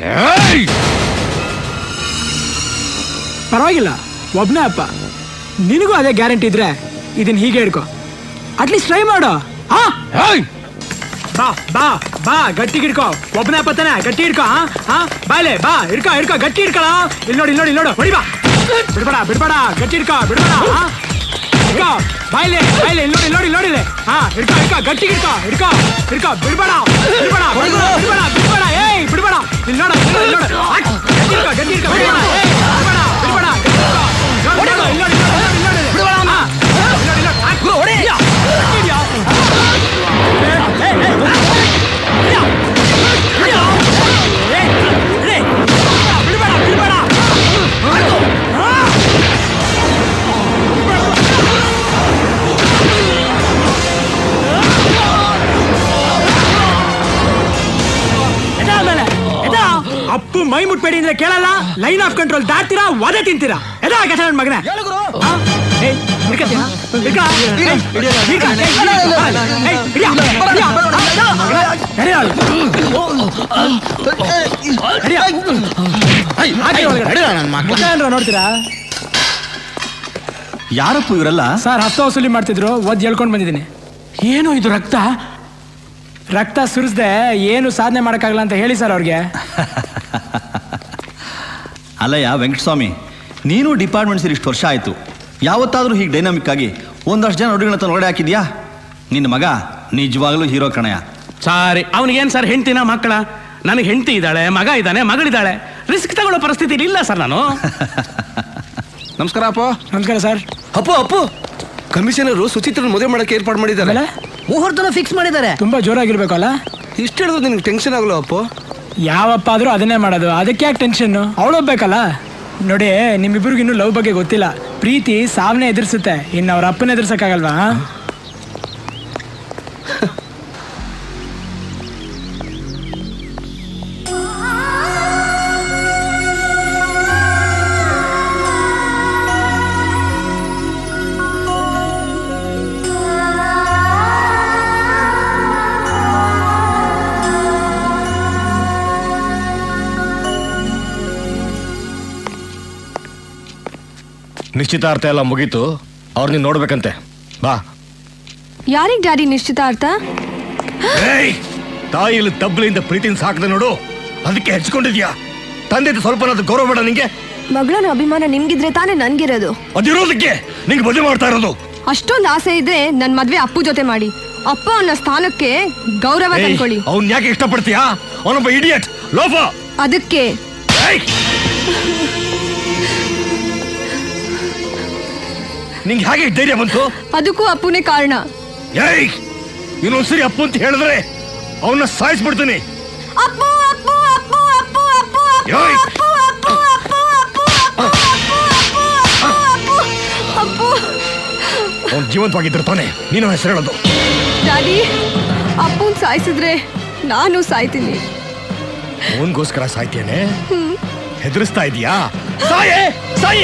ಪರವಾಗಿಲ್ಲ ಒಬ್ನೇ ಅಪ್ಪ ನಿನಗೂ ಅದೇ ಗ್ಯಾರಂಟಿ ಇದ್ರೆ ಇದನ್ನ ಹೀಗೆ ಹಿಡ್ಕೊ ಅಟ್ಲೀಸ್ಟ್ ಟ್ರೈ ಮಾಡು ಹಾ ಬಾ ಬಾ ಬಾ ಗಟ್ಟಿ ಹಿಡ್ಕೊ ಒಬ್ಬನೇ ಅಪ್ಪ ತಾನೆ ಗಟ್ಟಿ ಹಿಡ್ಕೊ ಹಾ ಹಾ ಬಾಲೆ ಬಾ ಹಿಡ್ಕೊ ಹಿಡ್ಕೊ ಗಟ್ಟಿ ಹಿಡ್ಕೊಳ ಇಲ್ಲಿ ನೋಡಿ ಇಲ್ಲಿ ನೋಡಿ ಇಲ್ಲಿ ನೋಡು ಹೊಡಿ ಬಾ ಬಿಡ್ಬೇಡ ಬಿಡ್ಬೇಡ ಗಟ್ಟಿ ಹಿಡ್ಕೊ ಬಿಡ್ಬೇಡ ಹಾ ಹಿಡ್ಕೊ ಬಾಯ್ಲೆ ಬಾಯ್ಲೆ ಇಲ್ಲಿ ನೋಡಿ ಇಲ್ಲಿ ನೋಡಿ ಇಲ್ಲಿ ನೋಡಿಲೆ ಹಾ ಹಿಡ್ಕೊ ಹಿಡ್ಕೊ ಗಟ್ಟಿ ಹಿಡ್ಕೊ ಹಿಡ್ಕೊ ಹಿಡ್ಕೊ ಬಿಡ್ಬೇಡ ಬಿಡ್ಬೇಡ ಬಿಡ್ಬೇಡ ಬಿಡ್ಬೇಡ ಬಿಡ್ಬೇಡ ಏಯ್ ಬಿಡ್ಬೇಡ ಇಲ್ಲಿ ನೋಡು ಇಲ್ಲಿ ನೋಡು, ಇಲ್ಲಿ ನೋಡು ಅಟ್, ಗಟ್ಟಿ ಹಿಡ್ಕೊ ಗಟ್ಟಿ ಹಿಡ್ಕೊ ಬಿಡ್ಬೇಡ ಏಯ್ ಬಿಡ್ಬೇಡ ಬಿಡ್ಬೇಡ ಗಟ್ಟಿ ಹಿಡ್ಕೊ ನೋಡು, ನೋಡು, ಇಲ್ಲಿ ನೋಡಿ ಇಲ್ಲಿ ನೋಡಿ ಇಲ್ಲಿ ನೋಡಿ ಬಿಡ್ಬೇಡ ಹಾ ಇಲ್ಲಿ ನೋಡಿ ಇಲ್ಲಿ ನೋಡಿ ಅಟ್, ಹೊಡಿ ಗಟ್ಟಿ ಹಿಡ್ಯೋ. ಏಯ್, ಏಯ್, ಏಯ್. ಅಪ್ಪು ಮೈ ಮುಟ್ಬೇಡಿ ಅಂದ್ರೆ ಕೇಳಲ್ಲ ಲೈನ್ ಆಫ್ ಕಂಟ್ರೋಲ್ ದಾಟ್ತೀರಾ ವದೆ ತಿಂತೀರಾ ಎದಾ ಕೆಸ ನನ್ ಮಗನೇ ಆ? ಏಯ್, ಹಿಡ್ಕತ್ತೀಯಾ? ಹಿಡ್ಕ? ಏಯ್, ಹಿಡ್ಕ? ಏಯ್, ಏಯ್, ಹಿಡ್ಯ, ಹಿಡ್ಯ. ಮಗನೇ, ಎಡೆ ಆಳು. ಹಿಡ್ಯ. ಹಾಕಿ ಒಳಗಡೆ. ಮುಖ ಏನ್ರ ನೋಡ್ತೀರಾ ಯಾರಪ್ಪು ಇವರೆಲ್ಲ ಸರ್ ಹತ್ತು ವಸೂಲಿ ಮಾಡ್ತಿದ್ರು ಓದ್ ಹೇಳ್ಕೊಂಡ್ ಬಂದಿದ್ದೀನಿ ಏನು ಇದು ರಕ್ತ ರಕ್ತ ಸುರಿಸ್ದೆ ಏನು ಸಾಧನೆ ಮಾಡಕ್ಕಾಗಲ್ಲ ಅಂತ ಹೇಳಿ ಸರ್ ಅವ್ರಿಗೆ ಅಲ್ಲಯ್ಯ ವೆಂಕಟಸ್ವಾಮಿ ನೀನು ಡಿಪಾರ್ಟ್ಮೆಂಟ್ ಸೇರಿ ಇಷ್ಟು ವರ್ಷ ಆಯಿತು ಯಾವತ್ತಾದರೂ ಹೀಗೆ ಡೈನಾಮಿಕ್ ಆಗಿ ಒಂದಷ್ಟು ಜನ ಹುಡುಗನ ಹೊರಗಡೆ ಹಾಕಿದ್ಯಾ ನಿನ್ನ ಮಗ ನಿಜವಾಗ್ಲೂ ಹೀರೋ ಕಣಯ್ಯ ಸಾರಿ ಅವನಿಗೇನ್ ಸರ್ ಹೆಂಡ್ತಿನ ಮಕ್ಕಳ ನನಗೆ ಹೆಂಡತಿ ಇದ್ದಾಳೆ ಮಗ ಇದ್ದಾನೆ ಮಗಳಿದ್ದಾಳೆ ರಿಸ್ಕ್ ತಗೊಳ್ಳೋ ಪರಿಸ್ಥಿತಿ ಇಲ್ಲ ಸರ್ ನಾನು ನಮಸ್ಕಾರ ಅಪ್ಪ ನಮಸ್ಕಾರ ಸರ್ ಅಪ್ಪು ಅಪ್ಪು ಕಮಿಷನರು ಸುಚಿತ್ರನ ಮದುವೆ ಮಾಡಕ್ಕೆ ಏರ್ಪಾಡು ಮಾಡಿದ್ದಾರೆ ಮುಹೂರ್ತನ ಫಿಕ್ಸ್ ಮಾಡಿದ್ದಾರೆ ತುಂಬಾ ಜೋರಾಗಿರ್ಬೇಕು ಅಲ್ಲ ಇಷ್ಟು ಹೇಳಿದ್ರು ನಿನ್ಗೆ ಟೆನ್ಷನ್ ಆಗಲ್ಲ ಅಪ್ಪು ಯಾವಪ್ಪ ಆದ್ರೂ ಅದನ್ನೇ ಮಾಡೋದು ಅದಕ್ಕೆ ಯಾಕೆ ಟೆನ್ಷನ್ ಅವಳೊಬ್ಬೇಕಲ್ಲ ನೋಡಿ ನಿಮ್ಮಿಬ್ರಿಗೂ ಇನ್ನೂ ಲವ್ ಬಗ್ಗೆ ಗೊತ್ತಿಲ್ಲ ಪ್ರೀತಿ ಸಾವನ್ನೇ ಎದುರಿಸುತ್ತೆ ಇನ್ನು ಅವ್ರ ಅಪ್ಪನ ಎದುರ್ಸಕ್ಕಾಗಲ್ವಾ ಆ? ನಿಶ್ಚಿತಾರ್ಥ ಎಲ್ಲ ಮುಗೀತು ಅವ್ರು ನೀನು ನೋಡ್ಬೇಕಂತೆ ಬಾ ಯಾರಿಗ್ ಡ್ಯಾಡಿ ನಿಶ್ಚಿತಾರ್ಥ ಏಯ್ ತಾಯಿಯಲ್ಲಿ ತಬ್ಲಿಂದ ಪ್ರೀತಿನ ಸಾಕದೆ ನೋಡು ಅದಕ್ಕೆ ಹೆಚ್ಕೊಂಡಿದ್ಯಾ ತಂದೆ ಸ್ವಲ್ಪ ಗೌರವ ಬೇಡ ನಿಂಗೆ ಮಗಳನ ಅಭಿಮಾನ ನಿಮ್ಗಿದ್ರೆ ತಾನೇ ನನ್ಗಿರೋದು ಅದಿರೋದಕ್ಕೆ ನಿಂಗೆ ಮದುವೆ ಮಾಡ್ತಾ ಇರೋದು ಅಷ್ಟೊಂದು ಆಸೆ ಇದ್ರೆ ನನ್ ಮದ್ವೆ ಅಪ್ಪು ಜೊತೆ ಮಾಡಿ ಅಪ್ಪ ಅನ್ನೋ ಸ್ಥಾನಕ್ಕೆ ಗೌರವ ತಂದ್ಕೊಳ್ಳಿ ಅವ್ನ್ ಯಾಕೆ ಇಷ್ಟಪಡ್ತೀಯಾ ಅವನೊಬ್ಬ ಇಡಿಯಟ್ ಲೋಫ ಅದಕ್ಕೆ ನಿಂಗೆ ಹೇಗೆ ಇಷ್ಟ್ ಧೈರ್ಯ ಬಂತು ಅದಕ್ಕೂ ಅಪ್ಪುನೇ ಕಾರಣ ಏಯ್ ಇನ್ನೊಂದ್ಸರಿ ಅಪ್ಪು ಅಂತ ಹೇಳಿದ್ರೆ ಅವನ್ನ ಸಾಯಿಸ್ಬಿಡ್ತೀನಿ ಅಪ್ಪು ಅಪ್ಪು ಅಪ್ಪು ಅಪ್ಪು ಅಪ್ಪು ಏಯ್! ಅಪ್ಪು ಅಪ್ಪು ಅಪ್ಪು ಅಪ್ಪು ಅಪ್ಪು ಅಪ್ಪು ಅಪ್ಪು ಅವ್ನ್ ಜೀವಂತವಾಗಿದ್ರೆ ತಾನೆ ನೀನು ಹೆಸರು ಹೇಳೋದು ಡ್ಯಾಡಿ ಅಪ್ಪುನ್ ಸಾಯಿಸಿದ್ರೆ ನಾನು ಸಾಯ್ತೀನಿ ಅವನ್ಗೋಸ್ಕರ ಸಾಯ್ತೇನೆ ಹೆದರಿಸ್ತಾ ಇದೀಯಾ ಸಾಯೇ ಸಾಯಿ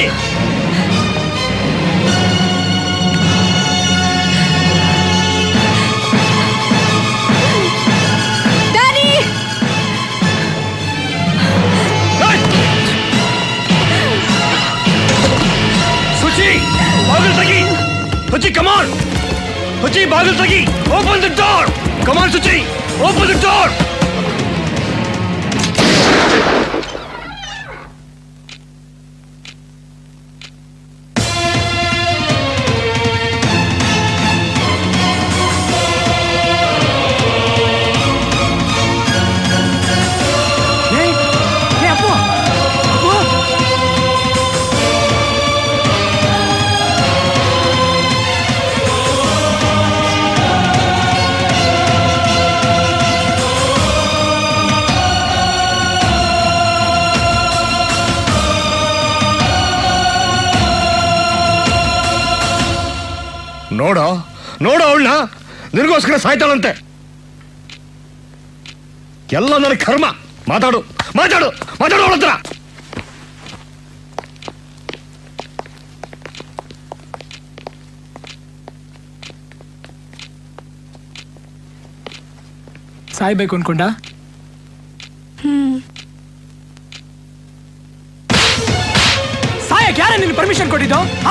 ಡ್ಯಾಡಿ ಸುಚಿ ಬಾಗಿಲು ತೆಗಿ ಸುಚಿ ಕಮಾನ್ ಸುಚಿ ಬಾಗಿಲು ತೆಗಿ open the door come on Suchi open the door ಏಯ್, ಏಯ್ ಅಪ್ಪು ಅಪ್ಪು ನೋಡೋ ನೋಡೋ ಅವಳನ್ನ ನಿನಗೋಸ್ಕರ ಸಾಯ್ತಾಳಂತೆ ಎಲ್ಲ ನನಗೆ ಕರ್ಮ ಮಾತಾಡು ಮಾತಾಡು ಮಾತಾಡು ಅವಳ ಹತ್ರ ಸಾಯ್ಬೇಕು ಅನ್ಕೊಂಡ ಸಾಯಕ್ ಯಾರೇ ನಿನ್ ಪರ್ಮಿಷನ್ ಕೊಟ್ಟಿದ್ದು ಹಾ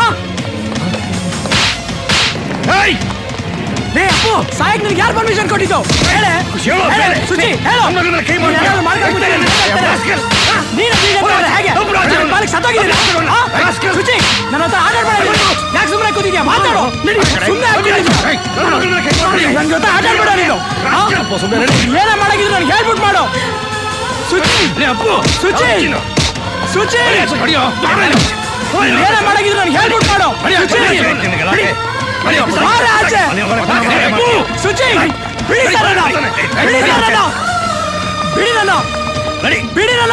ಲೇ ಅಪ್ಪು ಸಾಯಕ್ ನಿನ್ಗೆ ಯಾರು ಪರ್ಮಿಷನ್ ಕೊಟ್ಟಿದ್ದು ಹೇಳೆ ಹೇಳು, ಹೇಳು, ಹೇಳು. ಸುಚಿ ಹೇಳು ನನ್ನ ಮಗನ ಕೈ ಮಾಡ್ಬೇಡ. ನೀನ್ ಏನಾದ್ರು ಮಾಡ್ಕೊಂಡ್ಬಿಟ್ಟೆ ನೀನ್ ಹೇಳ್ತಾರೆ. ನೀನು ಬೀಗ ಅಂತಂದ್ರೆ ಹೇಗೆ ನಿನ್ ಪಾಲಿಗೆ ಸತ್ತೋಗಿದ್ದೀರಾ? ಹಾ? ಸುಚಿ ನನ್ನ ಹತ್ರ ಆಟ ಆಡ್ಬೇಡ ಯಾಕೆ ಸುಮ್ಮನೆ ಕೂತಿದ್ಯಾ ಮಾತಾಡು ಸುಮ್ಮನೆ ನನ್ನ ಜೊತೆ ಆಟ ಆಡ್ಬೇಡ ನೀನು ಹಾ? ಏನೇ ಮಾಡಾಗಿದ್ರು ನನಗೆ ಹೇಳ್ಬಿಟ್ಟು ಮಾಡು ಸುಚಿ ಅಪ್ಪು ಸುಚಿ ಸುಚಿ ಏನೇ ಮಾಡಾಗಿದ್ರು ನನಗೆ ಹೇಳ್ಬಿಟ್ಟು ಮಾಡು ಸುಚಿ ಬಾರ ಆಚೆ ಸುಚಿ ಬಿಡಿ ಸರ್ ನನ್ನ. ಬಿಡಿ ಸರ್ ನನ್ನ. ಬಿಡಿ ನನ್ನ ಬಿಡಿ ನನ್ನ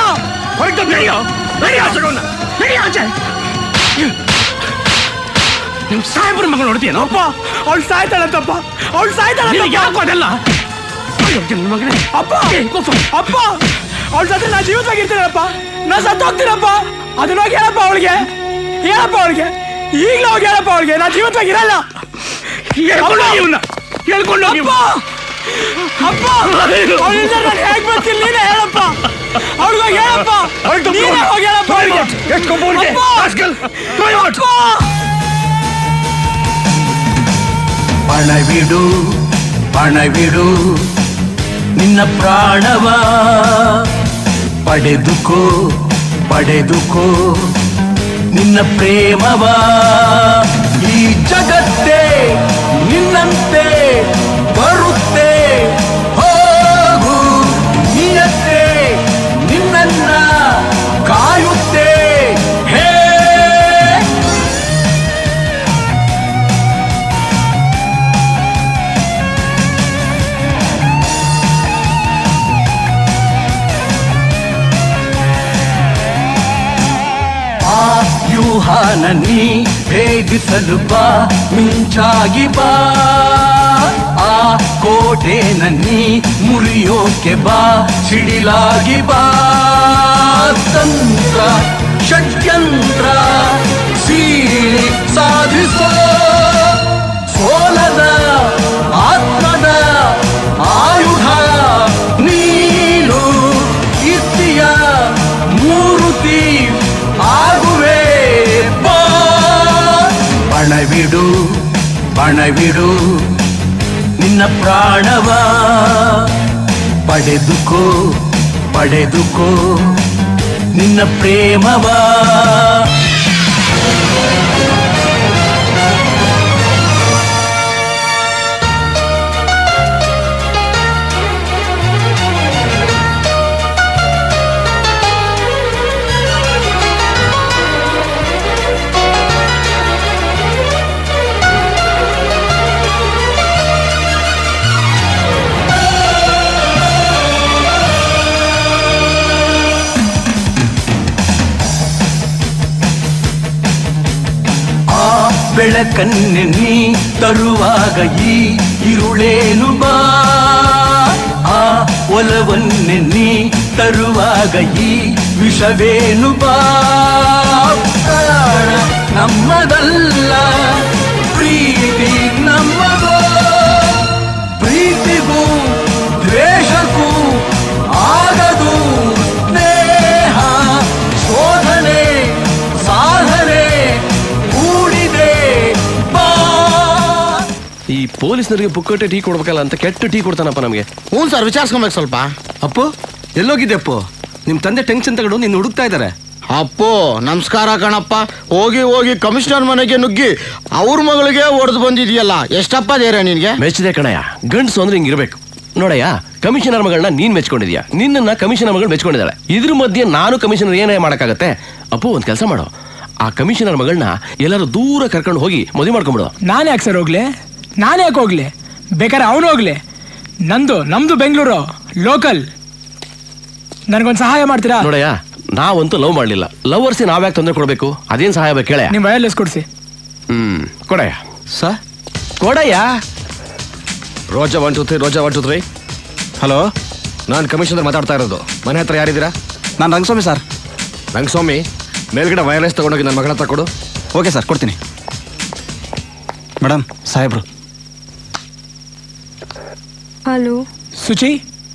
ನಿಮ್ ಸಾಹೇಬ್ರ ಮಗಳು ನೋಡ್ತೀಯನೋ ಅಪ್ಪ ಅವಳು ಸಾಯ್ತಾಳಂತಪ್ಪ ಅವಳು ಸಾಯ್ತಾಳ ಯಾಕೋ ಅದೆಲ್ಲ ಅಯ್ಯೋ, ನಿನ್ ಮಗನೇ ಅಪ್ಪ ಅಪ್ಪ ಅವಳ ಜೊತೆ ನಾ ಜೀವಿತವಾಗಿರ್ತೀನಪ್ಪ ನಾ ಸತ್ತು ಹೋಗ್ತೀನಪ್ಪ ಅದನ್ನ ಹೋಗಿ ಹೇಳಪ್ಪ ಅವಳಿಗೆ ಹೇಳಪ್ಪ ಅವಳಿಗೆ ಈಗಲೂ ಹೋಗಿ ಹೇಳಪ್ಪ ಅವಳಿಗೆ ನಾ ಜೀವಿತವಾಗಿರಲ್ಲ ಹೇಳ್ಕೊಂಡು ಹೋಗಿ ಇವ್ನ. ಹೇಳ್ಕೊಂಡು ಹೋಗಿ ಅಪ್ಪ ಅಪ್ಪ ಅವಳಿಂದ ನಾನು ಹೇಗ್ ಬರ್ತೀನಿ ನೀನೇ ಹೇಳಪ್ಪ ಅವಳಿಗೋಗಿ ಹೇಳಪ್ಪ ನೀನೇ ಹೋಗಿ ಹೇಳಪ್ಪ ಅವಳಿಗೆ ಅಪ್ಪ! ಅಪ್ಪ! ಪಣವಿಡು ಪಣವಿಡು ನಿನ್ನ ಪ್ರಾಣವ ಪಡೆದುಕೋ ಪಡೆದುಕೋ ನಿನ್ನ ಪ್ರೇಮವ ಈ ಜಗತ್ತೇ ನಿನ್ನಂತೆ ಬರುತ್ತೆ ಹೋಗು ನಿಯತ್ತೆ ನಿನ್ನನ್ನ ಕಾಯುತ್ತೆ ಹೇ ಆ ವ್ಯೂಹಾನ ನೀ ಭೇದಿಸಲು ಬಾ ಮಿಂಚಾಗಿ ಬಾ ಆ ಕೋಟೆನ ನೀ ಮುರಿಯೋಕೆ ಬಾ ಸಿಡಿಲಾಗಿ ಬಾ ತಂತ್ರ ಷಡ್ಯಂತ್ರ ಸೀಳಿ ಸಾಧಿಸೋ ಸೋಲದ ಆತ್ಮದ ಆಯುಧ ನೀನು ಕೀರ್ತಿಯ ಮೂರುತಿ ಆಗುವೆ ಬಾ ಬಣವಿಡು ಬಣವಿಡು ನಿನ್ನ ಪ್ರಾಣವ ಪಡೆದುಕೋ ಪಡೆದುಕೋ ನಿನ್ನ ಪ್ರೇಮವ ಆ ಬೆಳಕನ್ನೆ ನೀ ತರುವಾಗ ಈ ಇರುಳೇನು ಬಾ ಆ ಒಲವನ್ನೆ ನೀ ತರುವಾಗ ಈ ವಿಷವೇನು ಬಾ ಪ್ರಾಣ ನಮ್ಮದಲ್ಲ ಪ್ರೀತಿ ನಮ್ಮದೋ ಪ್ರೀತಿಗೂ ದ್ವೇಷಕ್ಕೂ ಆಗದು ಸ್ನೇಹ ಶೋಧನೆ ಸಾಧನೆ ಕೂಡಿದೆ ಬಾ ಈ ಪೊಲೀಸ್ನರಿಗೆ ಪುಕ್ಕಟ್ಟೆ ಟೀ ಕೊಡ್ಬೇಕಲ್ಲ ಅಂತ ಕೆಟ್ಟ ಟೀ ಕೊಡ್ತಾನಪ್ಪ ನಮಗೆ ಹ್ಞೂ ಸರ್ ವಿಚಾರಿಸ್ಕೊಬೇಕು ಸ್ವಲ್ಪ ಅಪ್ಪು ಎಲ್ಲೋಗಿದ್ದೆ ಅಪ್ಪು ನಿಮ್ ತಂದೆ ಟೆನ್ಷನ್ ತಗೊಂಡು ನಿನ್ನ ಹುಡುಕ್ತಾ ಇದ್ದಾರೆ ಅಪ್ಪೋ ನಮಸ್ಕಾರ ಕಣಪ್ಪ ಹೋಗಿ ಹೋಗಿ ಕಮಿಷನರ್ ಮನೆಗೆ ನುಗ್ಗಿ ಅವ್ರ ಮಗಳಿಗೆ ಹೊಡೆದು ಬಂದಿದ್ಯಲ್ಲ ಎಷ್ಟಪ್ಪ ಧೈರ್ಯ ನಿನ್ಗೆ ಮೆಚ್ಚಿದೆ ಕಣಯ್ಯ ಗಂಡಸು ಅಂದ್ರೆ ಹಿಂಗಿರ್ಬೇಕು ನೋಡಯ್ಯ ಕಮಿಷನರ್ ಮಗಳನ್ನ ನೀನ್ ಮೆಚ್ಕೊಂಡಿದ್ಯಾ ನಿನ್ನನ್ನ ಕಮಿಷನರ್ ಮಗಳು ಮೆಚ್ಕೊಂಡಿದ್ದಾಳೆ ಇದ್ರ ಮಧ್ಯೆ ನಾನು ಕಮಿಷನರ್ ಏನೇ ಮಾಡಕ್ಕಾಗತ್ತೆ ಅಪ್ಪು ಒಂದ್ ಕೆಲಸ ಮಾಡು ಆ ಕಮಿಷನರ್ ಮಗಳನ್ನ ಎಲ್ಲರೂ ದೂರ ಕರ್ಕೊಂಡು ಹೋಗಿ ಮದುವೆ ಮಾಡ್ಕೊಂಬಿಡು ನಾನು ಯಾಕೆ ಸರ್ ಹೋಗ್ಲಿ ನಾನು ಯಾಕೆ ಹೋಗ್ಲಿ ಬೇಕಾದ್ರೆ ಅವನು ಹೋಗ್ಲಿ ನಂದು ನಮ್ದು ಬೆಂಗಳೂರು ಲೋಕಲ್ ನನಗೊಂದು ಸಹಾಯ ಮಾಡ್ತೀರಾ ನೋಡಯ್ಯ ನಾವಂತೂ ಲವ್ ಮಾಡ್ಲಿಲ್ಲ ಲವರ್ಸ್ ನಾವ್ಯಾಕೆ ತೊಂದರೆ ಕೊಡ್ಬೇಕು ಅದೇನ್ ಸಹಾಯ ಬೇಕು ಕೇಳ ನಿಮ್ ವಯರ್ಲೆಸ್ ಕೊಡ್ಸಿ ಹ್ಮ್ ಕೊಡಯ್ಯ ಸ ಕೊಡಯ್ಯ Roja one two three Roja one two three hello ನಾನು ಕಮಿಷನರ್ ಮಾತಾಡ್ತಾ ಇರೋದು ಮನೆ ಹತ್ರ ಯಾರಿದ್ದೀರಾ ನಾನು ರಂಗಸ್ವಾಮಿ ಸರ್ ರಂಗಸ್ವಾಮಿ ಮೇಲ್ಗಡೆ ವೈರ್ಲೆಸ್ ತಗೊಂಡೋಗಿ ನನ್ನ ಮಗಳ ಹತ್ರ ಕೊಡು ಓಕೆ ಸರ್ ಕೊಡ್ತೀನಿ ಮೇಡಮ್ ಸಾಹೇಬ್ರು ಹಲೋ ಸುಚಿ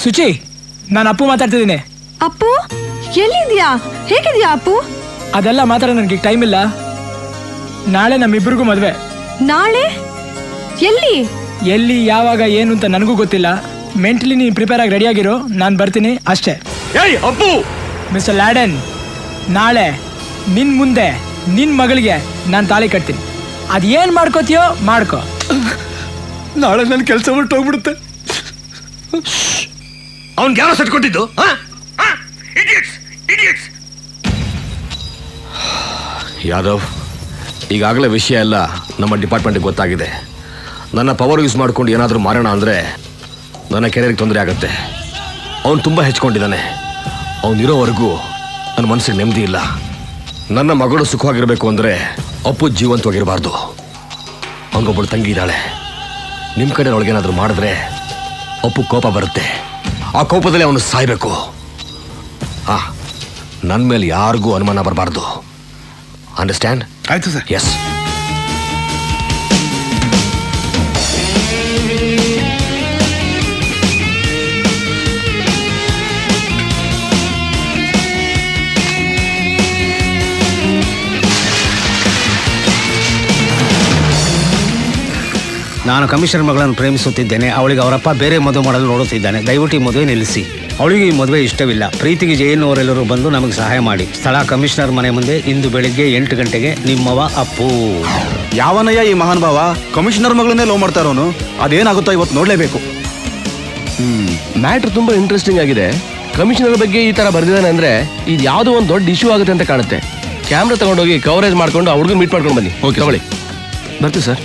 ಸುಚಿ ನಾನು ಅಪ್ಪು ಮಾತಾಡ್ತಿದ್ದೀನಿ ಅಪ್ಪು ಎಲ್ಲಿದ್ಯಾ ಹೇಗಿದ್ಯಾ ಅಪ್ಪು ಅದೆಲ್ಲ ಮಾತಾಡೋ ನನಗೆ ಟೈಮ್ ಇಲ್ಲ ನಾಳೆ ನಮ್ಮಿಬ್ಬರಿಗೂ ಮದುವೆ ನಾಳೆ ಎಲ್ಲಿ ಎಲ್ಲಿ ಯಾವಾಗ ಏನು ಅಂತ ನನಗೂ ಗೊತ್ತಿಲ್ಲ ಮೆಂಟಲಿ ನೀನು ಪ್ರಿಪೇರ್ ಆಗಿ ರೆಡಿಯಾಗಿರೋ ನಾನು ಬರ್ತೀನಿ ಅಷ್ಟೇ ಏಯ್ ಅಪ್ಪು ಮಿಸ್ಟರ್ ಲ್ಯಾಡನ್ ನಾಳೆ ನಿನ್ ಮುಂದೆ ನಿನ್ ಮಗಳಿಗೆ ನಾನು ತಾಳಿ ಕಟ್ತೀನಿ ಅದೇನ್ ಮಾಡ್ಕೋತೀಯೋ ಮಾಡ್ಕೋ ನಾಳೆ ನನ್ನ ಕೆಲಸ ಹೊರಟೋಗ್ಬಿಡುತ್ತೆ ಅವ್ನ್ ಯಾರೋ ಸೆಟ್ ಕೊಟ್ಟಿದ್ದು ಆ? ಆ? Idiots! Idiots! ಯಾದವ್ ಈಗಾಗಲೇ ವಿಷಯ ಎಲ್ಲ ನಮ್ಮ ಡಿಪಾರ್ಟ್ಮೆಂಟ್ಗೆ ಗೊತ್ತಾಗಿದೆ ನನ್ನ ಪವರ್ ಯೂಸ್ ಮಾಡ್ಕೊಂಡು ಏನಾದರೂ ಮಾರೋಣ ಅಂದರೆ ನನ್ನ ಕೆರಿಯರ್ಗೆ ತೊಂದರೆ ಆಗುತ್ತೆ ಅವನು ತುಂಬ ಹೆಚ್ಕೊಂಡಿದ್ದಾನೆ ಅವನಿರೋವರೆಗೂ ನನ್ನ ಮನಸ್ಸಿಗೆ ನೆಮ್ಮದಿ ಇಲ್ಲ ನನ್ನ ಮಗಳು ಸುಖವಾಗಿರಬೇಕು ಅಂದರೆ ಅಪ್ಪು ಜೀವಂತವಾಗಿರಬಾರ್ದು ಅವನಿಗೊಬ್ಬಳು ತಂಗಿ ಇದ್ದಾಳೆ ನಿಮ್ಮ ಕಡೆ ಒಳಗೇನಾದರೂ ಮಾಡಿದ್ರೆ ಅಪ್ಪು ಕೋಪ ಬರುತ್ತೆ ಆ ಕೋಪದಲ್ಲಿ ಅವನು ಸಾಯ್ಬೇಕು ಆ ನನ್ನ ಮೇಲೆ ಯಾರಿಗೂ ಅನುಮಾನ ಬರಬಾರ್ದು ಅಂಡರ್ಸ್ಟ್ಯಾಂಡ್ ಆಯ್ತು ಸರ್ ಎಸ್ ನಾನು ಕಮಿಷನರ್ ಮಗಳನ್ನು ಪ್ರೇಮಿಸುತ್ತಿದ್ದೇನೆ ಅವಳಿಗೆ ಅವರಪ್ಪ ಬೇರೆ ಮದುವೆ ಮಾಡಲು ನೋಡುತ್ತಿದ್ದಾನೆ ದಯವಿಟ್ಟು ಈ ಮದುವೆ ನಿಲ್ಲಿಸಿ ಅವಳಿಗೆ ಈ ಮದುವೆ ಇಷ್ಟವಿಲ್ಲ ಪ್ರೀತಿಗೆ ಜೈನವರೆಲ್ಲರೂ ಬಂದು ನಮಗೆ ಸಹಾಯ ಮಾಡಿ ಸ್ಥಳ ಕಮಿಷನರ್ ಮನೆ ಮುಂದೆ ಇಂದು ಬೆಳಿಗ್ಗೆ ಎಂಟು ಗಂಟೆಗೆ ನಿಮ್ಮವ ಅಪ್ಪು ಯಾವನಯ್ಯ ಈ ಮಹಾನುಭಾವ ಕಮಿಷನರ್ ಮಗಳನ್ನೇ ಲವ್ ಮಾಡ್ತಾ ಇರೋನು ಅದೇನಾಗುತ್ತೋ ಇವತ್ತು ನೋಡ್ಲೇಬೇಕು ಹ್ಮ್ ಮ್ಯಾಟ್ರ್ ತುಂಬಾ ಇಂಟ್ರೆಸ್ಟಿಂಗ್ ಆಗಿದೆ ಕಮಿಷನರ್ ಬಗ್ಗೆ ಈ ತರ ಬರ್ದಿದ್ದಾನೆ ಅಂದ್ರೆ ಇದು ಯಾವುದೋ ಒಂದು ದೊಡ್ಡ ಇಶ್ಯೂ ಆಗುತ್ತೆ ಅಂತ ಕಾಣುತ್ತೆ ಕ್ಯಾಮ್ರಾ ತಗೊಂಡೋಗಿ ಕವರೇಜ್ ಮಾಡ್ಕೊಂಡು ಆ ಹುಡುಗನ್ ಮೀಟ್ ಮಾಡ್ಕೊಂಡು ಬನ್ನಿ ಓಕೆ ತಗೊಳ್ಳಿ ಬರ್ತೀವಿ ಸರ್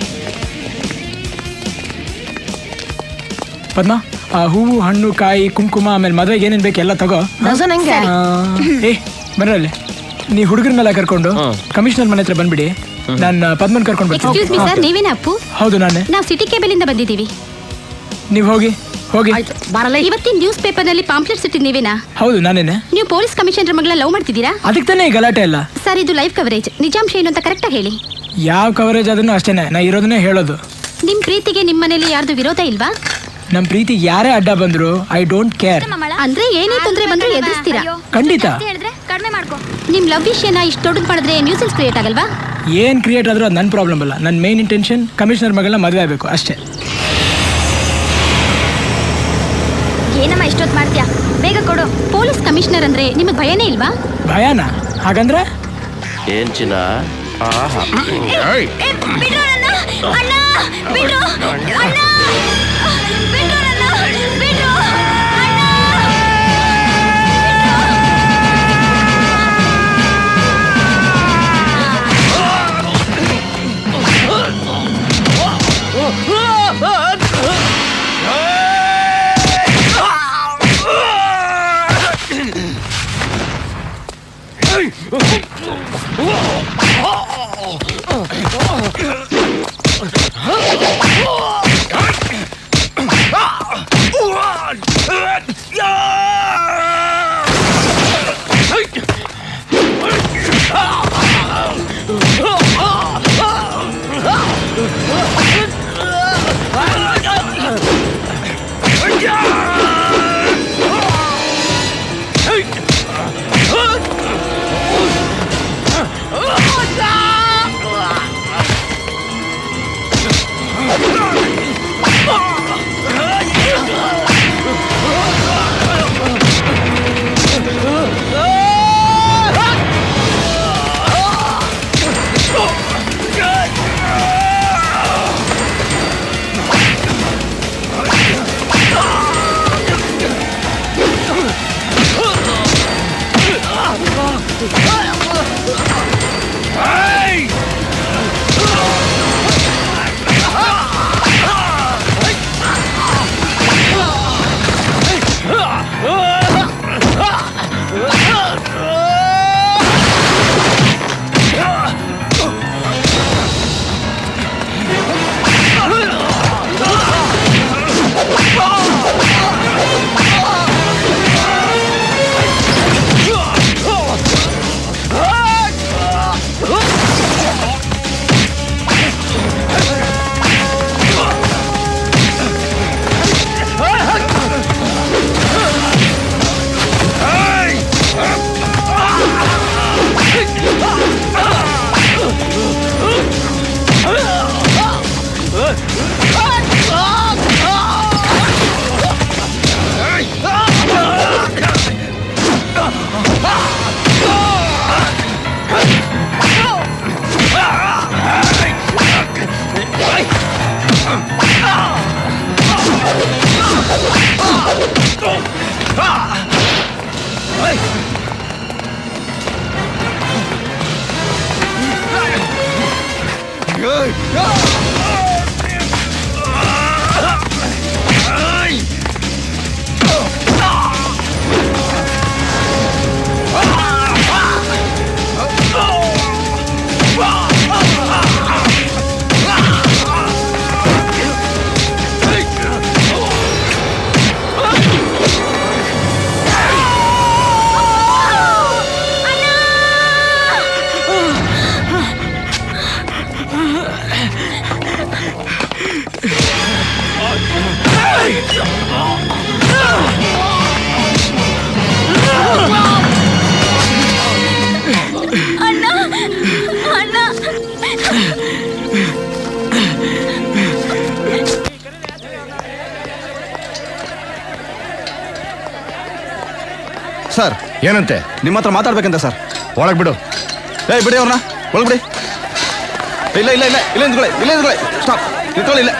ಪದ್ಮ ಆ ಹೂವು ಹಣ್ಣು ಕಾಯಿ ಕುಂಕುಮ ಆಮೇಲೆ ಮದುವೆಗೆ ಏನೇನ್ ಬೇಕು ಎಲ್ಲ ತಗೋ ಡಜನ್ ಹೆಂಗೆ? ಆ, ಏ ಬನ್ರಲ್ಲಿ ನೀ ಹುಡುಗರನ್ನೆಲ್ಲ ಕರ್ಕೊಂಡು ಕಮಿಷನರ್ ಮನೆ ಹತ್ರ ಬಂದ್ಬಿಡಿ ನಾನು ಪದ್ಮನ್ ಕರ್ಕೊಂಡು ಎಕ್ಸ್ಕ್ಯೂಸ್ ಮಿ ಸರ್ ಬರ್ತೀನಿ ನೀವೇನಾ ಅಪ್ಪು ಹೌದು ನಾನೇ ನಾವು ಸಿಟಿ ಕೇಬಲ್ ಇಂದ ಬಂದಿದ್ದೀವಿ ನೀವು ಹೋಗಿ ಹೋಗಿ ಬರಲ್ಲ ಇವತ್ತಿನ ನ್ಯೂಸ್ ಪೇಪರ್ ನಲ್ಲಿ ಪಾಂಪ್ಲೆಟ್ಸ್ ಇಟ್ಟಿದ್ ನೀವೇನಾ ಹೌದು ನಾನೇನೆ ನೀವು ಪೊಲೀಸ್ ಕಮಿಷನರ್ ಮಗಳ ಲವ್ ಮಾಡ್ತಿದ್ದೀರಾ ಅದಕ್ಕೆ ತಾನೇ ಈ ಗಲಾಟೆ ಎಲ್ಲ ಸರ್ ಇದು ಲೈವ್ ಕವರೇಜ್ ನಿಜಾಂಶ ಏನು ಅಂತ ಕರೆಕ್ಟ್ ಹೇಳಿ ಯಾವ ಕವರೇಜ್ ಅದನ್ನು ಅಷ್ಟೇನೆ ನಾ ಇರೋದನ್ನೇ ಹೇಳೋದು ನಿಮ್ ಪ್ರೀತಿಗೆ ನಿಮ್ ಮನೇಲಿ ಯಾರ್ದು ವಿರೋಧ ಇಲ್ವಾ ನಮ್ ಪ್ರೀತಿ ಯಾರೇ ಅಡ್ಡ ಬಂದ್ರು ಐ ಡೋಂಟ್ ಕೇರ್ ಅಂದ್ರೆ ಏನೇ ತೊಂದ್ರೆ ಬಂದ್ರು ಎದುರಿಸ್ತೀರಾ ಖಂಡಿತ ಕಡಿಮೆ ಮಾಡ್ಕೋ ನಿಮ್ ಲವ್ ವಿಷಯನ ಇಷ್ಟು ದೊಡ್ಡದು ಮಾಡಿದ್ರೆ ನ್ಯೂಸೆನ್ಸ್ ಕ್ರಿಯೇಟ್ ಆಗಲ್ವಾ ಏನ್ ಕ್ರಿಯೇಟ್ ಆದ್ರೂ ಅದು ನನ್ನ ಪ್ರಾಬ್ಲಮ್ ಅಲ್ಲ ನನ್ನ ಮೇನ್ ಇಂಟೆನ್ಷನ್ ಕಮಿಷನರ್ ಮಗಳನ್ನ ಮದುವೆ ಆಗಬೇಕು ಅಷ್ಟೇ ಏನಮ್ಮ ಇಷ್ಟೊತ್ತು ಮಾಡ್ತೀಯಾ ಬೇಗ ಕೊಡು ಪೊಲೀಸ್ ಕಮಿಷನರ್ ಅಂದ್ರೆ ನಿಮಗೆ ಭಯನೇ ಇಲ್ವಾ ಭಯಾನ ಹಾಗಂದ್ರೆ ಏನ್ ಚಿನ್ನ ಆಹಾ. Oh! ಅಣ್ಣ ಅಣ್ಣ ಸರ್ ಏನಂತೆ ನಿಮ್ಮ ಹತ್ರ ಮಾತಾಡ್ಬೇಕಂತ ಸರ್ ಒಳಗ್ ಬಿಡು ಏಯ್ ಬಿಡಿ ಅವ್ರನ್ನ ಒಳಗ್ ಬಿಡಿ ಇಲ್ಲ ಇಲ್ಲ ಇಲ್ಲ ಇಲ್ಲ ನಿಂತ್ಕೊಳ್ಳಿ ಇಲ್ಲ ನಿಂತ್ಕೊಳ್ಳಿ ಸ್ಟಾಪ್ ನಿಂತ್ಕೊಳ್ಳಿ ಇಲ್ಲ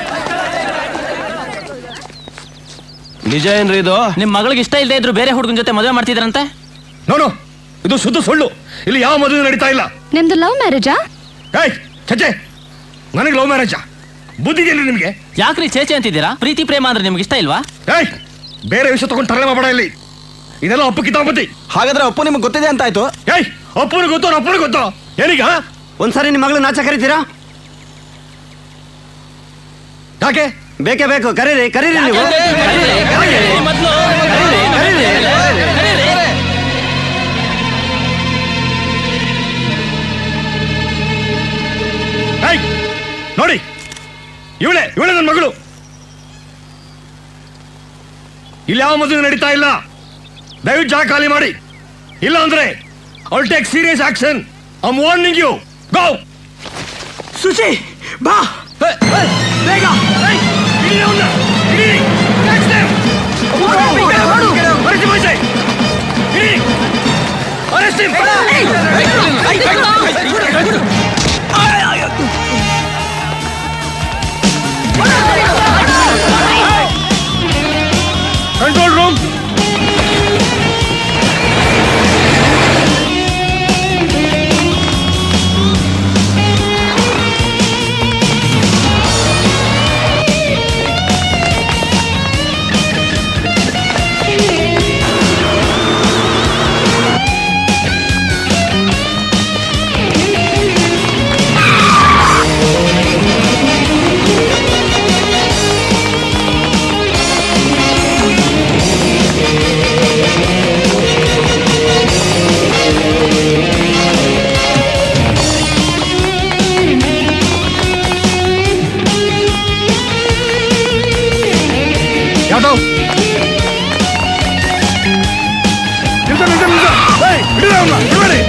ನಿಜ ಏನ್ರಿ ಇದು ನಿಮ್ ಮಗಳಿಗೆ ಇಷ್ಟ ಇಲ್ಲದೆ ಇದ್ರು ಬೇರೆ ಹುಡುಗನ ಜೊತೆ ಮದುವೆ ಮಾಡ್ತಿದ್ರಂತೆ ನೋನು ಇದು ಶುದ್ಧ ಸುಳ್ಳು ಇಲ್ಲಿ ಯಾವ ಮದುವೆ ನಡೀತಾ ಇಲ್ಲ ನಿಮ್ದು ಲವ್ ಮ್ಯಾರೇಜಾ ಏಯ್ ಚಚ್ಚೆ ನನಗೆ ಲವ್ ಮ್ಯಾರೇಜ್ ಬುದ್ಧಿದೆಯಲ್ಲ ನಿಮಗೆ ಯಾಕ್ರಿ ಚೇಚೆ ಅಂತಿದ್ದೀರಾ ಪ್ರೀತಿ ಪ್ರೇಮ ಅಂದ್ರೆ ನಿಮ್ಗೆ ಇಷ್ಟ ಇಲ್ವಾ ಏಯ್ ಬೇರೆ ವಿಷಯ ತಗೊಂಡು ತರಲೆ ಮಾಡಬೇಡ ಇಲ್ಲಿ ಇದೆಲ್ಲ ಅಪ್ಪು ಕಿತಾಪತಿ ಹಾಗಾದ್ರೆ ಅಪ್ಪು ನಿಮ್ಗೆ ಗೊತ್ತಿದೆ ಅಂತ ಆಯ್ತು ಏಯ್ ಅಪ್ಪನಿಗೆ ಗೊತ್ತು ಅಪ್ಪನಿಗೆ ಗೊತ್ತು ಏನೀಗ ಒಂದ್ಸಾರಿ ನಿಮ್ಮ ಮಗಳು ನಾಚ ಕರಿತೀರಾ ಯಾಕೆ ಬೇಕೇ ಬೇಕು ಕರೀರಿ ಕರೀರಿ ನೀವು ಏಯ್ ನೋಡಿ ಇವಳೆ ಇವಳೆ ನನ್ನ ಮಗಳು ಇಲ್ಲಿ ಯಾವ ಮದುವೆ ನಡೀತಾ ಇಲ್ಲ ದಯವಿಟ್ಟು ಜಾಗ ಖಾಲಿ ಮಾಡಿ ಇಲ್ಲ ಅಂದ್ರೆ I'll take serious action I warning you go Suchi ಬಾ ಬೇಗ ಏಯ್, ಹಿಡೀರಿ ಅವ್ನ, ಹಿಡೀರಿ. Catch them. Arrest him, I say. ಹಿಡೀರಿ. Arrest him. Control room Yadav ನಿಲ್ಸ ನಿಲ್ಸ ನಿಲ್ಸ ಏಯ್ ಹಿಡಿದ ಅವನ್ನ ಹಿಡಿಬೇಡಿ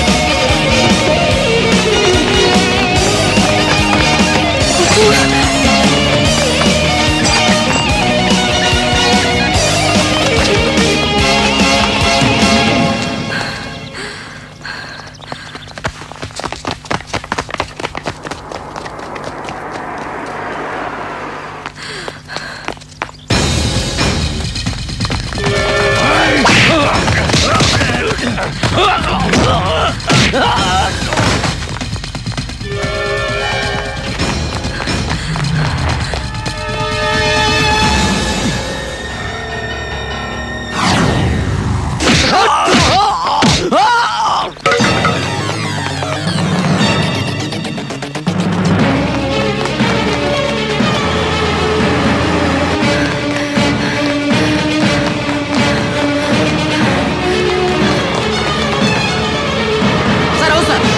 ಸರ್ ಹೌದು ಸರ್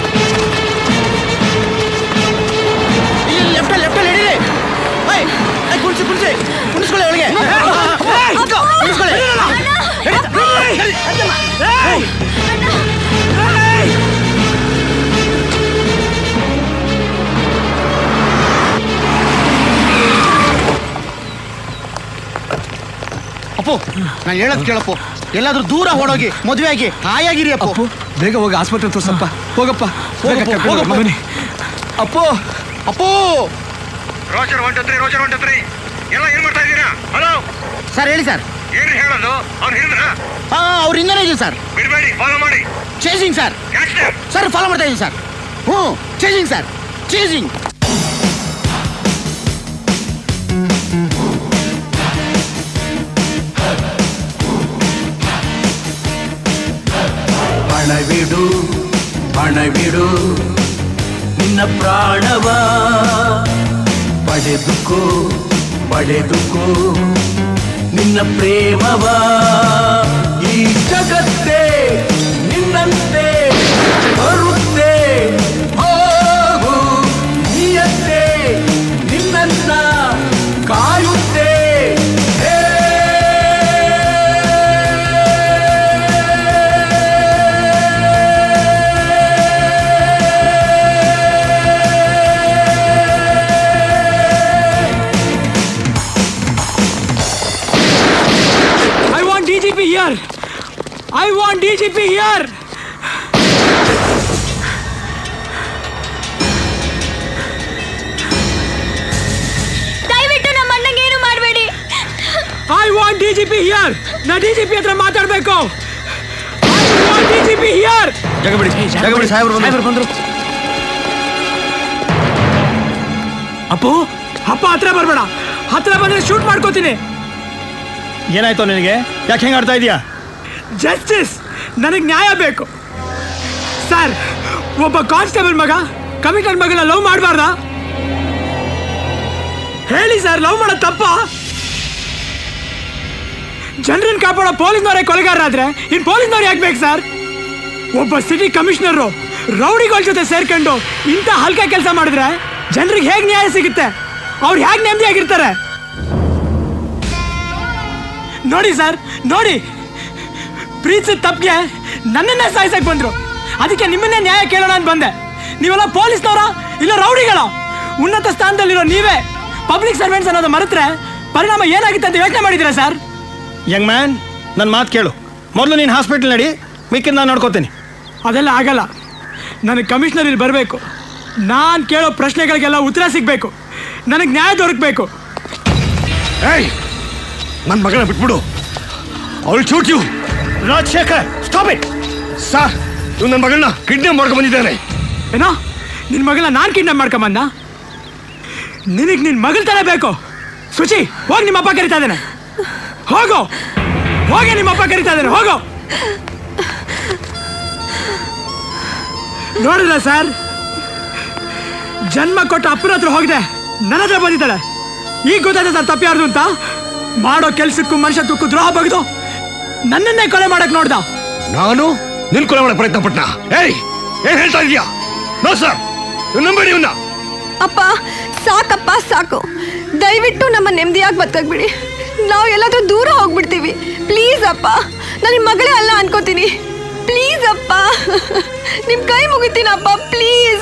ಇಲ್ಲಿ ಲೆಫ್ಟ್ ಲೆಫ್ಟ್ ಹಿಡೀರಿ ಏಯ್ ಏಯ್, ಕುಣ್ಸಿ ಕುಣ್ಸಿ ಕುಣಿಸ್ಕೊಳ್ಳಿ ಒಳಗೆ ಏಯ್, ಇಟ್ಕೋ, ಕುಣಿಸ್ಕೊಳ್ಳಿ ಏಯ್! ಏಯ್! ಅಪ್ಪು ನಾನು ಹೇಳೋದು ಕೇಳಪ್ಪು ಎಲ್ಲಾದ್ರೂ ದೂರ ಓಡೋಗಿ ಮದುವೆ ಆಗಿ ಹಾಯಾಗಿರಿ ಅಪ್ಪು ಬೇಗ ಹೋಗಿ ಆಸ್ಪತ್ರೆ ತೋರ್ಸಪ್ಪ ಹೋಗಪ್ಪ ಬೇಗ ಹೋಗಪ್ಪ, ಕರ್ಕೊಂಡು ಹೋಗಪ್ಪ. ಬನ್ನಿ ಅಪ್ಪು ಅಪ್ಪು ರೋಜರ್ ಹೊಂಟತ್ರಿ ರೋಜರ್ ಹೊಂಟತ್ರಿ ಎಲ್ಲ ಏನ್ ಮಾಡ್ತಾ ಇದ್ದೀರಾ ಹಲೋ ಸರ್ ಹೇಳಿ ಸರ್ ಏನ್ರಿ ಹೇಳೋದು ಅವ್ನು ಹಿಡಿದ್ರ ಹಾ ಅವ್ರು ಹಿಂದೆನೇ ಇದೀವಿ ಸರ್ ಬಿಡಬೇಡಿ ಫಾಲೋ ಮಾಡಿ chasing sir Catch them. Sir follow ಮಾಡ್ತಾ ಇದೀವಿ ಸರ್ ಹ್ಞೂ ಚೇಸಿಂಗ್ ಸರ್ ಚೇಸಿಂಗ್ ಪಣವಿಡು ಪಣವಿಡು ನಿನ್ನ ಪ್ರಾಣವ ಪಡೆದುಕೋ ಪಡೆದುಕೋ ನಿನ್ನ ಪ್ರೇಮವ ಈ ಜಗತ್ತೇ ನಿನ್ನಂತೆ ಬರುತ್ತೆ ಹೋಗು ನೀಯಂತೆ ನಿನ್ನನ್ನ ಕಾಯುತ್ತೆ I want DGP here. I want DGP here. ದಯವಿಟ್ಟು ನಮ್ಮ ಅಣ್ಣಂಗೆ ಏನು ಮಾಡಬೇಡಿ I want DGP here. ನಾ DGP ಹತ್ರ ಮಾತಾಡ್ಬೇಕು. I want DGP here. ಜಾಗ ಬಿಡಿ ಜಾಗ ಬಿಡಿ ಸಾಹೇಬ್ರು ಬಂದ್ರು ಅಪ್ಪು ಅಪ್ಪ ಹತ್ರ ಬರ್ಬೇಡ ಹತ್ರ ಬಂದ್ರೆ ಶೂಟ್ ಮಾಡ್ಕೋತೀನಿ ಏನಾಯ್ತು ನಿನಗೆ ಯಾಕೆ ಹೆಂಗೆ ಆಡ್ತಾ ಇದೀಯಾ ಜಸ್ಟಿಸ್ ನನಗೆ ನ್ಯಾಯ ಬೇಕು ಸರ್ ಒಬ್ಬ ಕಾನ್ಸ್ಟೇಬಲ್ ಮಗ ಕಮಿಟರ್ ಮಗನ ಲವ್ ಮಾಡಬಾರ್ದ ಹೇಳಿ ಸರ್ ಲವ್ ಮಾಡೋ ತಪ್ಪ ಜನರನ್ನ ಕಾಪಾಡೋ ಪೊಲೀಸ್ನವರೇ ಕೊಲೆಗಾರರಾದ್ರೆ ಇನ್ ಪೊಲೀಸ್ನವ್ರು ಯಾಕೆ ಬೇಕು ಸರ್ ಒಬ್ಬ ಸಿಟಿ ಕಮಿಷನರು ರೌಡಿಗಳ ಜೊತೆ ಸೇರ್ಕೊಂಡು ಇಂಥ ಹಲ್ಕ ಕೆಲಸ ಮಾಡಿದ್ರೆ ಜನರಿಗೆ ಹೇಗೆ ನ್ಯಾಯ ಸಿಗುತ್ತೆ ಅವ್ರು ಹೇಗೆ ನೆಮ್ಮದಿಯಾಗಿರ್ತಾರೆ ನೋಡಿ ಸರ್ ನೋಡಿ ಪ್ರೀತಿಸಿದ ತಪ್ಪಿಗೆ ನನ್ನನ್ನೇ ಸಾಯಿಸಕ್ ಬಂದ್ರು ಅದಕ್ಕೆ ನಿಮ್ಮನ್ನೇ ನ್ಯಾಯ ಕೇಳೋಣ ಅಂತ ಬಂದೆ ನೀವೆಲ್ಲ ಪೊಲೀಸ್ನವರ ಇಲ್ಲ ರೌಡಿಗಳ ಉನ್ನತ ಸ್ಥಾನದಲ್ಲಿರೋ ನೀವೇ ಪಬ್ಲಿಕ್ ಸರ್ವೆಂಟ್ಸ್ ಅನ್ನೋದು ಮರೆತ್ರೆ ಪರಿಣಾಮ ಏನಾಗುತ್ತೆ ಅಂತ ಯೋಚನೆ ಮಾಡಿದ್ದೀರಾ ಸರ್ ಯಂಗ್ ಮ್ಯಾನ್ ನನ್ನ ಮಾತು ಕೇಳು ಮೊದಲು ನೀನು ಹಾಸ್ಪಿಟಲ್ ನಡಿ ಮಿಕ್ಕಿದ ನಾನು ನೋಡ್ಕೋತೀನಿ ಅದೆಲ್ಲ ಆಗಲ್ಲ ನನಗೆ ಕಮಿಷನರ್ ಇಲ್ಲಿ ಬರಬೇಕು ನಾನು ಕೇಳೋ ಪ್ರಶ್ನೆಗಳಿಗೆಲ್ಲ ಉತ್ತರ ಸಿಗಬೇಕು ನನಗೆ ನ್ಯಾಯ ದೊರಕಬೇಕು ಏಯ್ ನನ್ನ ಮಗನ ಬಿಟ್ಬಿಡು ಅವಳು shoot you Rajashekar stop it sir ಇವ್ ನನ್ನ ಮಗಳನ್ನ ಕಿಡ್ನಾಪ್ ಮಾಡ್ಕೊಂಡ್ ಬಂದಿದ್ದಾನೆ ಏನೋ ನಿನ್ನ ಮಗಳನ್ನ ನಾನು ಕಿಡ್ನಾಪ್ ಮಾಡ್ಕೊಂಬಂದ ನಿನಗೆ ನಿನ್ನ ಮಗಳ ತರ ಬೇಕು ಸುಚಿ ಹೋಗಿ ನಿಮ್ಮ ಅಪ್ಪ ಕರಿತಾ ಇದ್ದಾನೆ ಹೋಗು ಹೋಗಿ ನಿಮ್ಮ ಅಪ್ಪ ಕರಿತಾ ಇದ್ದಾನೆ ಹೋಗು ನೋಡಿದ್ರ ಸರ್ ಜನ್ಮ ಕೊಟ್ಟ ಅಪ್ಪನ ಹತ್ರ ಹೋಗಿದೆ ನನ್ನ ಹತ್ರ ಬಂದಿದ್ದಾಳೆ ಈಗ ಗೊತ್ತಾಯ್ತು ಸರ್ ತಪ್ಪು ಯಾರ್ದು ಅಂತ ಮಾಡೋ ಕೆಲ್ಸಕ್ಕೂ ಮನುಷ್ಯತ್ವಕ್ಕೂ ದ್ರೋಹ ಬಗ್ದು ನನ್ನನ್ನೇ ಕೊಲೆ ಮಾಡಕ್ ನೋಡ್ದ ನಾನು ನಿನ್ ಕೊಲೆ ಮಾಡಕ್ ಪ್ರಯತ್ನ ಪಟ್ಟ ಏಯ್ ಏನ್ ಹೇಳ್ತಾ ಇದೀಯಾ ನೋ ಸರ್ ನಂಬೇಡಿ ಇವನ್ನ ಅಪ್ಪ ಸಾಕಪ್ಪ ಸಾಕು ದಯವಿಟ್ಟು ನಮ್ಮ ನೆಮ್ಮದಿಯಾಗಿ ಬದುಕಾಗ್ಬಿಡಿ ನಾವು ಎಲ್ಲಾದ್ರೂ ದೂರ ಹೋಗ್ಬಿಡ್ತೀವಿ ಪ್ಲೀಸ್ ಅಪ್ಪ ನಾನು ನಿಮ್ಮ ಮಗಳೇ ಅಲ್ಲ ಅನ್ಕೋತೀನಿ ಪ್ಲೀಸ್ ಅಪ್ಪ ನಿಮ್ ಕೈ ಮುಗಿತೀನಪ್ಪ ಪ್ಲೀಸ್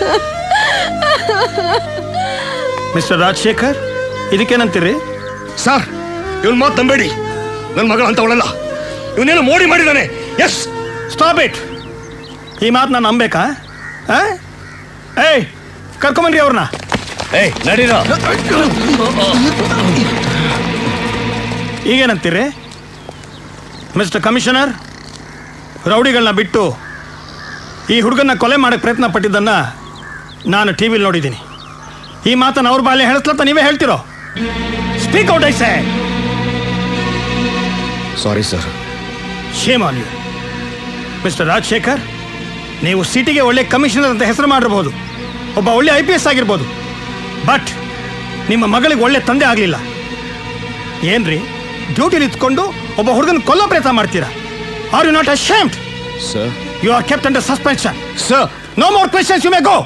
ಮಿಸ್ಟರ್ ರಾಜಶೇಖರ್ ಇದಕ್ಕೇನಂತೀರಿ ಸರ್ ಇವನ್ ಮಾತು ನಂಬೇಡಿ ನನ್ನ ಮಗಳು ಅಂತವಳಲ್ಲ ಇವನೇನು ಮೋಡಿ ಮಾಡಿದ್ದಾನೆ ಎಸ್ ಸ್ಟಾಪ್ ಇಟ್ ಈ ಮಾತು ನಾನು ನಂಬೇಕಾ ಆ? ಏಯ್ ಕರ್ಕೊಂಬನ್ರಿ ಅವ್ರನ್ನ ಏಯ್ ನಡೀರ ಈಗೇನಂತೀರಿ ಮಿಸ್ಟರ್ ಕಮಿಷನರ್ ರೌಡಿಗಳನ್ನ ಬಿಟ್ಟು ಈ ಹುಡುಗನ್ನ ಕೊಲೆ ಮಾಡಕ್ಕೆ ಪ್ರಯತ್ನ ಪಟ್ಟಿದ್ದನ್ನ ನಾನು ಟಿ ವಿಲಿ ನೋಡಿದ್ದೀನಿ ಈ ಮಾತನ್ನು ಅವ್ರ ಬಾಲ್ಯ ಹೇಳಿಸ್ಲತ್ತ ನೀವೇ ಹೇಳ್ತಿರೋ speak out I say sorry sir shame on you mister Rajashekar ನೀವು ಸಿಟಿಗೆ ಒಳ್ಳೆ ಕಮಿಷನರ್ ಅಂತ ಹೆಸರು ಮಾಡಿರ್ಬೋದು ಒಬ್ಬ ಒಳ್ಳೆ ಐ ಪಿ ಎಸ್ ಆಗಿರ್ಬೋದು ಬಟ್ ನಿಮ್ಮ ಮಗಳಿಗೆ ಒಳ್ಳೆ ತಂದೆ ಆಗಲಿಲ್ಲ ಏನ್ರಿ ಡ್ಯೂಟಿಲಿ ಇತ್ಕೊಂಡು ಒಬ್ಬ ಹುಡುಗನ ಕೊಲ್ಲೋ ಪ್ರಯತ್ನ ಮಾಡ್ತೀರಾ are you not ashamed sir you are kept under suspension sir no more questions you may go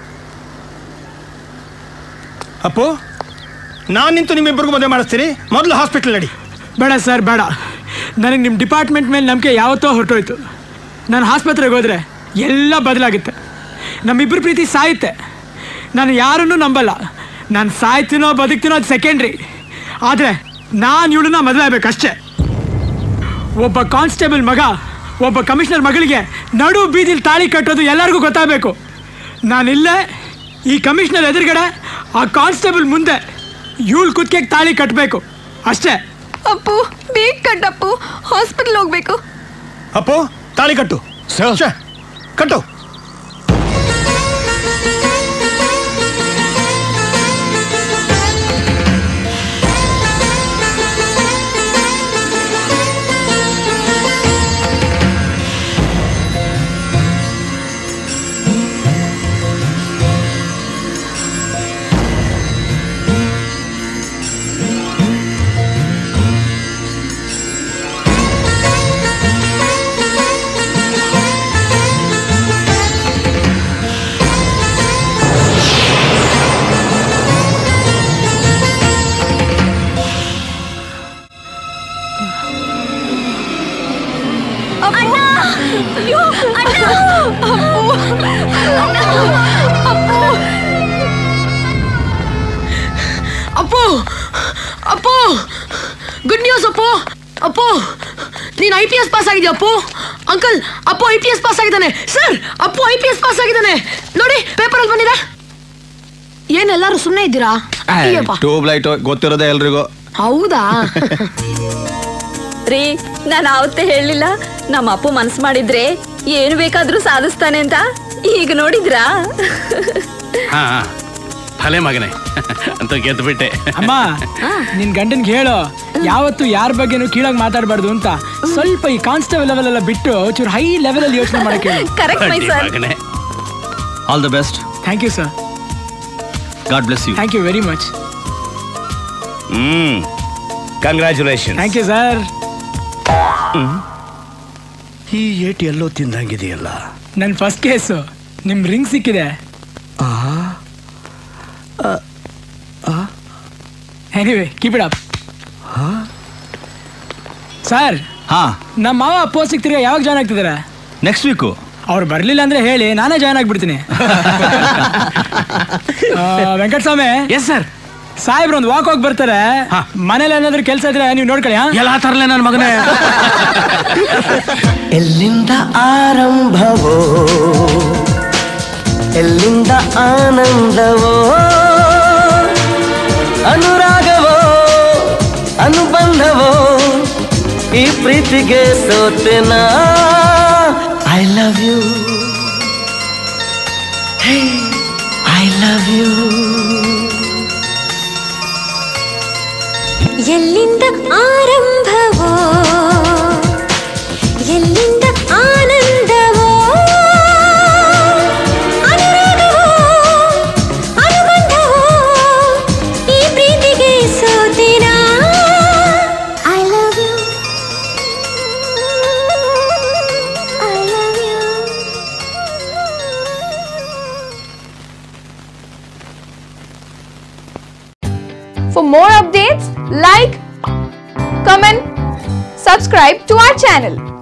Appu ನಾನು ನಿಂತು ನಿಮ್ಮಿಬ್ಬರಿಗೂ ಮದುವೆ ಮಾಡಿಸ್ತೀನಿ ಮೊದಲು ಹಾಸ್ಪಿಟಲ್ ನಡಿ ಬೇಡ ಸರ್ ಬೇಡ ನನಗೆ ನಿಮ್ಮ ಡಿಪಾರ್ಟ್ಮೆಂಟ್ ಮೇಲೆ ನಂಬಿಕೆ ಯಾವತ್ತೋ ಹೊರಟೋಯ್ತು ನಾನು ಆಸ್ಪತ್ರೆಗೆ ಹೋದರೆ ಎಲ್ಲ ಬದಲಾಗುತ್ತೆ ನಮ್ಮಿಬ್ಬರು ಪ್ರೀತಿ ಸಾಯುತ್ತೆ ನಾನು ಯಾರನ್ನೂ ನಂಬಲ್ಲ ನಾನು ಸಾಯ್ತೀನೋ ಬದುಕ್ತೀನೋ ಅದು ಸೆಕೆಂಡ್ರಿ ಆದರೆ ನಾನು ಇವಳನ್ನ ಮದುವೆ ಆಗ್ಬೇಕಷ್ಟೇ ಒಬ್ಬ ಕಾನ್ಸ್ಟೇಬಲ್ ಮಗ ಒಬ್ಬ ಕಮಿಷನರ್ ಮಗಳಿಗೆ ನಡು ಬೀದಿಲಿ ತಾಳಿ ಕಟ್ಟೋದು ಎಲ್ಲರಿಗೂ ಗೊತ್ತಾಗಬೇಕು ನಾನಿಲ್ಲೇ ಈ ಕಮಿಷನರ್ ಎದುರುಗಡೆ ಆ ಕಾನ್ಸ್ಟೇಬಲ್ ಮುಂದೆ ಇವಳು ಕುತ್ತಿಗೆ ತಾಳಿ ಕಟ್ಟಬೇಕು ಅಷ್ಟೇ ಅಪ್ಪು ಬೇಗ ಕಟ್ಟಪ್ಪು ಹಾಸ್ಪಿಟಲ್ ಹೋಗ್ಬೇಕು ಅಪ್ಪು ತಾಳಿ ಕಟ್ಟು ಛೆ, ಕಟ್ಟು ಅಪ್ಪು ನೀನ್ ಐ ಪಿ ಎಸ್ ಪಾಸ್ ಆಗಿದ್ಯಾ Appu uncle Appu I P S pass ಆಗಿದ್ದಾನೆ sir Appu I P S pass ಆಗಿದ್ದಾನೆ ನೋಡಿ ಪೇಪರ್ ಅಲ್ಲಿ ಬಂದಿದೆ ಏನೆಲ್ಲರೂ ಸುಮ್ಮನೆ ಇದ್ದೀರಾ ಅಯ್ಯಪ್ಪ ಟ್ಯೂಬ್ ಲೈಟ್ ಗೊತ್ತಿರೋದೇ ಎಲ್ರಿಗೂ ಹೌದಾ ರೀ ನಾನು ಆವತ್ತೇ ಹೇಳಲಿಲ್ಲ ನಮ್ಮ ಅಪ್ಪು ಮನ್ಸು ಮಾಡಿದ್ರೆ ಏನು ಬೇಕಾದ್ರೂ ಸಾಧಿಸ್ತಾನೆ ಅಂತ ಈಗ ನೋಡಿದ್ರಾ ಹಾ ಹಾ. ಭಲೆ ಮಗನೇ ಅಂತ ಗೆದ್ದು ಬಿಟ್ಟೆ ಅಮ್ಮ ನಿನ್ ಗಂಡನ್ಗೆ ಹೇಳು ಯಾವತ್ತು ಯಾರ ಬಗ್ಗೆನೂ ಕೀಳಾಗಿ ಮಾತಾಡಬಾರ್ದು ಅಂತ ಸ್ವಲ್ಪ ಈ ಕಾನ್ಸ್ಟೇಬಲ್ ಲೆವೆಲ್ ಎಲ್ಲ ಬಿಟ್ಟು ಚೂರು ಹೈ ಲೆವೆಲ್ ಅಲ್ಲಿ ಯೋಚನೆ ಮಾಡಕ್ಕೆ ಮಗನೇ all the best thank you sir God bless you thank you very much hmm congratulation thank you sir ಈ ಏಟಿ ಎಲ್ಲೋ ತಿಂದಂಗಿದೆಯಲ್ಲ ನನ್ನ ಫಸ್ಟ್ ಕೇಸು ನಿಮ್ ರಿಂಗ್ ಸಿಕ್ಕಿದೆ anyway keep it up sir ಹಾ ನಮ್ಮ ಮಾವ ಪೋಸ್ಟ್ ಸಿಗ್ತಿರೋ ಯಾವಾಗ ಜಾಯ್ನ್ ಆಗ್ತಿದ್ದಾರೆ ನೆಕ್ಸ್ಟ್ ವೀಕು ಅವ್ರು ಬರ್ಲಿಲ್ಲ ಅಂದ್ರೆ ಹೇಳಿ ನಾನೇ ಜಾಯ್ನ್ ಆಗ್ಬಿಡ್ತೀನಿ ಆ, ವೆಂಕಟಸ್ವಾಮಿ ಎಸ್ ಸರ್ ಸಾಹೇಬ್ರು ಒಂದು ವಾಕ್ ಹೋಗಿ ಬರ್ತಾರೆ ಮನೇಲಿ ಏನಾದ್ರು ಕೆಲಸ ಇದ್ರೆ ನೀವು ನೋಡ್ಕೊಳ್ಳಿ ಹಾ? ಎಲ್ಲ ತರಲೆ ನನ್ನ ಮಗನೇ ಎಲ್ಲಿಂದ ಆರಂಭವೋ ಎಲ್ಲಿಂದ ಆನಂದವೋ ಅನುರಾಗವೋ ಅನುಬಂಧವೋ ಈ ಪ್ರೀತಿಗೆ ಸೋತೆನ I love you I love you ಎಲ್ಲಿಂದ ಆರಂಭವೋ ಎಲ್ಲಿಂದ ಆನಂದವೋ ಅನುರಾಗವೋ ಅನುಬಂಧವೋ ಈ ಪ್ರೀತಿಗೆ ಸೋತಿನ I love you I love you For more updates, like, comment, subscribe to our channel.